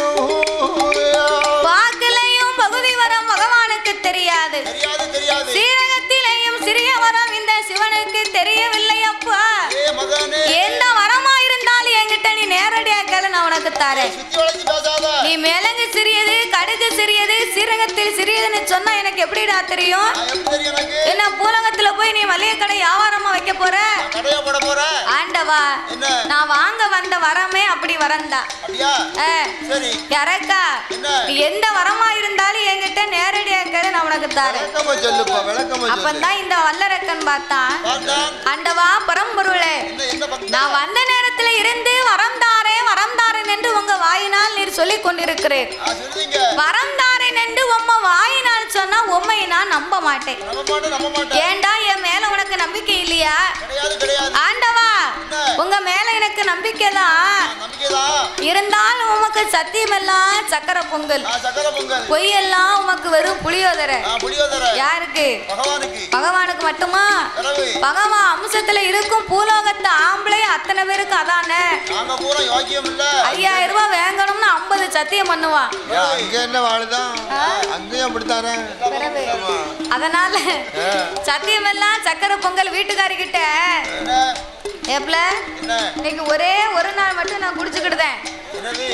வாக்கிலையும் பகுதி வரம் பகவானுக்கு தெரியாது தெரியாது தெரியாது சீரகத்திலையும் சிறிய வரம் இந்த சிவனுக்கு தெரியவில்லை அப்பா ஏ மகனே எந்த வரமா இருந்தாலும் என்கிட்ட நீ நேரடியா கேளு நான் உனக்கு தரேன் சுத்தி வளைச்சு பேசாத நீ மிளகு சிறியது கடுகு சிறியது சீரகத்தில் சிறியதுன்னு சொன்னா எனக்கு எப்படிடா தெரியும் நான் எப்படி தெரியும் எனக்கு என்ன பூலகத்துல போய் நீ மளிகை கடை வியாபாரமா வைக்க போற நான் கடையா போட போறேன் ஆண்டவா என்ன நான் வாங்க வந்த வரமே அப்படி வரந்தா அப்படியா சரி யாரக்கா என்ன? நீ எந்த வரமா இருந்தாலும் என்கிட்ட நேரடியா கேளு நான் உனக்கு தரேன் விளக்கமா சொல்லுப்பா விளக்கமா சொல்லு அப்பந்தான் இந்த வல்லரக்கன் பார்த்தான் பார்த்தான் ஆண்டவா பரம்பொருளே என்ன என்ன பக்தா நான் வந்த நேரத்துல இருந்து வரம் தாரேன் வரம் தாரேன் என்று உங்க வாயினால் நீர் சொல்லிக் கொண்டிருக்கிறேன் ஆ சொல்லுங்க வரம் தாரேன் என்று உம்ம வாயினால் சொன்னா உண்மை நான் நம்ப மாட்டேன் நம்ப மாட்டேன் நம்ப மாட்டேன் ஏண்டா என் மேல உனக்கு நம்பிக்கை இல்லையா கிடையாது கிடையாது ஆண்டவா என்ன? உங்க மேல எனக்கு நம்பிக்கை தான் நம்பிக்கைதான் இருந்தாலும் உமக்கு சத்தியமெல்லாம் சக்கரை பொங்கல் நான் சக்கர பொங்கல் பொய்யெல்லாம் உமக்கு வெறும் புளியோதரை நான் புளியோதர யாருக்கு பகவானுக்கு பகவானுக்கு மட்டுமா பிறகு பகவான் அம்சத்துல இருக்கும் பூலோகத்து ஆம்பளை அத்தனை பேருக்கு அதானே நாங்க பூரா யோக்கியம் இல்ல ஐயாயிரம் ரூபாய் வாங்கணும்னு ஐம்பது சத்தியம் பண்ணுவான் அங்க என்ன வாழுதான் அங்கேயும் அப்படித்தானே பிறகு அதனால சத்தியமெல்லாம் சக்கரை பொங்கல் வீட்டுக்காரி கிட்ட என்ன ஏப்ல என்ன இன்னைக்கு ஒரே ஒரு நாள் மட்டும் நான் குடிச்சுக்கிடுதேன் என்னது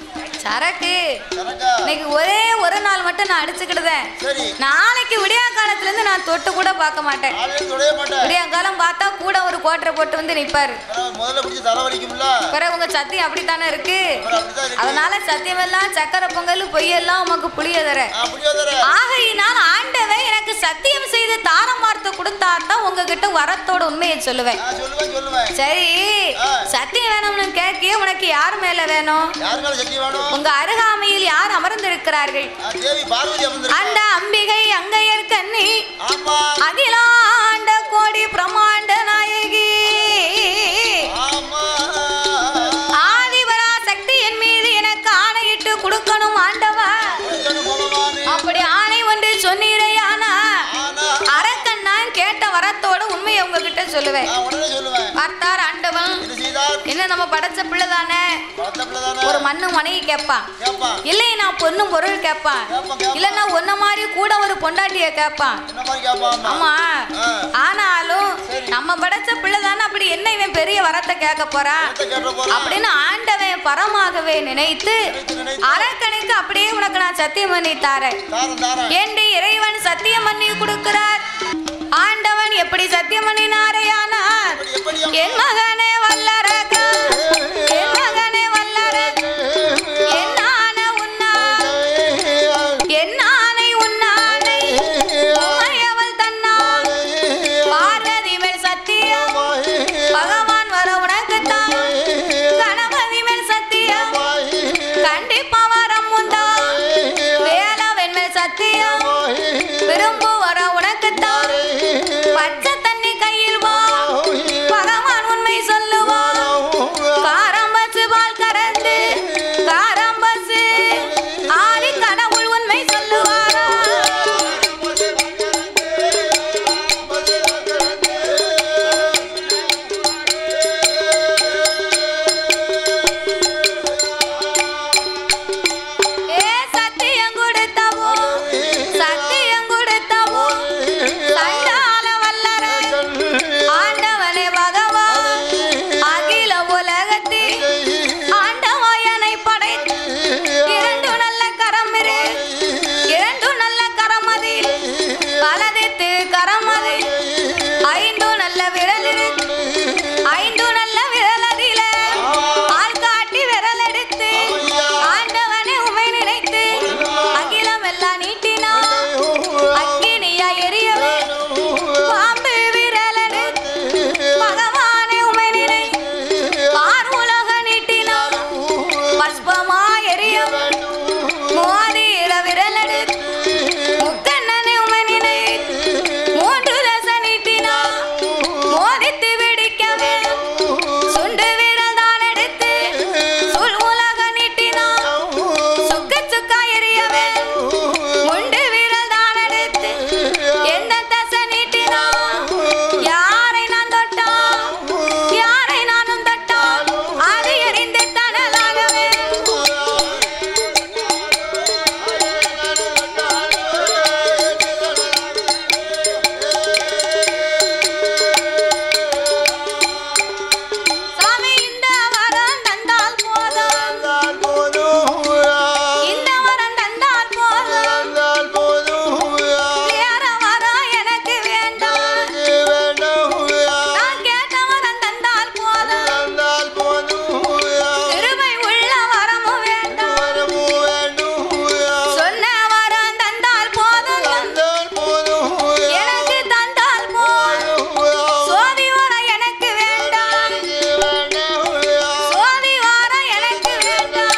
சரக்கு சரக்கா இன்னைக்கு ஒரே ஒரு நாள் மட்டும் நான் அடிச்சுக்கிடுதேன் சரி நாளைக்கு விடியா காலத்துல இருந்து நான் தொட்டு கூட பார்க்க மாட்டேன் காலையில தொடைய மாட்டேன் விடியா காலம் பார்த்தா கூட ஒரு கோட்டரை போட்டு வந்து நிப்பாரு பிறகு முதல்ல பிடிச்சி தலை வலிக்கும்ல பிறகு உங்க சத்தியம் அப்படித்தானே இருக்கு அப்புறம் அப்படித்தான் இருக்கு அதனால சத்தியமெல்லாம் சக்கரை பொங்கல் பொய்யெல்லாம் உமக்கு புளியதர நான் புளியோதர ஆகையினால் ஆண்டவன் எனக்கு சத்தியம் செய்து தாரம் வார்த்தை கொடுத்தா தான் உங்ககிட்ட வரத்தோட உண்மையை சொல்லுவேன் நான் சொல்லுவேன் சொல்லுவேன் சரி ஆ. சத்தியம் வேணும்னு கேட்க உனக்கு யார் மேல வேணும் யார் மேல சக்தி வேணும் உங்க அருகாமையில் யார் அமர்ந்திருக்கிறார்கள் நான் தேவி பார்வதி அமர்ந்திருக்கேன் அந்த அம்பிகை அங்கையர் கண்ணி ஆமா அகிலாண்ட கோடி பிரமாண்ட நாயகி ஆமா ஆதிபரா சக்தி என் மீது எனக்கு ஆணையிட்டு ஆணையிட்டு கொடுக்கணும் ஆண்டவா அப்படி ஆணை ஒன்று சொன்னீரையானா அரக்கன் நான் கேட்ட வரத்தோட உண்மையை உங்ககிட்ட சொல்லுவேன் பார்த்தார் ஆண்டவன் என்ன நம்ம படைச்ச பிள்ளை தானே ஒரு மண்ணு மனைவி கேட்பான் இல்லை நான் பொண்ணும் பொருள் கேட்பான் இல்லைன்னா ஒன்ன மாதிரி கூட ஒரு பொண்டாட்டிய கேட்பான் ஆமா ஆனாலும் நம்ம படைச்ச பிள்ளை தானே அப்படி என்ன இவன் பெரிய வரத்தை கேட்க போறான் அப்படின்னு ஆண்டவன் பரமாகவே நினைத்து அரக்கனுக்கு அப்படியே உனக்கு நான் சத்தியம் பண்ணி தாரேன் என்று இறைவன் சத்தியம் பண்ணி கொடுக்கிறார் ஆண்டவன் எப்படி சத்தியம் பண்ணினாரையானார் என் மகனே வல்லரக்கா என் மகனே வல்லரக்கா என்னான உன்னான் என்னானை உன்னானை உமையவள் தன்னான் பார்வதி மேல் சத்தியம் பகவான் வர உனக்குத்தான் கணபதி மேல் சத்தியம் கண்டிப்பா வரம் உண்டா வேலவன் மேல் சத்தியம் விரும்பு வர உனக்குத்தான் பச்சை தண்ணி கையில் வா பகவான் உண்மை சொல்லுவா காரம்பசு பால் கறந்து காரம்பசு ஆடி கடவுள் உண்மை சொல்லுவாரா ஏ சத்தியம் கொடுத்தவோ சத்தியம் கொடுத்தவோ சண்டால வல்லர ஆண்டவனே பகவான் அகில உலகத்தில் ஆண்டவாயனை படைத்து இரண்டு நல்ல கரம் இரு இரண்டு நல்ல கரம் அதில் வலதித்து கரம் அதில் ஐந்து நல்ல விரல் இரு ஐந்து நல்ல விரல் அதில ஆள் காட்டி விரல் எடுத்து ஆண்டவனை உமை நினைத்து அகிலம் எல்லாம் நீட்டினா அக்கினியா எரியவே பாம்பு விரல் எடுத்து பகவானை உமை நினை பார் உலக நீட்டினா பஸ்பமா எரியவே மோதிர விரல் எடுத்து முக்கண்ணனை உமை நினை மூன்று தச நீட்டினா மோதித்து வெடிக்கவே சுண்டு விரல் தான் எடுத்து சுல் உலக நீட்டினா சுக்க சுக்கா எரியவே முண்டு விரல் தான் எடுத்து எந்த தசை நீட்டினா யாரை நான் தொட்டா யாரை நானும் தொட்டா அது எரிந்து தனலாகவே சாமி இந்த வரம் தந்தால் போதும் இந்த வரம் தந்தால் போதும் வேற வரம் எனக்கு வேண்டாம் நான் கேட்ட வரம் தந்தால் போதும் திருமை உள்ள வரமும் வேண்டாம் சொன்ன வரம் தந்தால் போதும் எனக்கு தந்தால் போதும் சோதி வரம் எனக்கு வேண்டாம் சோதி வரம் எனக்கு வேண்டாம்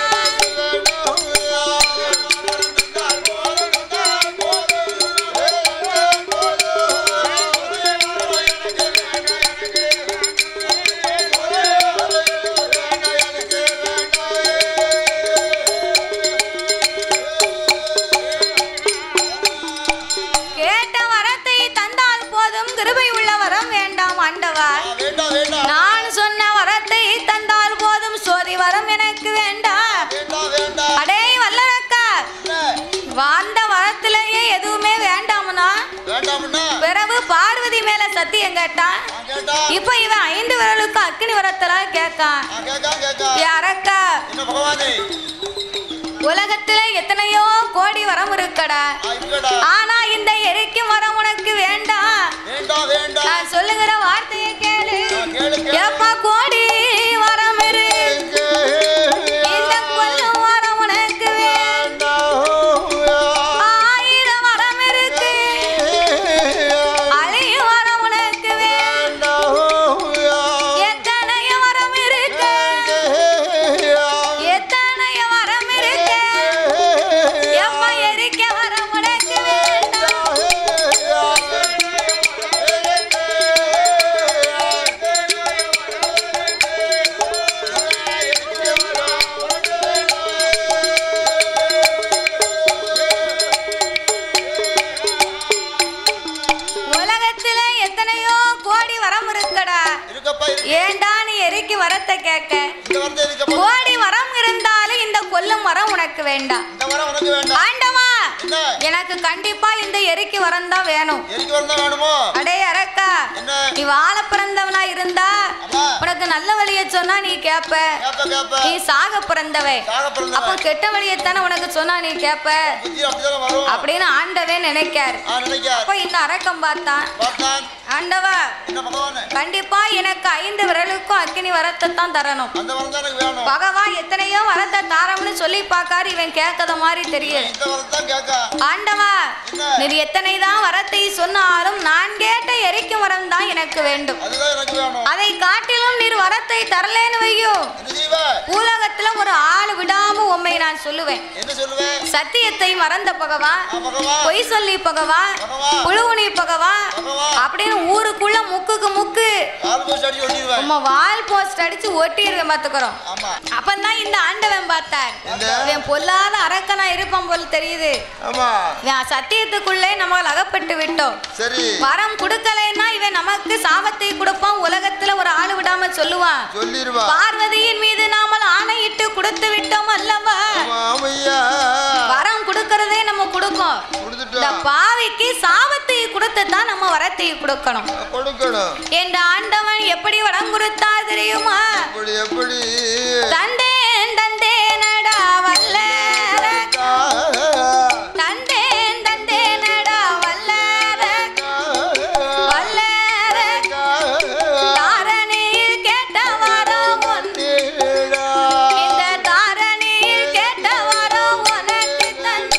கேட்ட வரத்தை தந்தால் போதும் கிருபை உள்ள வரம் வேண்டாம் ஆண்டவா நான் சொன்ன வரத்தை தந்தால் போதும் சோதி வரம் எனக்கு வேண்டாம் அடே வல்லரக்கா வாழ்ந்த வரத்திலேயே எதுவுமே வேண்டாம்னா வேண்டாம்னா பிறகு பார்வதி மேல சத்தியம் கேட்டான் நான் கேட்டா இப்ப இவன் ஐந்து விரலுக்கு அக்கினி வரத்துல கேட்கான் நான் கேட்கா கேட்கா ஏ அரக்கா என்ன பகவானே உலகத்துல எத்தனையோ கோடி வரம் இருக்கடா ஆ, இருக்கடா ஆனா இந்த எரிக்கும் வரம் உனக்கு வேண்டாம் வேண்டாம் வேண்டாம் நான் சொல்லுகிற வார்த்தையை கேளு நான் கேளு கேளு. ஏப்பா கோடி வரம் இரு இந்த கொல்லும் வரம் உனக்கு வேண்டாம் ஆயிரம் வரம் இருக்கு அழியும் வரம் உனக்கு வேண்டாம் எத்தனைய வரம் இருக்கு எத்தனைய வரம் இருக்கு எப்ப எரிக்க வரம் உனக்கு வேண்டாம் வேண்டாம் வரம் உனக்கு வேண்டாம் இந்த வரம் உனக்கு வேண்டாம் ஆண்டவா என்ன எனக்கு கண்டிப்பா இந்த எரிக்கு வரம் தான் வேணும் எரிக்கு வரம் தான் வேணுமோ அடே அரக்கா என்ன நீ வாழ பிறந்தவனா இருந்தா அம்மா உனக்கு நல்ல வழிய சொன்னா நீ கேப்ப கேப்ப கேப்ப நீ சாக பிறந்தவை சாக அப்போ பிறந்தவன் கெட்ட வழியத்தானே உனக்கு சொன்னா நீ கேப்ப புத்தி அப்படிதானே வரும் அப்படின்னு ஆண்டவே நினைக்காரு ஆ நினைக்கார் அப்ப இந்த அரக்கம் பார்த்தான் பார்த்தான் ஆண்டவா என்ன பகவானே கண்டிப்பா எனக்கு ஐந்து விரலுக்கும் அக்கினி வரத்தை தான் தரணும் அந்த வரம் தான் எனக்கு வேணும் பகவான் எத்தனையோ வரத்தை தாரம்னு சொல்லி பார்க்காரு இவன் கேட்கத மாதிரி தெரியுது இந்த வரம் தான் கேட்க ஆண்டவா என்ன? நீர் எத்தனை தான் வரத்தை சொன்னாலும் நான் கேட்ட எரிக்கும் வரம் தான் எனக்கு வேண்டும் அதுதான் எனக்கு வேணும் அதை காட்டிலும் நீர் வரத்தை தரலேன்னு வையோ என்ன செய்வ பூலகத்துல ஒரு ஆள் விடாம உண்மை நான் சொல்லுவேன் என்ன சொல்லுவேன் சத்தியத்தை மறந்த பகவான் ஆ பகவான் பொய் சொல்லி பகவான் பகவான் புழுவுனி பகவான் பகவான் அப்படின்னு ஊருக்குள்ள முக்குக்கு முக்கு கால் போஸ்ட் அடி ஒட்டிடுவேன் நம்ம வால் போஸ்ட் அடிச்சு ஒட்டிடுவேன் பாத்துக்கிறோம் ஆமா அப்பந்தான் இந்த ஆண்டவன் பார்த்தார் என்ன? இவன் பொல்லாத அரக்கனா இருப்பான் போல தெரியுது ஆமா இவன் சத்தியத்துக்குள்ளே நம்ம அகப்பட்டு விட்டோம் சரி வரம் கொடுக்கலைன்னா இவன் நமக்கு சாபத்தை கொடுப்பான் உலகத்துல ஒரு ஆளு விடாம சொல்லுவான் சொல்லிருவா பார்வதியின் மீது நாமல் ஆணையிட்டு கொடுத்து விட்டோம் அல்லவா ஆமா ஆமையா வரம் கொடுக்கறதே நம்ம கொடுக்கும் இந்த கொடுத்துட்டோம் பாவிக்கு சாபத்தை கொடுத்து தான் நம்ம வரத்தை கொடுக்கணும் கொடுக்கணும் என்ற ஆண்டவன் எப்படி வரம் கொடுத்தா தெரியுமா எப்படி எப்படி தந்தேன் தந்தேனடா வல்ல தந்தேன் தந்தேனடா வல்லர வல்லர தாரணியில் கேட்ட வரம் ஒன்று இந்த தாரணியில் கேட்ட வரம் உனக்கு தந்த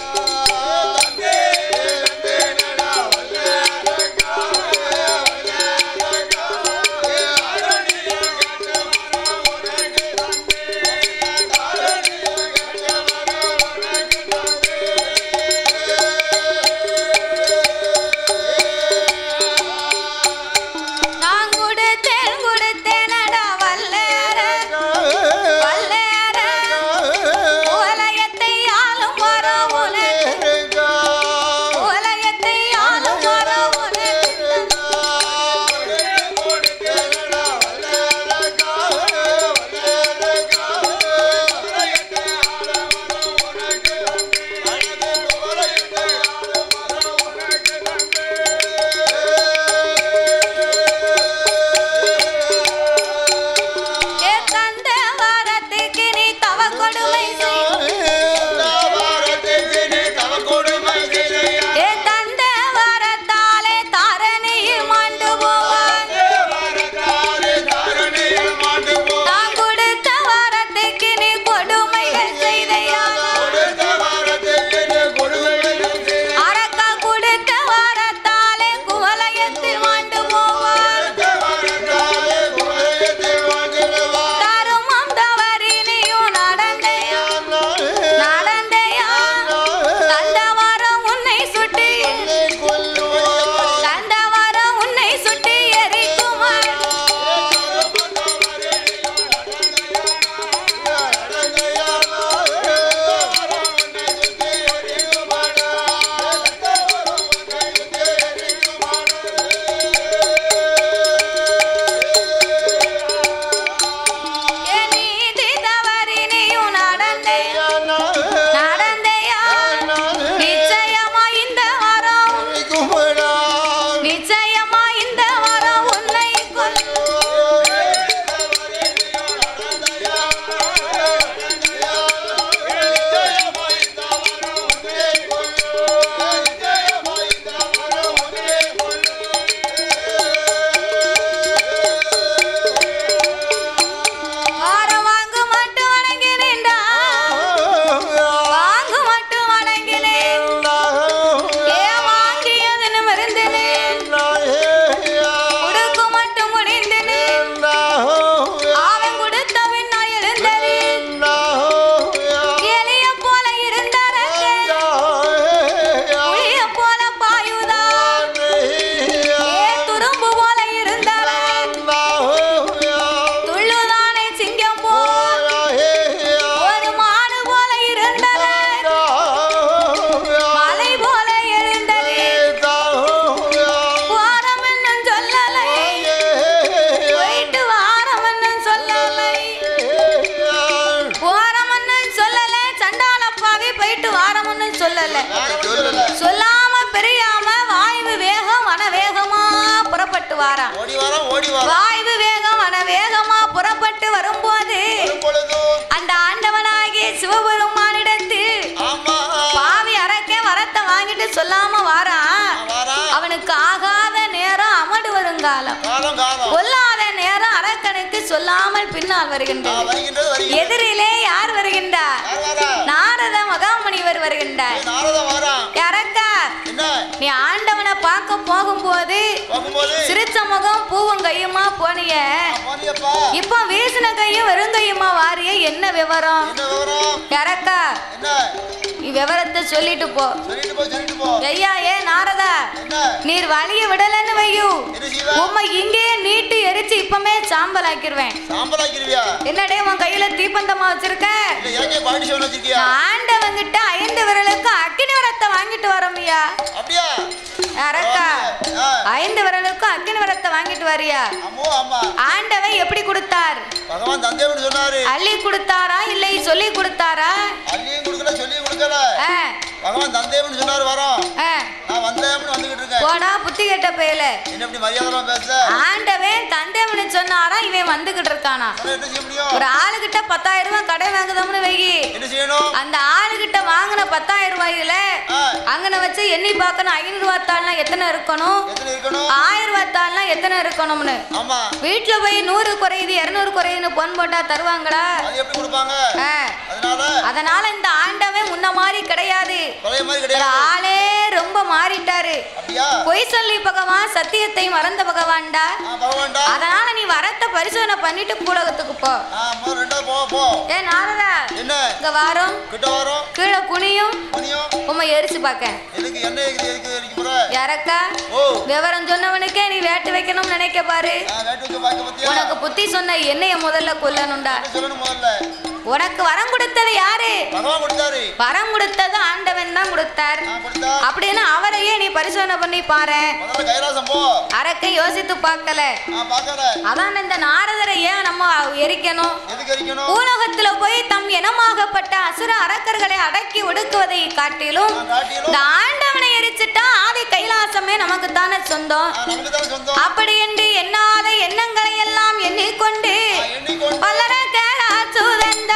புறப்பட்டு வாரம்னு சொல்லல சொல்லல சொல்லாம பெரியாம வாய்வு வேகம் வன வேகமா புறப்பட்டு வாரான் ஓடி வாரம் ஓடி வாரம் வாய்வு வேகம் வன வேகமா புறப்பட்டு வரும்போது பொழுதும் அந்த ஆண்டவனாகிய சிவபெருமானிடத்தில் ஆமா பாவி அரக்கே வரத்தை வாங்கிட்டு சொல்லாம வாரான் வாரம் அவனுக்கு ஆகாத நேரம் அமடு வருங்காலம் காலம் காலம் கொல்லாத நேரம் அரக்கனுக்கு சொல்லாமல் பின்னால் ஆ, வருகின்றது வருகின்றது வருகின்றது எதிரிலே யார் வருகின்றார் யார் வாரா நாரத மகாமுனிவர் வருகின்றார் நாரதம் வாரான் அரக்கா என்ன நீ ஆண்டவனை பார்க்க போகும்போது போகும்போது சிரிச்ச முகம் பூவும் கையுமா போனிய போனியப்பா இப்போ வீசின கையும் வெறும் கையுமா வாரிய என்ன விவரம் என்ன விவரம் அரக்கா என்ன நீ விவரத்தை சொல்லிட்டு போ சொல்லிட்டு போ சொல்லிட்டு போ ஐயா ஏ நாரதா என்ன நீர் வழிய விடலன்னு வையு என்ன செய்வ உம்மை இங்கேயே நீட்டு எரிச்சு இப்பமே சாம்பல் ஆக்கிருவேன் சாம்பலாக்கிருவியா என்னடே உன் கையில தீப்பந்தமா வச்சிருக்க இல்ல ஏற்கனவே பாடி சோன் வச்சிருக்கியா ஆண்டவங்கிட்ட ஐந்து விரலுக்கு அக்கினி வரத்தை வாங்கிட்டு வரோம்யா அப்படியா அரக்கா ஆ, ஐந்து விரலுக்கு அக்கினி வரத்தை வாங்கிட்டு வரியா அம்மோ ஆமா ஆண்டவன் எப்படி கொடுத்தார் பகவான் தந்தைவன் சொன்னாரு அள்ளி கொடுத்தாரா இல்லை சொல்லி கொடுத்தாரா அள்ளியும் கொடுக்கல சொல்லியும் கொடுக்கல ஆ, பகவான் தந்தைவன் சொன்னாரு வரோம் ஆ, நான் வந்தேன்னு வந்துகிட்டு இருக்கேன் போடா புத்தி கெட்ட பயல என்ன இப்படி மரியாதை பேச ஆண்டவன் தந்தைவனு சொன்னாரா இவன் வந்துகிட்டு இருக்கானா அப்புறம் என்ன செய்ய முடியும் ஒரு ஆளுகிட்ட பத்தாயிரம் ரூபாய் கடை வாங்குதோம்னு வைகி என்ன செய்யணும் அந்த ஆளுகிட்ட வாங்கின பத்தாயிரம் ரூபாயில ஆ, அங்கன வச்சு எண்ணி பார்க்கணும் ஐநூறு ரூபாய் தாள்னா எத்தனை இருக்கணும் எத்தனை இருக்கணும் ஆயிரம் ரூபாய் தாள்னா எத்தனை இருக்கணும்னு ஆமா வீட்டுல போய் நூறு குறையுது இருநூறு குறையுதுன்னு பொன் போட்டா தருவாங்களா அது எப்படி கொடுப்பாங்க ஆ, அதனால அதனால இந்த ஆண்டவன் முன்ன மாதிரி கிடையாது பழைய மாதிரி ஒரு கிடையாது ஆளே ரொம்ப மாறிட்டாரு அப்படியா பொய் சொல்லி பகவான் சத்தியத்தை மறந்த பகவான்டா ஆ பகவான்டா அதனால நீ வரத்தை பரிசோதனை பண்ணிட்டு பூலகத்துக்கு போ ஆ முதல் ரெண்டாவது போ போ ஏ நாரதா என்ன இங்க வாரம் கிட்ட வரோம் கீழே குனியும் மணியும் உம்மை எரிச்சு பார்க்க எதுக்கு என்ன இருக்குது எதுக்கு எரிக்க போற யாரக்கா ஓ விவரம் சொன்னவனுக்கே நீ வேட்டு வைக்கணும்னு நினைக்க பாரு நான் வேட்டு வச்சு பார்க்க பத்தியா உனக்கு புத்தி சொன்ன என்னைய முதல்ல கொல்லணும்டா என்ன சொல்லணும் முதல்ல உனக்கு வரம் கொடுத்தது யாரு பகவான் கொடுத்தாரு வரம் கொடுத்தது ஆண்டவன் தான் கொடுத்தார் நான் கொடுத்தா அப்படின்னு அவரையே நீ பரிசோதனை பண்ணி பாரு முதல்ல கைலாசம் போ அரக்கை யோசித்து பார்க்கல நான் பார்க்கல அதான் இந்த நாரதரை ஏன் நம்ம எரிக்கணும் எதுக்கு எரிக்கணும் பூலோகத்துல போய் தம் இனமாகப்பட்ட அசுர அரக்கர்களை அடக்கி ஒடுக்குவதை காட்டிலும் நான் காட்டிலும் இந்த ஆண்டவனை எரிச்சிட்டா ஆதி கைலாசமே நமக்கு தானே சொந்தம் நான் நமக்கு தான் சொந்தம் அப்படி என்று எண்ணாத எண்ணங்களை எல்லாம் எண்ணிக்கொண்டு நான் எண்ணிக்கொண்டு பல்லர கேராச்சுதந்தா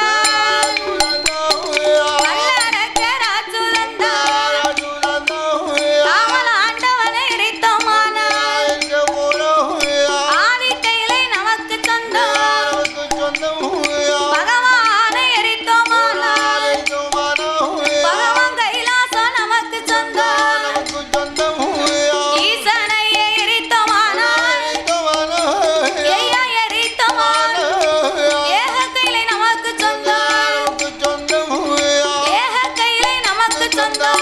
பல்லர கேராச்சுதந்தா காவல் ஆண்டவனை எரித்தோமானா ஆதி கையிலை நமக்கு சொந்தம் பகவானை எரித்தோமானா பகவான் கைலாசம் நமக்கு சொந்தம் ஈசனை எரித்தோமானா ஐயா எரித்தோமானா ஏக கையிலை நமக்கு சொந்தம் ஏக கையிலை நமக்கு சொந்தம்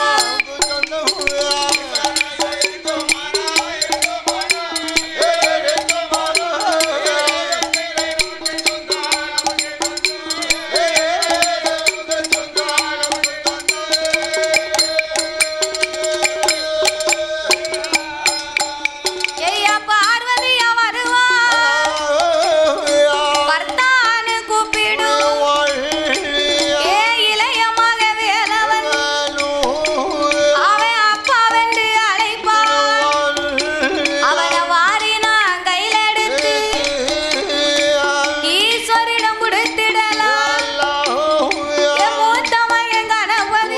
ஐயா பார்வதியா வருவா பர்த்தான்னு கூப்பிடும் ஏ இளைய மக வேலவன் அவன் அப்பாவென்று அழைப்பான் அவனை வாரி நான் கையில எடுத்து ஈஸ்வரிடம் கொடுத்திடலாம் என் மூத்த மகன் கணபதி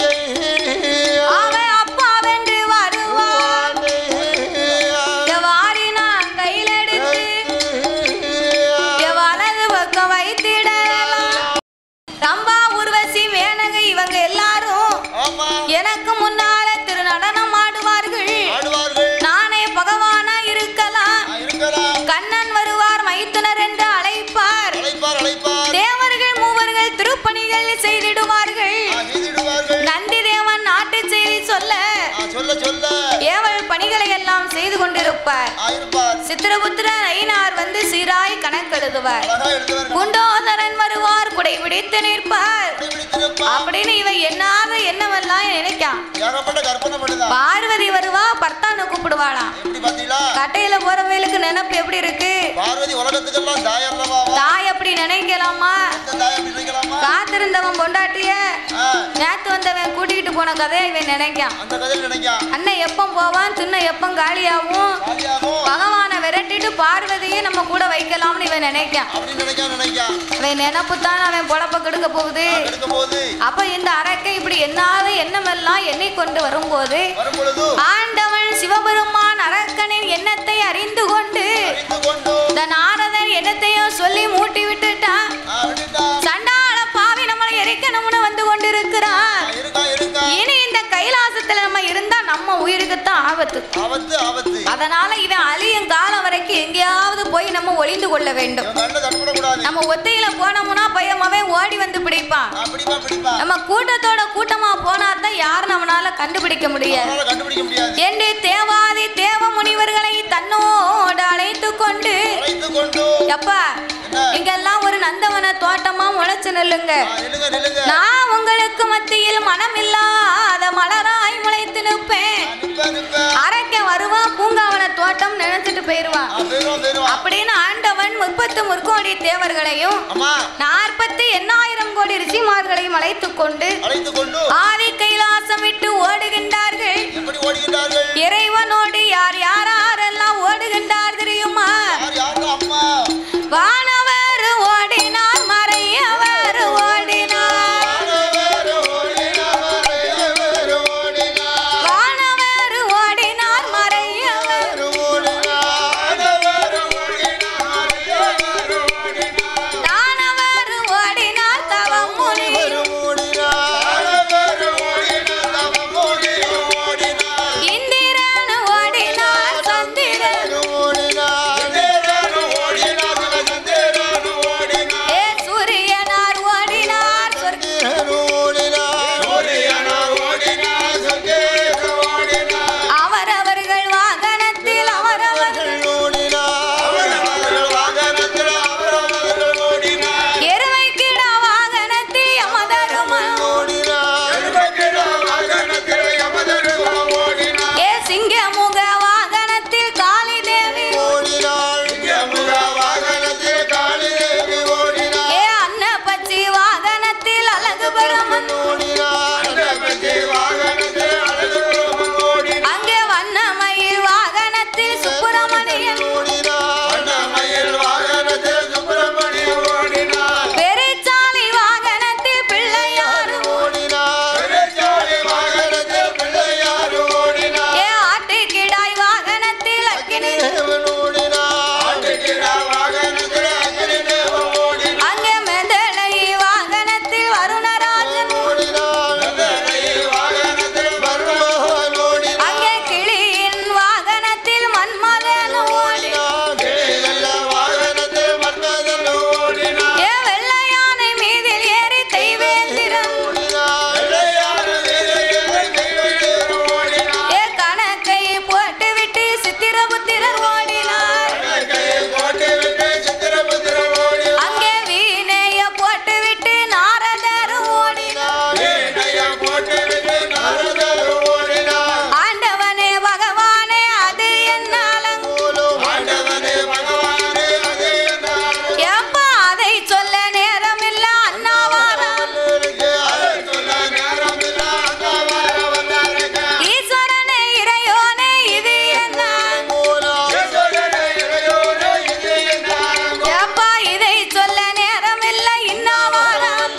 அவன் அப்பாவென்று வருவான் என் வாரி நான் கையில எடுத்து என் வலது பக்கம் வைத்திடலாம் ரம்பா உர்வசி மேனகை இவங்க எல்லாரும் ஆமா எனக்கு முன்னால திரு நடனம் ஆடுவார்கள் ஆடுவார்கள் நானே பகவானா இருக்கலாம் நான் இருக்கலாம் கண்ணன் வருவார் மைத்துனர் என்று அழைப்பார் அழைப்பார் அழைப்பார் தேவர்கள் மூவர்கள் திருப்பணிகள் செய்திடுவார்கள் நான் செய்திடுவார்கள் நந்தி தேவன் நாட்டு செய்தி சொல்ல நான் சொல்ல சொல்ல ஏவல் பணிகளை எல்லாம் செய்து கொண்டிருப்பார் நான் இருப்பார் சித்திரபுத்திரன் ஐனார் வந்து சீராய் கணக்கெழுதுவார் அழகா எழுதுவார்கள் குண்டோதரன் வருவார் குடை பிடித்து நிற்பார் பிடித்திருப்பார் அப்படின்னு இவன் எண்ணாத என்னவெல்லாம் நினைக்கான் ஏகப்பட்ட கற்பனை பண்ணுதான் பார்வதி வருவா பர்த்தான கூப்பிடுவாளாம் எப்படி பாத்தீங்களா கட்டையில போறவங்களுக்கு நினைப்பு எப்படி இருக்கு பார்வதி உலகத்துக்கெல்லாம் தாய் அல்லவாவா தாய் அப்படி நினைக்கலாமா எந்த தாய் அப்படி நினைக்கலாமா காத்திருந்தவன் பொண்டாட்டிய ஆ, நேத்து வந்தவன் போன கதையை இவன் நினைக்கான் அந்த கதையில் நினைக்கான் அண்ணன் எப்போ போவான் தின்ன எப்போ காலியாகும் காலியாகும் பகவானை விரட்டிட்டு பார்வதியை நம்ம கூட வைக்கலாம்னு இவன் நினைக்கான் அப்படின்னு நினைக்கான் நினைக்கான் அவன் நினப்பு தான் அவன் பொழப்ப கெடுக்க போகுது எடுக்கும் போது அப்ப இந்த அரக்கை இப்படி எண்ணாத எண்ணமெல்லாம் எண்ணிக்கொண்டு வரும்போது வரும் பொழுது ஆண்டவன் சிவபெருமான் அரக்கனின் எண்ணத்தை அறிந்து கொண்டு அறிந்து கொண்டு இந்த நாரதன் எண்ணத்தையும் சொல்லி மூட்டி விட்டுட்டான் ஆ, விட்டுட்டான் சண்டாள பாவி நம்மளை எரிக்கணும்னு வந்து கொண்டிருக்கிறான் ஆ, இருக்கா இருக்கா இனி இந்த கைலாசத்துல நம்ம இருந்தா நம்ம உயிருக்குத்தான் ஆபத்து ஆபத்து ஆபத்து அதனால இவன் அழியும் காலம் வரைக்கும் எங்கேயாவது போய் நம்ம ஒளிந்து கொள்ள வேண்டும் இவன் கண்ணில் தட்டுப்படக்கூடாது நம்ம ஒத்தையில போனோம்னா பயமாவே ஓடி வந்து பிடிப்பான் ஆ, பிடிப்பா பிடிப்பா நம்ம கூட்டத்தோட கூட்டமா போனா தான் யாரும் நம்மளால கண்டுபிடிக்க முடியாது அவனால கண்டுபிடிக்க முடியாது என்று தேவாதி தேவ முனிவர்களை தன்னோடு அழைத்து கொண்டு அழைத்து கொண்டு எப்பா என்ன? இங்கெல்லாம் ஒரு நந்தவன தோட்டமா முளைச்சு நில்லுங்க ஆ, நில்லுங்க நில்லுங்க நான் உங்களுக்கு மத்தியில் மனமில்லாத மலராய் முளைத்து நிற்பேன் ஆ, நிப்ப நிப்ப அரக்க வருவான் பூங்காவன தோட்டம் நினைச்சிட்டு போயிருவான் ஆ, போயிடுவான் போயிடுவான் அப்படின்னு ஆண்டவன் முப்பத்து முற்கோடி தேவர்களையும் அம்மா நாற்பத்தி எண்ணாயிரம் கோடி ரிஷிமார்களையும் அழைத்துக் கொண்டு அழைத்து கொண்டு ஆதி கைலாசம் விட்டு ஓடுகின்றார்கள் எப்படி ஓடுகின்றார்கள் இறைவனோடு யார் யாரெல்லாம் ஓடுகின்றார் தெரியுமா யார் யாரும் அம்மா வானவர் ஓடினார் மறையவர் ஓடினார் வானவர் ஓடினார் மறையவர் தானவர் ஓடினார் தவம் முனி இந்திரன் ஓடினார் சந்திரன் ஏ சூரியனார் ஓடினார் சொர்க்க அவரவர்கள் வாகனத்தில் அவரவர்கள் எருமை கிட வாகனத்தில் யமதருமன் ஏ சிங்கமுக வாகனத்தில் காளி தேவி ஏ அன்ன பச்சி வாகனத்தில் அழகு பெருமன் அங்கே வண்ணமயில் வாகனத்தில் சுப்பிரமணியன் பெருச்சாலி வாகனத்தில் பிள்ளையாரும் ஏ ஆட்டுக்கிடாய் வாகனத்தில் அக்கினி அங்கே மெதலை வாகனத்தில் வருணராஜன் அங்கே கிளியின் வாகனத்தில் மன்மதன் ஓடி ஏ வெள்ளையானை மீதில் ஏறி தெய்வேந்திரன் ஏ கணக்கை போட்டுவிட்டு சித்திரபுத்திரர் ஓடினார் அங்கே வீணைய போட்டுவிட்டு நாரதர் ஓடினார் ஆண்டவனே பகவானே அது என்ன அலங்கு- ஏப்பா அதை சொல்ல நேரமில்ல அண்ணாவாரம் ஈஸ்வரனே இறையோனே இது என்ன ஏப்பா இதை சொல்ல நேரமில்ல இன்னாவாரம்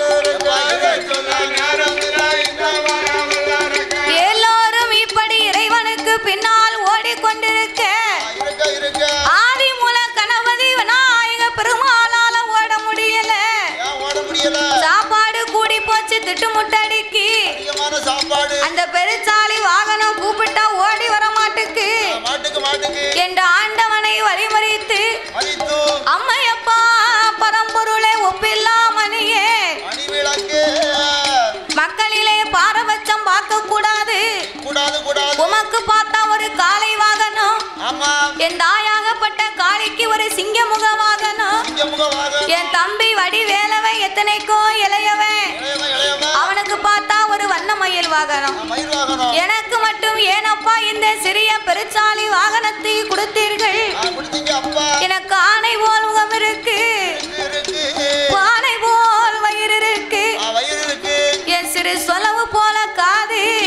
எல்லோரும் இப்படி இறைவனுக்கு பின்னால் ஓடிக்கொண்டிருக்க ஆதி மூல கணபதி விநாயக பெருமாளால ஓட முடியல சாப்பாடு கூடி போச்சு திட்டுமுட்டடிக்கு சாப்பாடு அந்த பெருச்சாலி வாகனம் கூப்பிட்டா ஓடி வர மாட்டுக்கு மாட்டுக்கு மாட்டுக்கு என்ற ஆண்டவனை வழிமறித்து மதித்து அம்மையப்பா பரம்பொருளே ஒப்பில்லாமணியே மணிவிளக்கு மக்களிலே பாரபட்சம் பார்க்க கூடாது கூடாது கூடாது உமக்கு பார்த்தா ஒரு காளை வாகனம் ஆமா என் தாயாகப்பட்ட காளிக்கு ஒரு சிங்கமுக வாகனம் சிங்கமுகமாக என் தம்பி வடிவேலவன் எத்தனைக்கோ இளையவன் இளையவன் இளையவன் அவனுக்கு பார்த்தா ஒரு வண்ணமயில் வாகனம் மயில் வாகனம் எனக்கு மட்டும் ஏனப்பா இந்த சிறிய பெருச்சாலி வாகனத்தை கொடுத்தீர்கள் ஆ, கொடுத்தீங்க அப்பா எனக்கு ஆணை போல் முகம் இருக்கு இருக்கு பானை போல் வயிறு இருக்கு ஆ, வயிறு இருக்கு என் சிறு சொலவு போல காது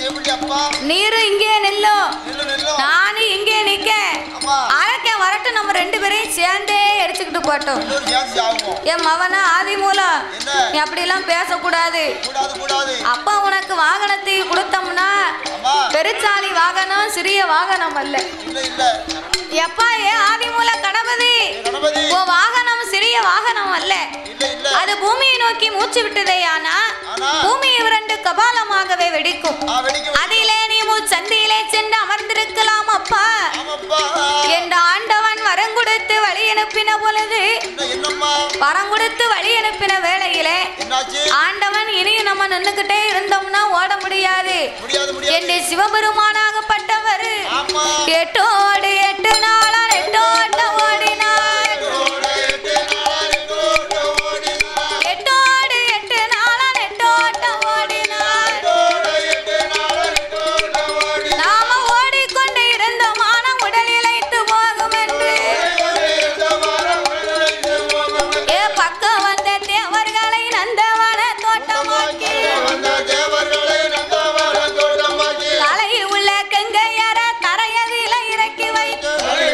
எப்படி அப்பா நீரும் இங்கே நில்லும் நில்லு நில்லு நானும் இங்கே நிக்க ஆமா அரக்க வரட்டும் நம்ம ரெண்டு பேரையும் சேர்ந்தே அடிச்சுக்கிட்டு போட்டோம் இன்னொரு சான்ஸ் ஆகும் என் மவன ஆதி மூலம் என்ன நீ அப்படிலாம் பேசக்கூடாது கூடாது கூடாது அப்பா உனக்கு வாகனத்தை கொடுத்தோம்னா ஆமா பெருச்சாலி வாகனம் சிறிய வாகனம் அல்ல இல்ல இல்ல எப்பா ஏ ஆதிமூல கணபதி கணபதி உன் வாகனம் சிறிய வாகனம் அல்ல இல்ல இல்ல அது பூமியை நோக்கி மூச்சு விட்டதேயானா ஆனா பூமி இரண்டு கபாலமாகவே வெடிக்கும் ஆ வெடிக்க அதிலே நீ சந்தியிலே சென்று அமர்ந்திருக்கலாம் அப்பா ஆமாப்பா என்ற ஆண்டவன் வரம் கொடுத்து வழி அனுப்பின பொழுது என்ன என்னம்மா வரம் கொடுத்து வழி அனுப்பின வேளையிலே என்னாச்சு ஆண்டவன் இனியும் நம்ம நின்னுக்கிட்டே இருந்தோம்னா ஓட முடியாது முடியாது முடியாது என்று சிவபெருமானாகப்பட்டவர் ஆமா எட்டோடு எட்டு நாளா எட்டோட்ட ஓடினார் எட்டோடு எட்டு நாளா எட்டோட்ட ஓடினார் நாம ஓடிக்கொண்டு இருந்த மானம் உடல் இழைத்து போகும் என்று ஏ பக்கம் வந்த தேவர்களை நந்தவன தோட்டமாக்கி தலையில் உள்ள கங்கையர தரையதில இறக்கி வைத்து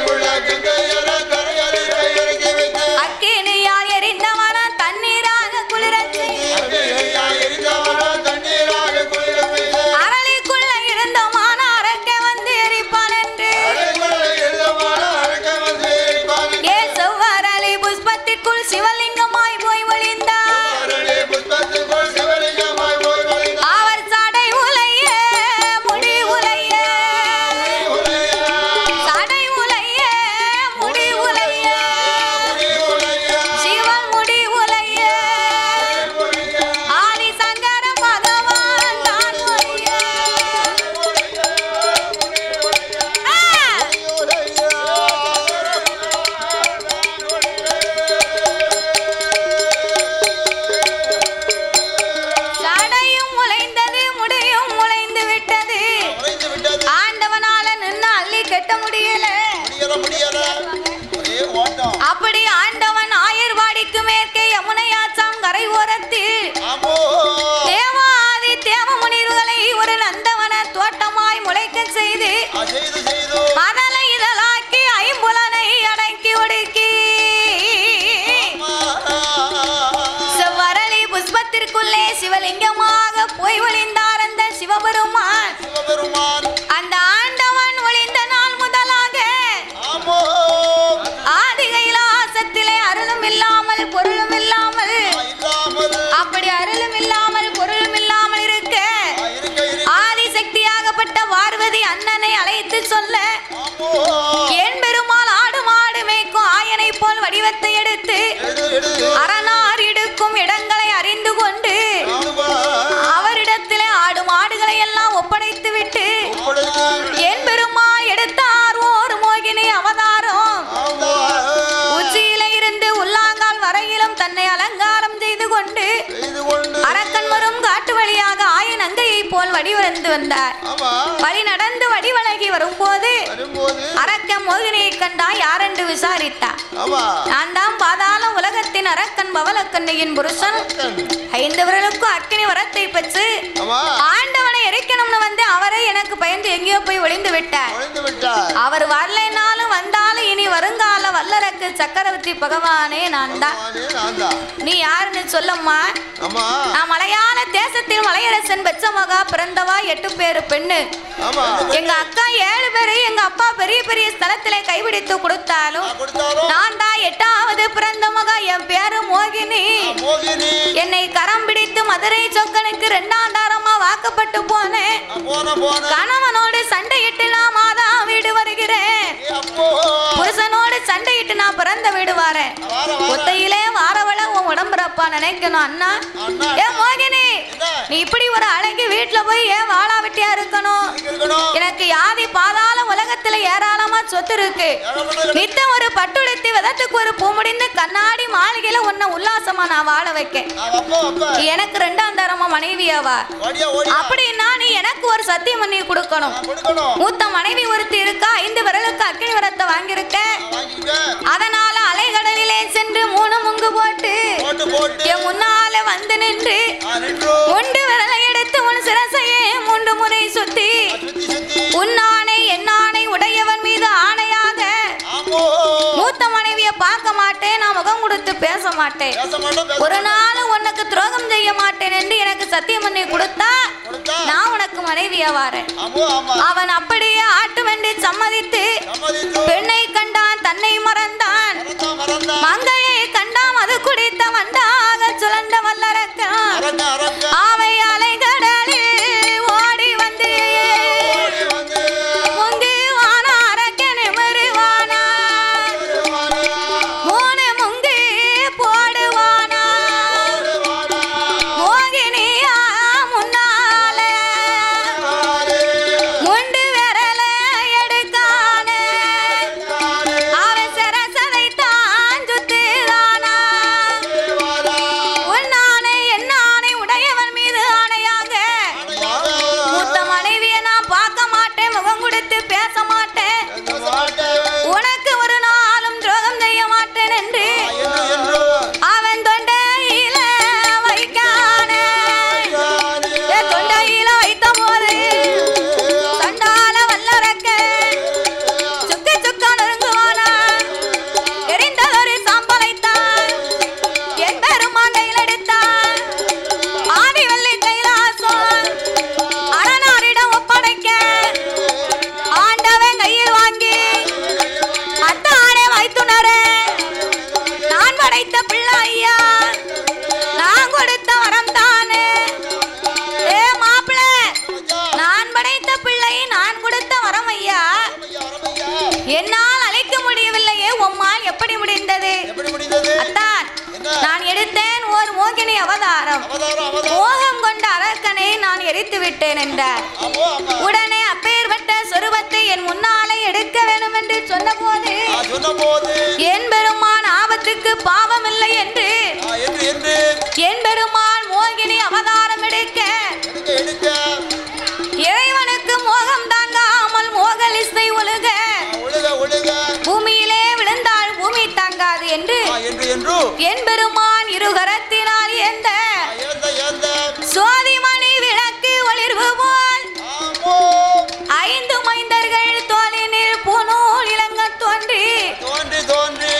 அக்கினியால் எரிந்தவன தண்ணீராக குளிரச் செய்து அரளிக்குள்ள இருந்த மான அரக்க வந்து எரிப்பான் என்று ஏ செவ்வரளி புஷ்பத்திற்குள் சிவலிங்கமாய் போய் ஒளிந்தார் அவர் சடை உலைய முடி உலைய சடை உலைய முடி உலைய சிவன் முடி உலைய ஆதி சங்கர பகவான் தான் ஒழிய ஆ! சடையும் முளைந்தது முடியும் முளைந்து விட்டது ஆண்டவனால நின்னு அள்ளி கட்ட முடியல அப்படி ஆண்டவன் ஆயர்வாடிக்கு மேற்கே யமுனையாச்சாம் கரை ஓரத்தில் தேவாதி தேவ முனிவர்களை ஒரு நந்தவன தோட்டமாய் முளைக்க செய்து செய்து செய்து மதலை இதழாக்கி ஐம்புலனை அடக்கி ஒடுக்கி செவ்வரளி புஷ்பத்திற்குள்ளே சிவலிங்கமாக போய் ஒளிந்தார் அந்த சிவபெருமான் சிவபெருமான் அந்த ஆண்டவன் ஒளிந்த நாள் முதலாக ஆமோ ஆதி கைலாசத்திலே அருளும் இல்லாமல் பொருளும் இல்லாமல் இல்லாமல் அப்படி அருளும் இல்லாமல் பொருளும் இல்லாமல் இருக்க இருக்க இருக்க ஆதிசக்தியாகப்பட்ட பார்வதி அண்ணனை அழைத்து சொல்ல ஆமோ ஏன் பெருமாள் ஆடு மாடு மேய்க்கும் ஆயனை போல் வடிவத்தை எடுத்து எடு எடு அரணார் இடுக்கும் இடங்களை அறிந்து கொண்டு ஆமா அவரிடத்திலே ஆடு மாடுகளை எல்லாம் ஒப்படைத்து விட்டு ஒப்படைத்து ஏன் பெருமாள் எடுத்தார் ஓர் மோகினி அவதாரம் ஆமா உச்சியில இருந்து உள்ளாங்கால் வரையிலும் தன்னை அலங்காரம் செய்து கொண்டு செய்து கொண்டு அரக்கன் வரும் காட்டு வழியாக ஆயன் அங்கையை போல் வடிவடைந்து வந்தார் ஆமா வழி நடந்து வடிவழகி வரும்போது வரும்போது அரக்கன் மோகினியை கண்டா யாரென்று விசாரித்தார் ஆமா நான் தான் பாதாள உலகத்தின் அரக்கன் பவலக்கண்ணியின் புருஷன் ஐந்து விரலுக்கும் அக்கினி வரத்தை பெற்று ஆமா ஆண்டவனை எரிக்கணும்னு வந்து அவரை எனக்கு பயந்து எங்கேயோ போய் ஒளிந்து விட்டார் ஒழிந்து விட்டார் அவர் வரலைனாலும் வந்தாலும் இனி வருங்கால வல்லரக்கு சக்கரவர்த்தி பகவானே நான் தான் நானே நான் தான் நீ யாருன்னு சொல்லம்மா ஆமா நான் மலையாள தேசத்தில் மலையரசன் பெச்சமகா பிறந்தவா எட்டு பேரு பெண்ணு ஆமா எங்க அக்கா ஏழு பேரு எங்க அப்பா பெரிய பெரிய ஸ்தலத்திலே கைபிடித்து கொடுத்தாலும் நான் கொடுத்தாலும் நான் தான் எட்டாவது பிறந்த மகா என் பேரு மோகினி மோகினி என்னை கரம் பிடித்து மதுரை சொக்கனுக்கு ரெண்டாண்டாரமா வாக்கப்பட்டு போனேன் நான் போன போன கணவனோடு சண்டையிட்டு நான் மாதா வீடு வருகிறேன் ஏ அப்போ புருஷனோடு சண்டையிட்டு நான் பிறந்த வீடு வாரேன் வார வார ஒத்தையிலே வாரவள உன் உடம்புறப்பா நினைக்கணும் அண்ணா அண்ணா ஏ மோகினி என்ன நீ இப்படி ஒரு அழகி வீட்டுல போய் ஏன் வாழா வெட்டியா இருக்கணும் இங்க இருக்கணும் எனக்கு யாதி பாதாள உலகத்துல ஏராளமா சொத்து இருக்கு ஏகப்பட்ட நித்தம் ஒரு பட்டுடுத்தி விதத்துக்கு ஒரு பூ முடிந்து கண்ணாடி மாளிகையில உன்னை உல்லாசமா நான் வாழ வைக்கேன் நான் அப்போ அப்ப நீ எனக்கு ரெண்டாம் தரமா மனைவியாவா ஓடியா ஓடியா அப்படின்னா நீ எனக்கு ஒரு சத்தியம் பண்ணி கொடுக்கணும் நான் கொடுக்கணும் மூத்த மனைவி ஒருத்தி இருக்கா ஐந்து விரலுக்கு அக்கினி வரத்தை வாங்கியிருக்க நான் வாங்கிக்கிட்டேன் அதனால அலைகடலிலே சென்று மூணு முங்கு போட்டு போட்டு போட்டு என் முன்னால வந்து நின்று நான் நின்று முண்டு விரலை எடுத்து உன் சிரசையே மூன்று முறை சுத்தி சுத்தி சுத்தி உன்னானை என்னானை உடையவன் மீது ஆணையாக ஆமோ மூத்த மனைவிய பார்க்க மாட்டேன் நான் முகம் கொடுத்து பேச மாட்டேன் பேச மாட்டோம் பேச ஒரு நாள் உனக்கு துரோகம் செய்ய மாட்டேன் என்று எனக்கு சத்தியம் பண்ணி கொடுத்தா கொடுத்தா நான் உனக்கு மனைவியா வாரேன் ஆமோ ஆமா அவன் அப்படியே ஆட்டுமென்று சம்மதித்து சம்மதித்து பெண்ணை கண்டான் தன்னை மறந்தான் மறந்தா மறந்தா மங்கையை கண்டாம் அது குடித்த வண்டாக சுழண்ட வல்லரக்கான் அரக்க அரக்க ஆவை அலைகடலில் ஓடி வந்து ஓடி வந்து முங்கு வானா அரக்க நிமிருவானா மூணு முங்கு போடுவானா மோகினியா முன்னால முண்டு விரல எடுக்கானே அவன் சரசதை தான் சுத்துதானா உன்னானை என்னானை உடையவன் மீது ஆணையாக மூத்த மனைவியை நான் பார்க்க மாட்டேன் முகம் கொடுத்து பேச மாட்டேன் உனக்கு ஒரு நாளும் துரோகம் செய்ய மாட்டேன் என்று அவன் தொண்டையில வைக்கானே ஏ, தொண்டையில வைத்த போது தண்டால வல்லரக்க சுக்கு சுக்கா நொறுங்குவானா எரிந்ததொரு சாம்பலைத்தான் என் பெருமான் கையில் எடுத்தான் ஆதி வள்ளி கைலாசம் அரணாரிடம் ஒப்படைக்க ஆண்டவன் கையில் வாங்கி அத்தானே வைத்துணர நான் படைத்த பிள்ளை ஐயா நான் கொடுத்த வரம் தானே ஏ மாப்பிள்ள நான் படைத்த பிள்ளை நான் கொடுத்த வரம் ஐயா என்னால் அழைக்க முடியவில்லையே உம்மால் எப்படி முடிந்தது எப்படி முடிந்தது அத்தான் நான் எடுத்தேன் ஓர் மோகினி அவதாரம் அவதாரம் அவதாரம் மோகம் கொண்ட அரக்கனை நான் எரித்து விட்டேன் என்றார் ஆமோ ஆமா உடனே அப்பேற்பட்ட சொருபத்தை என் முன்னாலே எடுக்க வேண்டும் என்று சொன்னபோது நான் சொன்னபோது என் பெருமான் ஆபத்துக்கு பாவம் இல்லை என்று ஆ, என்று என்று என் பெருமான் மோகினி அவதாரம் எடுக்க எடுக்க எடுக்க இறைவனுக்கு மோகம் தாங்காமல் மோகலிசை ஒழுக ஒழுக ஒழுக பூமியிலே விழுந்தால் பூமி தாங்காது என்று ஆ, என்று என்று என் பெருமான் இருகரத்தினால் எந்த ஆ, ஏந்த ஏந்த சோதிமணி விளக்கு ஒளிர்வு போல் ஆமோ ஐந்து மைந்தர்கள் தோலினில் புனூல் இளங்க தோன்றி தோன்றி தோன்றி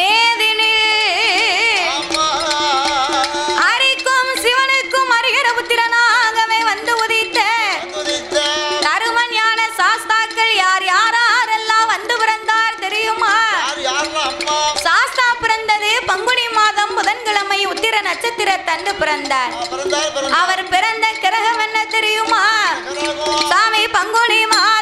மேதினில் ஆமா அரிக்கும் சிவனுக்கும் அருகிற புத்திரனாகவே வந்து உதித்த வந்துதித்த தருமன் ஞான சாஸ்தாக்கள் யார் யாரெல்லாம் வந்து பிறந்தார் தெரியுமா யார் யாரெல்லாம் அம்மா சாஸ்தா பிறந்தது பங்குனி மாதம் புதன்கிழமை உத்திர நட்சத்திர தண்டு பிறந்தார் ஆ, பிறந்தார் பிறந்தார் அவர் பிறந்த கிரகம் என்ன தெரியுமா பிறகும் சாமி பங்குனி மாதம்